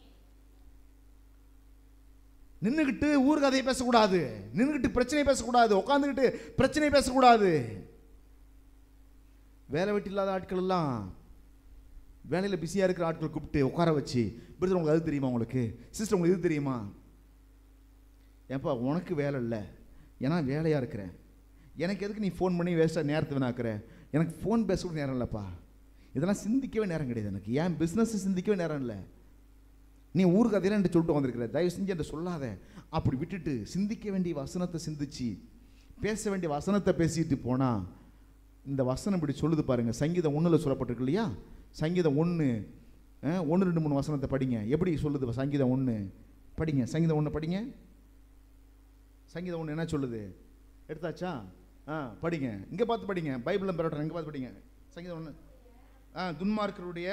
நின்றுக்கிட்டு ஊர் கதையை பேசக்கூடாது நின்றுக்கிட்டு பிரச்சனையை பேசக்கூடாது உட்காந்துக்கிட்டு பிரச்சனையை பேசக்கூடாது வேலை வெட்டி இல்லாத ஆட்கள் எல்லாம் வேலையில் பிஸியாக இருக்கிற ஆட்கள் கூப்பிட்டு உட்கார வச்சு பிரதர் உங்களுக்கு அது தெரியுமா உங்களுக்கு சிஸ்டர் உங்களுக்கு இது தெரியுமா ஏப்பா உனக்கு வேலை இல்லை ஏன்னா வேலையாக இருக்கிறேன் எனக்கு எதுக்கு நீ ஃபோன் பண்ணி வேஸ்ட்டாக நேரத்தை வேணாக்குற எனக்கு ஃபோன் பேச கூட நேரம் இல்லைப்பா இதெல்லாம் சிந்திக்கவே நேரம் கிடையாது எனக்கு ஏன் பிஸ்னஸ் சிந்திக்கவே நேரம் இல்லை நீ ஊர் கதையெல்லாம் என்கிட்ட சொல்லிட்டு வந்திருக்கிற தயவு செஞ்சு என்கிட்ட சொல்லாத அப்படி விட்டுட்டு சிந்திக்க வேண்டிய வசனத்தை சிந்திச்சு பேச வேண்டிய வசனத்தை பேசிட்டு போனா இந்த வசனம் இப்படி சொல்லுது பாருங்க சங்கீதம் ஒன்றில் சொல்லப்பட்டிருக்கு இல்லையா சங்கீதம் ஒன்று ஒன்று ரெண்டு மூணு வசனத்தை படிங்க எப்படி சொல்லுது சங்கீதம் ஒன்று படிங்க சங்கீதம் ஒன்று படிங்க சங்கீதம் ஒன்று என்ன சொல்லுது எடுத்தாச்சா ஆ படிங்க இங்கே பார்த்து படிங்க பைபிளில் பெறட்டும் இங்கே பார்த்து படிங்க சங்கீதம் ஒன்று ஆ, துன்மார்க்கருடைய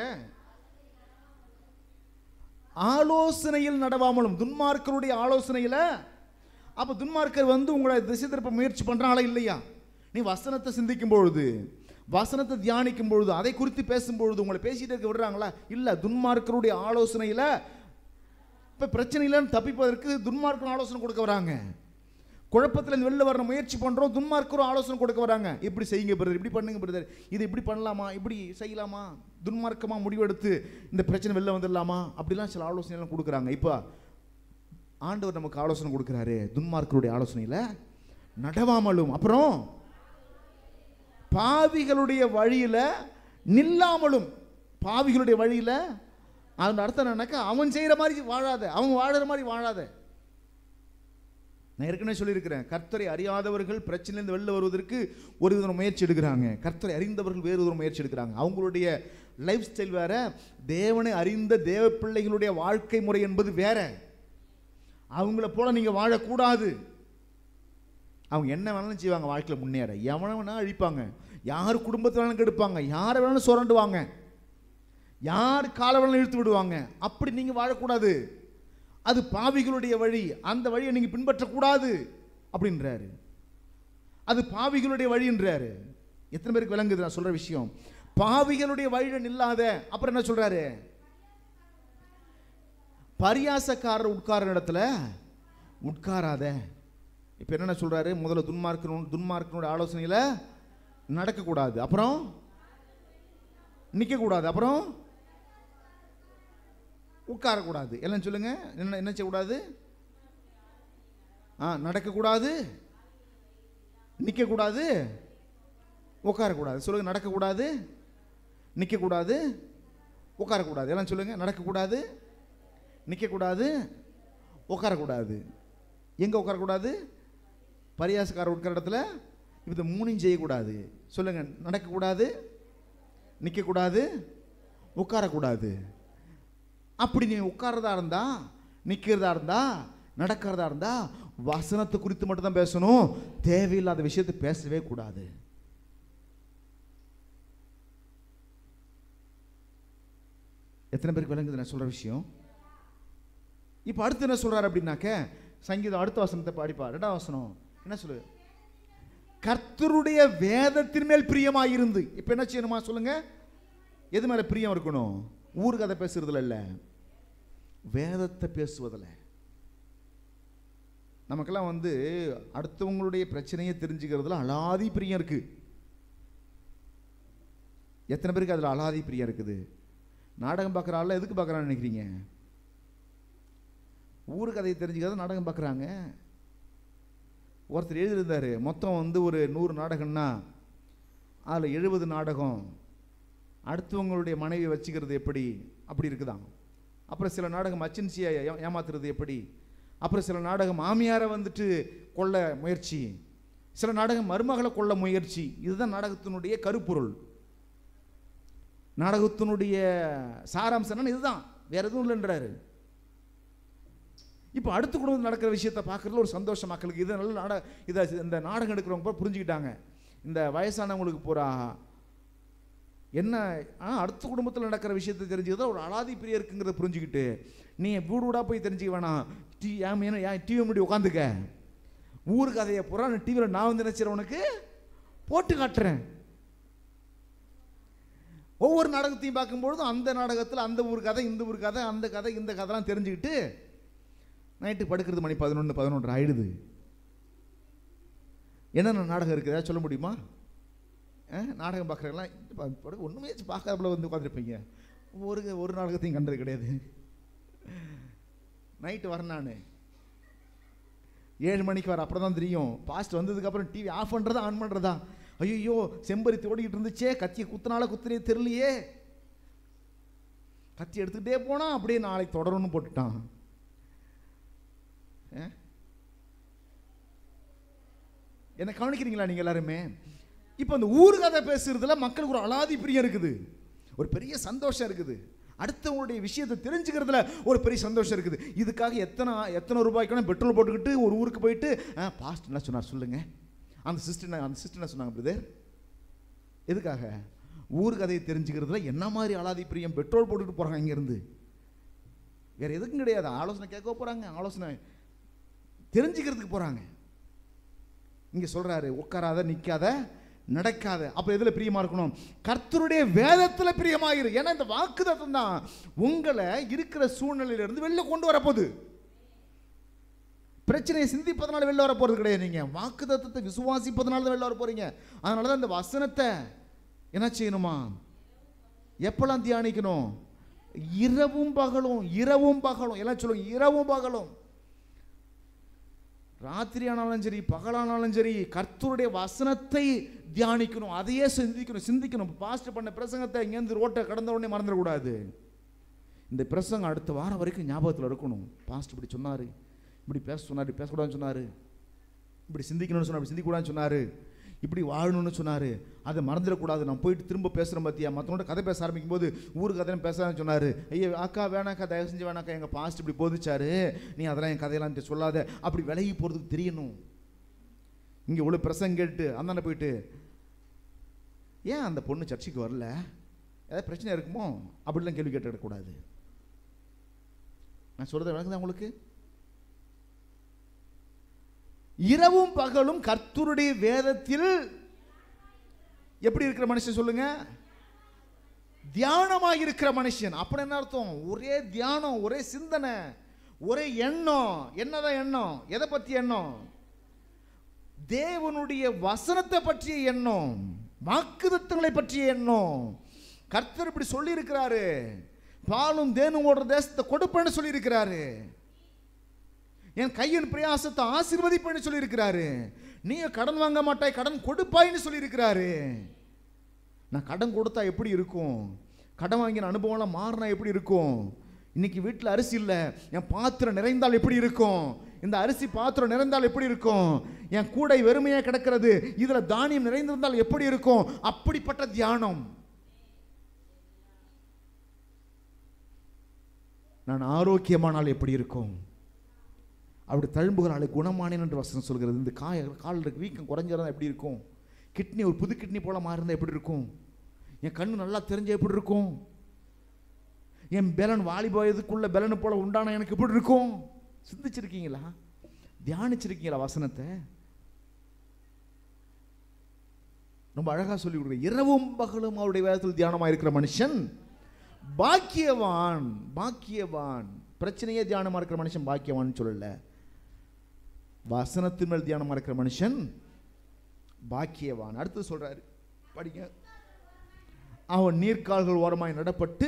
ஆலோசனையில் நடவாமலும் துன்மார்க்கருடைய ஆலோசனையில் அப்போ துன்மார்க்கர் வந்து உங்களை திசை திருப்ப முயற்சி பண்ணுறாங்களா இல்லையா நீ வசனத்தை சிந்திக்கும் பொழுது வசனத்தை தியானிக்கும் பொழுது அதை குறித்து பேசும் பொழுது உங்களை பேசிட்டு இருக்க விடுறாங்களா இல்லை துன்மார்க்கருடைய ஆலோசனையில் இப்போ பிரச்சனை இல்லைன்னு தப்பிப்பதற்கு துன்மார்க்கர் ஆலோசனை கொடுக்க வராங்க குழப்பத்தில் வெளில வர முயற்சி பண்ணுறோம் துன்மார்க்கரும் ஆலோசனை கொடுக்க வராங்க இப்படி செய்யுங்க பிரதர் இப்படி பண்ணுங்க பிரதர் இது இப்படி பண்ணலாமா இப்படி செய்யலாமா துன்மார்க்கமாக முடிவெடுத்து இந்த பிரச்சனை வெளில வந்துடலாமா அப்படிலாம் சில ஆலோசனைலாம் கொடுக்குறாங்க இப்போ ஆண்டவர் நமக்கு ஆலோசனை கொடுக்குறாரு துன்மார்க்கருடைய ஆலோசனையில் நடவாமலும் அப்புறம் பாவிகளுடைய வழியில் நில்லாமலும் பாவிகளுடைய வழியில் அந்த அர்த்தம் என்னன்னாக்கா அவன் செய்கிற மாதிரி வாழாத அவன் வாழற மாதிரி வாழாத நான் ஏற்கனவே சொல்லியிருக்கிறேன் கர்த்தரை அறியாதவர்கள் பிரச்சனையிலிருந்து வெளில வருவதற்கு ஒரு வித முயற்சி எடுக்கிறாங்க கர்த்தரை அறிந்தவர்கள் வேறு ஒரு முயற்சி எடுக்கிறாங்க அவங்களுடைய லைஃப் ஸ்டைல் வேற தேவனை அறிந்த தேவ பிள்ளைகளுடைய வாழ்க்கை முறை என்பது வேற அவங்கள போல நீங்கள் வாழக்கூடாது அவங்க என்ன வேணாலும் செய்வாங்க வாழ்க்கையில் முன்னேற எவனை வேணாலும் அழிப்பாங்க யார் குடும்பத்தை வேணாலும் கெடுப்பாங்க யாரை வேணாலும் சுரண்டுவாங்க யார் காலை வேணாலும் இழுத்து விடுவாங்க அப்படி நீங்கள் வாழக்கூடாது அது பாவிகளுடைய வழி அந்த வழியை நீங்கள் பின்பற்றக்கூடாது அப்படின்றாரு அது பாவிகளுடைய வழின்றாரு எத்தனை பேருக்கு விளங்குது நான் சொல்ற விஷயம் பாவிகளுடைய வழியில நில்லாத அப்புறம் என்ன சொல்றாரு பரியாசக்காரர் உட்கார இடத்துல உட்காராத இப்போ என்னென்ன சொல்றாரு முதல்ல துன்மார்க்கணும் துன்மார்க்கனுடைய ஆலோசனையில் நடக்கக்கூடாது அப்புறம் நிற்கக்கூடாது அப்புறம் உட்காரக்கூடாது எல்லாம் சொல்லுங்க என்ன என்ன செய்யக்கூடாது ஆ நடக்கக்கூடாது நிற்கக்கூடாது உட்காரக்கூடாது சொல்லுங்க நடக்கக்கூடாது நிற்கக்கூடாது உட்காரக்கூடாது எல்லாம் சொல்லுங்க நடக்கக்கூடாது நிற்கக்கூடாது உட்காரக்கூடாது எங்கே உட்காரக்கூடாது பரியாசக்காரர் உட்கார இடத்துல இப்போ இந்த மூணையும் செய்யக்கூடாது சொல்லுங்க நடக்கக்கூடாது நிற்கக்கூடாது உட்காரக்கூடாது அப்படி நீ உட்கார்றதா இருந்தா நிற்கிறதா இருந்தா நடக்கிறதா இருந்தா வசனத்தை குறித்து மட்டும் தான் பேசணும் தேவையில்லாத விஷயத்தை பேசவே கூடாது எத்தனை பேருக்கு விளங்குது நான் சொல்ற விஷயம் இப்போ அடுத்து என்ன சொல்றாரு அப்படின்னாக்க சங்கீதம் அடுத்த வசனத்தை படிப்பா ரெண்டாம் வசனம் என்ன சொல்லு கர்த்தருடைய வேதத்தின் மேல் பிரியமாக இருந்து இப்போ என்ன செய்யணுமா சொல்லுங்க எது மேல பிரியம் இருக்கணும் ஊர் கதை பேசுறதுல இல்ல வேதத்தை பேசுவதில் நமக்கெல்லாம் வந்து அடுத்தவங்களுடைய பிரச்சனையை தெரிஞ்சுக்கிறதுல அலாதி பிரியம் இருக்கு எத்தனை பேருக்கு அதில் அலாதி பிரியம் இருக்குது நாடகம் பார்க்குற ஆள்லாம் எதுக்கு பார்க்குறான்னு நினைக்கிறீங்க ஊர் கதையை தெரிஞ்சுக்கிறது நாடகம் பார்க்குறாங்க ஒருத்தர் எழுதியிருந்தார் மொத்தம் வந்து ஒரு நூறு நாடகம்னா அதில் எழுபது நாடகம் அடுத்தவங்களுடைய மனைவி வச்சுக்கிறது எப்படி அப்படி இருக்குதாம் அப்புறம் சில நாடகம் அச்சன்சியை ஏமாத்துறது எப்படி அப்புறம் சில நாடகம் மாமியாரை வந்துட்டு கொல்ல முயற்சி சில நாடகம் மருமகளை கொல்ல முயற்சி இதுதான் நாடகத்தினுடைய கருப்பொருள் நாடகத்தினுடைய சாராம்சம் என்னன்னா இதுதான் வேற எதுவும் இல்லைன்றாரு இப்போ அடுத்த குடும்பம் நடக்கிற விஷயத்தை பார்க்குறதுல ஒரு சந்தோஷம் மக்களுக்கு இது நல்ல நாட இதை இந்த நாடகம் எடுக்கிறவங்க பூரா புரிஞ்சுக்கிட்டாங்க இந்த வயசானவங்களுக்கு பூரா என்ன ஆ அடுத்த குடும்பத்தில் நடக்கிற விஷயத்தை தெரிஞ்சுக்கிறதா ஒரு அலாதி பிரியம் இருக்குங்கிறத புரிஞ்சுக்கிட்டு நீ வீடு வீடாக போய் தெரிஞ்சுக்க வேணாம் டி ஏன் ஏன்னா ஏன் டிவி முடி உட்காந்துக்க ஊர் கதையை பூரா நான் டிவியில் நான் வந்து நினைச்சிறவனுக்கு போட்டு காட்டுறேன் ஒவ்வொரு நாடகத்தையும் பார்க்கும்பொழுதும் அந்த நாடகத்தில் அந்த ஊர் கதை இந்த ஊர் கதை அந்த கதை இந்த கதைலாம் தெரிஞ்சுக்கிட்டு நைட்டு படுக்கிறது மணி பதினொன்று பதினொன்று ஆயிடுது என்னென்ன நாடகம் இருக்குது ஏதாவது சொல்ல முடியுமா ஆ, நாடகம் பார்க்குறவங்களாம் ஒன்றுமே பார்க்காதப்பல வந்து உட்காந்துருப்பீங்க ஒரு ஒரு நாடகத்தையும் கண்டது கிடையாது நைட்டு வரேன் நான் ஏழு மணிக்கு வர அப்புறம் தான் தெரியும் பாஸ்ட் வந்ததுக்கப்புறம் டிவி ஆஃப் பண்ணுறதா ஆன் பண்ணுறதா ஐயோ செம்பருத்தி ஓடிக்கிட்டு இருந்துச்சே கத்தியை குத்துனால குத்துனே தெரியலையே கத்தி எடுத்துக்கிட்டே போனா அப்படியே நாளைக்கு தொடரும்னு போட்டுட்டான் ஆ? என்ன கவனிக்கிறீங்களா நீங்க எல்லாருமே இப்போ அந்த ஊர் கதை பேசுறதுல மக்களுக்கு ஒரு அலாதி பிரியம் இருக்குது ஒரு பெரிய சந்தோஷம் இருக்குது அடுத்தவங்களுடைய விஷயத்தை தெரிஞ்சுக்கிறதுல ஒரு பெரிய சந்தோஷம் இருக்குது இதுக்காக எத்தனை எத்தனை ரூபாய்க்கான பெட்ரோல் போட்டுக்கிட்டு ஒரு ஊருக்கு போயிட்டு பாஸ்ட் என்ன சொன்னார் சொல்லுங்க அந்த சிஸ்டர் அந்த சிஸ்டர் என்ன சொன்னாங்க பிரதர் எதுக்காக ஊர் கதையை தெரிஞ்சுக்கிறதுல என்ன மாதிரி அலாதி பிரியம் பெட்ரோல் போட்டுட்டு போகிறாங்க இங்கேருந்து வேற எதுக்கும் கிடையாது ஆலோசனை கேட்க போகிறாங்க ஆலோசனை தெரிஞ்சுக்கிறதுக்கு போகிறாங்க இங்கே சொல்கிறாரு உட்காராத நிற்காத நடக்காத அப்போ எதில் பிரியமாக இருக்கணும் கர்த்தருடைய வேதத்தில் பிரியமாயிரு ஏன்னா இந்த வாக்குதத்தம் தான் உங்களை இருக்கிற சூழ்நிலையிலிருந்து வெளில கொண்டு வரப்போகுது பிரச்சனையை சிந்திப்பதனால வெளில வர போகிறது கிடையாது நீங்கள் வாக்கு தத்துவத்தை விசுவாசிப்பதனால தான் வெளில வர போகிறீங்க அதனால தான் இந்த வசனத்தை என்ன செய்யணுமா எப்பெல்லாம் தியானிக்கணும் இரவும் பகலும் இரவும் பகலும் எல்லாம் சொல்லுங்க இரவும் பகலும் ராத்திரி ஆனாலும் சரி பகலானாலும் சரி கர்த்தருடைய வசனத்தை தியானிக்கணும் அதையே சிந்திக்கணும் சிந்திக்கணும் பாஸ்ட் பண்ண பிரசங்கத்தை இங்கேருந்து ரோட்டை கடந்த உடனே மறந்துடக்கூடாது இந்த பிரசங்கம் அடுத்த வாரம் வரைக்கும் ஞாபகத்தில் இருக்கணும் பாஸ்ட் இப்படி சொன்னார் இப்படி பேச சொன்னார் இப்படி பேசக்கூடாதுன்னு சொன்னார் இப்படி சிந்திக்கணும்னு சொன்னார் இப்படி சிந்திக்கக்கூடாதுன்னு சொன்னார் இப்படி வாழணும்னு சொன்னார் அதை மறந்துடக்கூடாது நான் போயிட்டு திரும்ப பேசுகிறேன் பார்த்தியா மற்றவங்கள்ட்ட கதை பேச ஆரம்பிக்கும் போது ஊர் கதையும் பேசான்னு சொன்னார் ஐயோ அக்கா வேணாக்கா தயவு செஞ்சு வேணாக்கா எங்கள் பாஸ்ட் இப்படி போதிச்சாரு நீ அதெல்லாம் என் கதையெல்லாம் என்கிட்ட சொல்லாத அப்படி விலகி போகிறதுக்கு தெரியணும் இங்கே இவ்வளோ பிரசங்க கேட்டு அந்தாண்ட போயிட்டு ஏன் அந்த பொண்ணு சர்ச்சுக்கு வரல ஏதாவது பிரச்சனை இருக்குமோ அப்படிலாம் கேள்வி கேட்டுக்கூடாது நான் சொல்கிறது விளக்குதா உங்களுக்கு இரவும் பகலும் கர்த்தருடைய வேதத்தில் எப்படி இருக்கிற மனுஷன் சொல்லுங்க தியானமாக இருக்கிற மனுஷன் அப்படி என்ன அர்த்தம் ஒரே தியானம் ஒரே சிந்தனை ஒரே எண்ணம் என்னதான் எண்ணம் எதை பற்றி எண்ணம் தேவனுடைய வசனத்தை பற்றிய எண்ணம் வாக்குதத்தங்களை பற்றிய எண்ணம் கர்த்தர் இப்படி சொல்லி இருக்கிறாரு பாலும் தேனும் ஓடுற தேசத்தை கொடுப்பேன்னு சொல்லி இருக்கிறாரு என் கையின் பிரயாசத்தை ஆசீர்வதிப்பேன்னு சொல்லி இருக்கிறாரு நீ கடன் வாங்க மாட்டாய் கடன் கொடுப்பாயின்னு சொல்லி இருக்கிறாரு நான் கடன் கொடுத்தா எப்படி இருக்கும் கடன் வாங்கின அனுபவம்லாம் மாறினா எப்படி இருக்கும் இன்னைக்கு வீட்டில் அரிசி இல்லை என் பாத்திரம் நிறைந்தால் எப்படி இருக்கும் இந்த அரிசி பாத்திரம் நிறைந்தால் எப்படி இருக்கும் என் கூடை வெறுமையாக கிடக்கிறது இதில் தானியம் நிறைந்திருந்தால் எப்படி இருக்கும் அப்படிப்பட்ட தியானம் நான் ஆரோக்கியமானால் எப்படி இருக்கும் அப்படி தழும்புகளால் குணமானேன் என்று வசனம் சொல்கிறது இந்த காய காலில் இருக்க வீக்கம் குறைஞ்சிருந்தா எப்படி இருக்கும் கிட்னி ஒரு புது கிட்னி போல மாறிருந்தா எப்படி இருக்கும் என் கண்ணு நல்லா தெரிஞ்ச எப்படி இருக்கும் என் பெலன் வாலிப வயதுக்குள்ள பெலனு போல உண்டான எனக்கு எப்படி இருக்கும் சிந்திச்சிருக்கீங்களா தியானிச்சிருக்கீங்களா வசனத்தை ரொம்ப அழகா சொல்லி கொடுக்குற இரவும் பகலும் அவருடைய வேதத்தில் தியானமாக இருக்கிற மனுஷன் பாக்கியவான் பாக்கியவான் பிரச்சனையே தியானமாக இருக்கிற மனுஷன் பாக்கியவான்னு சொல்லல வசனத்தின் மேல் தியானமாக இருக்கிற மனுஷன் பாக்கியவான் அடுத்து சொல்றாரு படிங்க அவன் நீர்க்கால்கள் ஓரமாய் நடப்பட்டு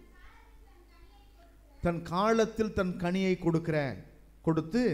தன் காலத்தில் தன் கனியை கொடுக்கிற கொடுத்து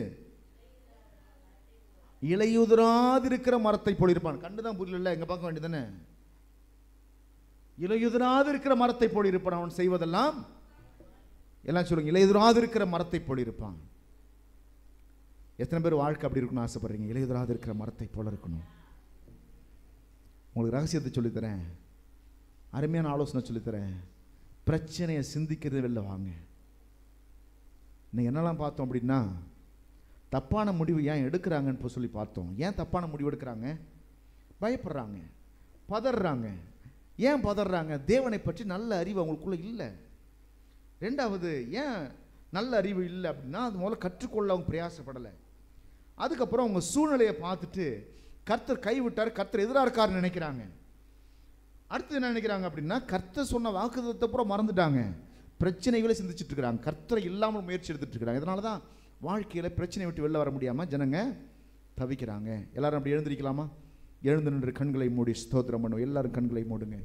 இலையுதிராதிருக்கிற மரத்தை போலிருப்பான் கண்டுதான் புரியல எங்க பார்க்க வேண்டியதானே இலையுதிராதிருக்கிற மரத்தை போலிருப்பான் அவன் செய்வதெல்லாம் எல்லாம் சொல்லுங்க இலையுதிராதிருக்கிற மரத்தை போலிருப்பான் எத்தனை பேர் வாழ்க்கை அப்படி இருக்கணும்னு ஆசைப்படுறீங்க இலையுதிராதிருக்கிற மரத்தை போல இருக்கணும் உங்களுக்கு ரகசியத்தை சொல்லித்தரேன் அருமையான ஆலோசனை சொல்லித்தரேன் பிரச்சனையை சிந்திக்கிறது வெளில வாங்க இன்னைக்கு என்னெல்லாம் பார்த்தோம் அப்படின்னா தப்பான முடிவு ஏன் எடுக்கிறாங்கன்னு இப்போ சொல்லி பார்த்தோம் ஏன் தப்பான முடிவு எடுக்கிறாங்க பயப்படுறாங்க பதறாங்க ஏன் பதறாங்க தேவனை பற்றி நல்ல அறிவு அவங்களுக்குள்ள இல்லை ரெண்டாவது ஏன் நல்ல அறிவு இல்லை அப்படின்னா அது முதல்ல கற்றுக்கொள்ள அவங்க பிரயாசப்படலை அதுக்கப்புறம் அவங்க சூழ்நிலையை பார்த்துட்டு கர்த்தர் கைவிட்டார் கர்த்தர் எதிராக இருக்காருன்னு நினைக்கிறாங்க அடுத்து என்ன நினைக்கிறாங்க அப்படின்னா கர்த்தர் சொன்ன வாக்குதத்தை பூரா மறந்துட்டாங்க பிரச்சனைகளை சிந்திச்சுட்டு இருக்கிறாங்க கர்த்தரை இல்லாமல் முயற்சி எடுத்துட்டு இருக்கிறாங்க இதனால தான் வாழ்க்கையில் பிரச்சனை விட்டு வெளில வர முடியாமல் ஜனங்க தவிக்கிறாங்க எல்லாரும் அப்படி எழுந்திருக்கலாமா எழுந்து நின்று கண்களை மூடி ஸ்தோத்திரம் பண்ணுவோம் எல்லாரும் கண்களை மூடுங்க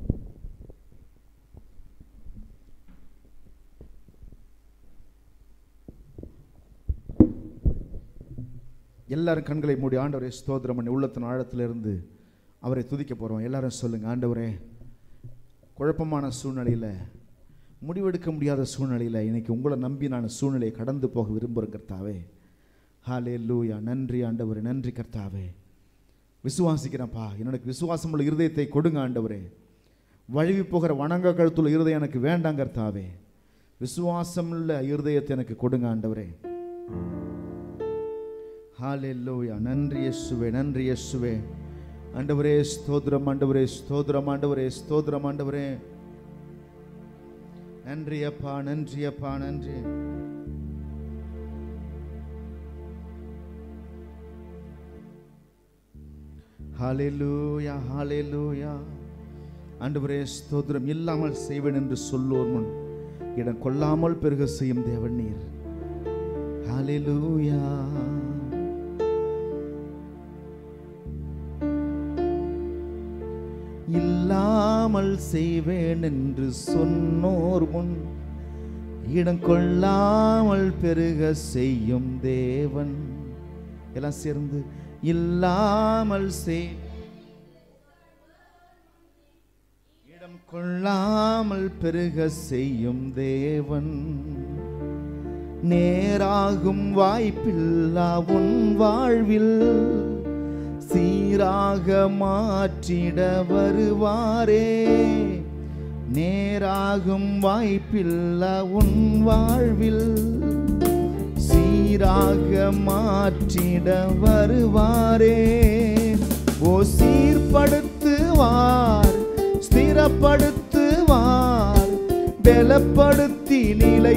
எல்லாரும் கண்களை மூடி ஆண்டவரை ஸ்தோத்திரம் பண்ணி உள்ளத்தின் ஆழத்திலிருந்து அவரை துதிக்க போகிறோம் எல்லாரும் சொல்லுங்க ஆண்டவரே குழப்பமான சூழ்நிலையில் முடிவெடுக்க முடியாத சூழ்நிலையில் இன்னைக்கு உங்களை நம்பி நான் சூழ்நிலையை கடந்து போக விரும்புகிறேன் கர்த்தாவே ஹாலே லூயா நன்றி ஆண்டவரே நன்றி கர்த்தாவே விசுவாசிக்கிறேன்ப்பா எனக்கு விசுவாசம் உள்ள இருதயத்தை கொடுங்க ஆண்டவரே வழுவி போகிற வணங்க கழுத்துள்ள இருதயம் எனக்கு வேண்டாம் கர்த்தாவே விசுவாசம் உள்ள இருதயத்தை எனக்கு கொடுங்க ஆண்டவரே ஹாலே லூயா நன்றி இயேசுவே நன்றி இயேசுவே ஆண்டவரே ஸ்தோத்திரம் ஆண்டவரே ஸ்தோத்திரம் ஆண்டவரே ஸ்தோத்திரம் ஆண்டவரே நன்றி அப்பா நன்றி அப்பா நன்றி ஹalleluya ஹalleluya ஆண்டவரே ஸ்தோத்திரம் இல்லாமல் செய்வேன் என்று சொல்லுவோர் முன் இடம் கொள்ளாமல் பெருக செய்யும் தேவன் நீர் ஹalleluya இல்லாமல் செய்வேன் என்று சொன்னோர் முன் இடம் கொள்ளாமல் பெருக செய்யும் தேவன் எல்லாம் சேர்ந்து இல்லாமல் செய் இடம் கொள்ளாமல் பெருக செய்யும் தேவன் நேராகும் வாய்ப்பில்லா உன் வாழ்வில் சீராக மாற்றிட வருவாரே நேராகும் வாய்ப்பில்லா உன் வாழ்வில் சீராக மாற்றிட வருவாரே ஓ சீர்படுத்துவார் ஸ்திரப்படுத்துவார் பலப்படுத்தி நிலை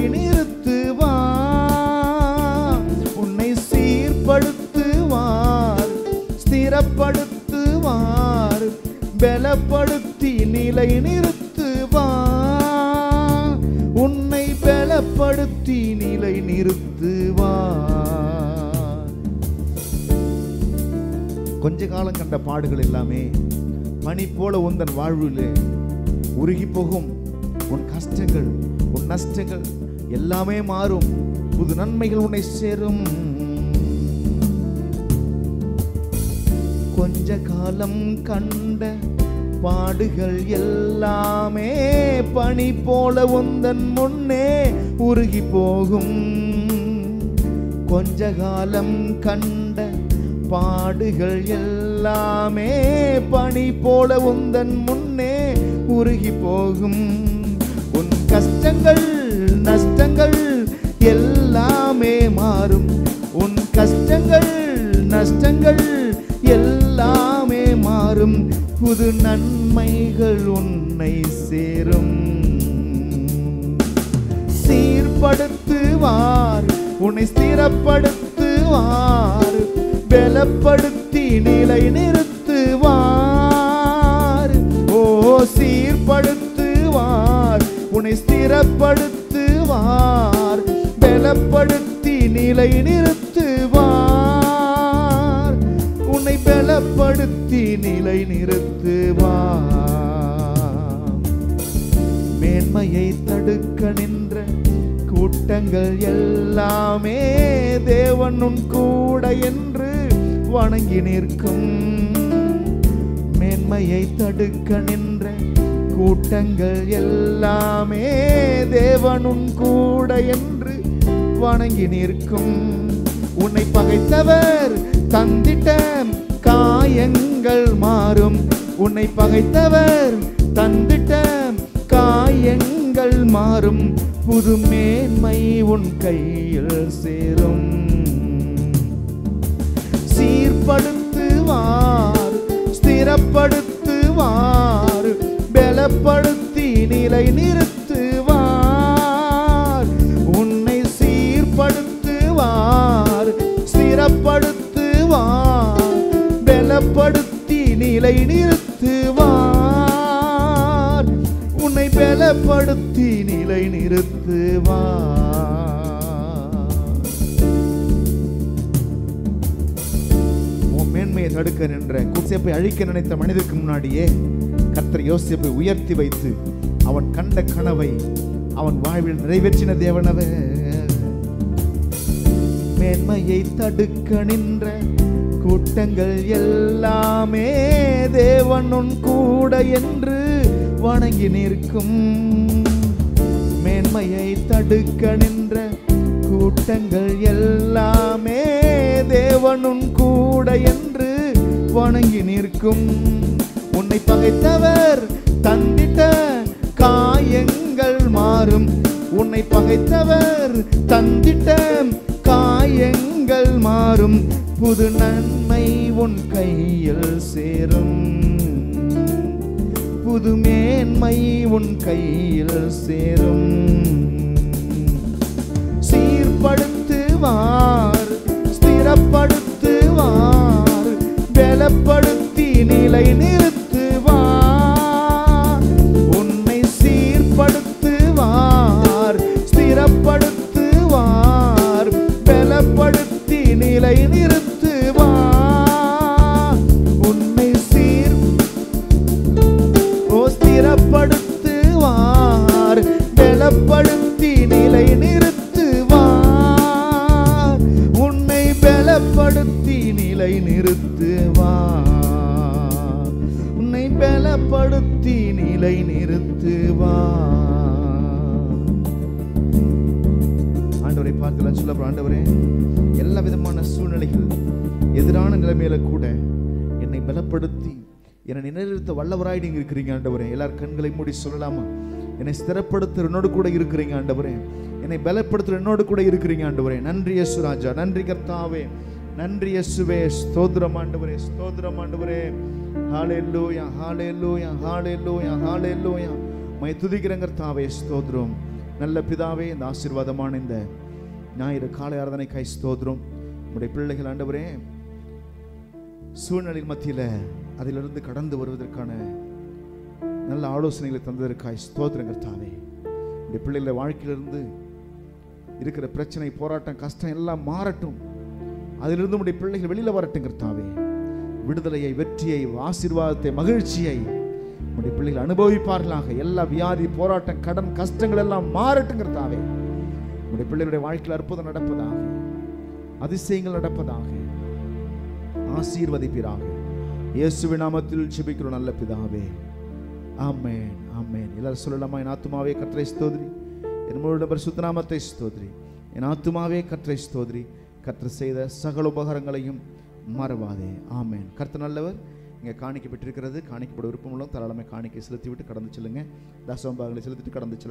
நிறுத்துவார் உன்னை சீர்படுத்துவார் ஸ்திரப்படுத்துவார் பலப்படுத்தி நிலை நிறுத்துவார் உன்னை பலப்படுத்தி நிலை நிறுத்துவார் கொஞ்ச காலம் கண்ட பாடுகள் எல்லாமே பனி போல உந்தன் வாழ்விலே உருகி போகும் உன் கஷ்டங்கள் உன் நஷ்டங்கள் எல்லாமே மாறும் புது நன்மைகள் உன்னை சேரும் கொஞ்ச காலம் கண்ட பாடுகள் எல்லாமே பனி போல உந்தன் முன்னே உருகி போகும் கொஞ்ச காலம் கண்ட பாடுகள் எல்லாமே பனி போல உந்தன் முன்னே உருகி போகும் உன் கஷ்டங்கள் நஷ்டங்கள் எல்லாமே மாறும் உன் கஷ்டங்கள் நஷ்டங்கள் எல்லாமே மாறும் புது நன்மைகள் உன்னை சேரும் சீர்படுத்துவார் உன்னை ஸ்திரப்படுத்துவார் பலப்படுத்தி நிலை நிறுத்துவார் ஓ சீர்படுத்துவார் உன்னை ஸ்திரப்படுத்துவார் பலப்படுத்தி நிலை நிறுத்துவார் உன்னை பலப்படுத்தி நிலை நிறுத்துவார் மேன்மையை தடுக்க நின்ற கூட்டங்கள் எல்லாமே தேவன் உன் கூட என்று வணங்கி நிற்கும் மேன்மையை தடுக்க நின்ற கூட்டங்கள் எல்லாமே தேவன் உன் கூட என்று வணங்கி நிற்கும் உன்னை பகைத்தவர் தந்திட்ட காயங்கள் மாறும் உன்னை பகைத்தவர் தந்திட்ட காயங்கள் மாறும் புது மேன்மை உன் கையில் சேரும் சீர்படுத்துவார் ஸ்திரப்படுத்துவார் பலப்படுத்தி நிலை நிறுத்துவார் உன்னை சீர்படுத்துவார் ஸ்திரப்படுத்துவார் பலப்படுத்தி நிலை நிறுத்துவார் உன்னை பலப்படுத்தி நிலை நிறுத்துவார் உன் மேன்மையை தடுக்க நின்ற குசேப்பை அழிக்க நினைத்த மனிதருக்கு முன்னாடியே கர்த்தர் யோசேப்பை உயர்த்தி வைத்து அவன் கண்ட கனவை அவன் வாழ்வில் நிறைவேற்றின தேவனவர் மேன்மையை தடுக்க நின்ற கூட்டங்கள் எல்லாமே தேவன் உன் கூட என்று வணங்கி நிற்கும் மேன்மையை தடுக்க நின்ற கூட்டங்கள் எல்லாமே தேவன் உன் கூட என்று வணங்கி நிற்கும் உன்னை பகைத்தவர் தந்திட்ட காயங்கள் மாறும் உன்னை பகைத்தவர் தந்திட்ட காயங்கள் மாறும் புது நன்மை உன் கையில் சேரும் புது மேன்மை உன் கையில் சேரும் சீர்படுத்துவார் ஸ்திரப்படுத்துவார் பலப்படுத்தி நிலை நிறுத்துவார் உன்னை சீர்படுத்துவார் ஸ்திரப்படுத்துவார் பலப்படுத்தி நிலை நிறுத்துவார் உன்னை சீர் ஓ ஸ்திரப்படுத்துவார் பலப்படுத்தி நிலை நிறுத்துவார் உன்னை பலப்படுத்தி நிலை நிறுத்துவார் உன்னை பலப்படுத்தி நிலை நிறுத்துவார் ஆண்டவரை பார்க்கலாம் சொல்ல ஆண்டவரே எல்லா விதமான சூழ்நிலைகள் எதிரான நிலைமையில கூட என்னை பலப்படுத்தி என்னை நிலைநிறுத்த வல்லவராய் நீங்க இருக்கிறீங்க ஆண்டவரே எல்லார் கண்களை மூடி சொல்லலாமா என்னை ஸ்திரப்படுத்த என்னோடு கூட இருக்கிறீங்க ஆண்டவரே என்னை பலப்படுத்த என்னோடு கூட இருக்கிறீங்க ஆண்டவரே நன்றி யேசு ராஜா நன்றி கர்த்தாவே நன்றி யேசுவே ஸ்தோத்திரம் ஆண்டவரே ஸ்தோத்திரம் ஆண்டவரே ஹalleluya ஹalleluya ஹalleluya ஹalleluya மை துதிக்கிறேன் கர்த்தாவே ஸ்தோத்திரம் நல்ல பிதாவே இந்த ஆசீர்வாதமான இந்த ஞாயிறு காலை ஆராதனைக்காய் ஸ்தோத்திரம் உடைய பிள்ளைகள் ஆண்டவரே சூழ்நிலை மத்தியில் அதிலிருந்து கடந்து வருவதற்கான நல்ல ஆலோசனைகளை தந்ததற்காய் ஸ்தோத்திரம் கர்த்தாவே உடைய பிள்ளைகளை வாழ்க்கையிலிருந்து இருக்கிற பிரச்சனை போராட்டம் கஷ்டம் எல்லாம் மாறட்டும் அதிலிருந்து உடைய பிள்ளைகள் வெளியில வரட்டும் கர்த்தாவே விடுதலையை வெற்றியை ஆசீர்வாதத்தை மகிழ்ச்சியை உடைய பிள்ளைகள் அனுபவிப்பார்களாக எல்லா வியாதி போராட்டம் கடன் கஷ்டங்கள் எல்லாம் மாறட்டும் கர்த்தாவே உடைய பிள்ளைகளுடைய வாழ்க்கையில் அற்புதம் நடப்பதாக அதிசயங்கள் நடப்பதாக ஆசீர்வதிப்பீராக இயேசுவின் நாமத்தில் ஜெபிக்கிறோம் நல்ல பிதாவே ஆமென் ஆமென் எல்லாரும் சொல்லலாமா என் ஆத்துமாவே கற்றை ஸ்தோத்ரி என் முழு பரிசுத்த நாமத்தை ஸ்தோத்ரி என் ஆத்துமாவே கற்றை ஸ்தோத்ரி கற்று செய்த சகல உபகாரங்களையும் மறவாதே ஆமென் கர்த்தர் நல்லவர் இங்கே காணிக்கப்பட்டிருக்கிறது காணிக்கப்பட விருப்பமுள்ள தாராளமாக காணிக்கை செலுத்திவிட்டு கடந்து செல்லுங்க தசவம்பாகங்களை செலுத்திட்டு கடந்து செல்லுங்க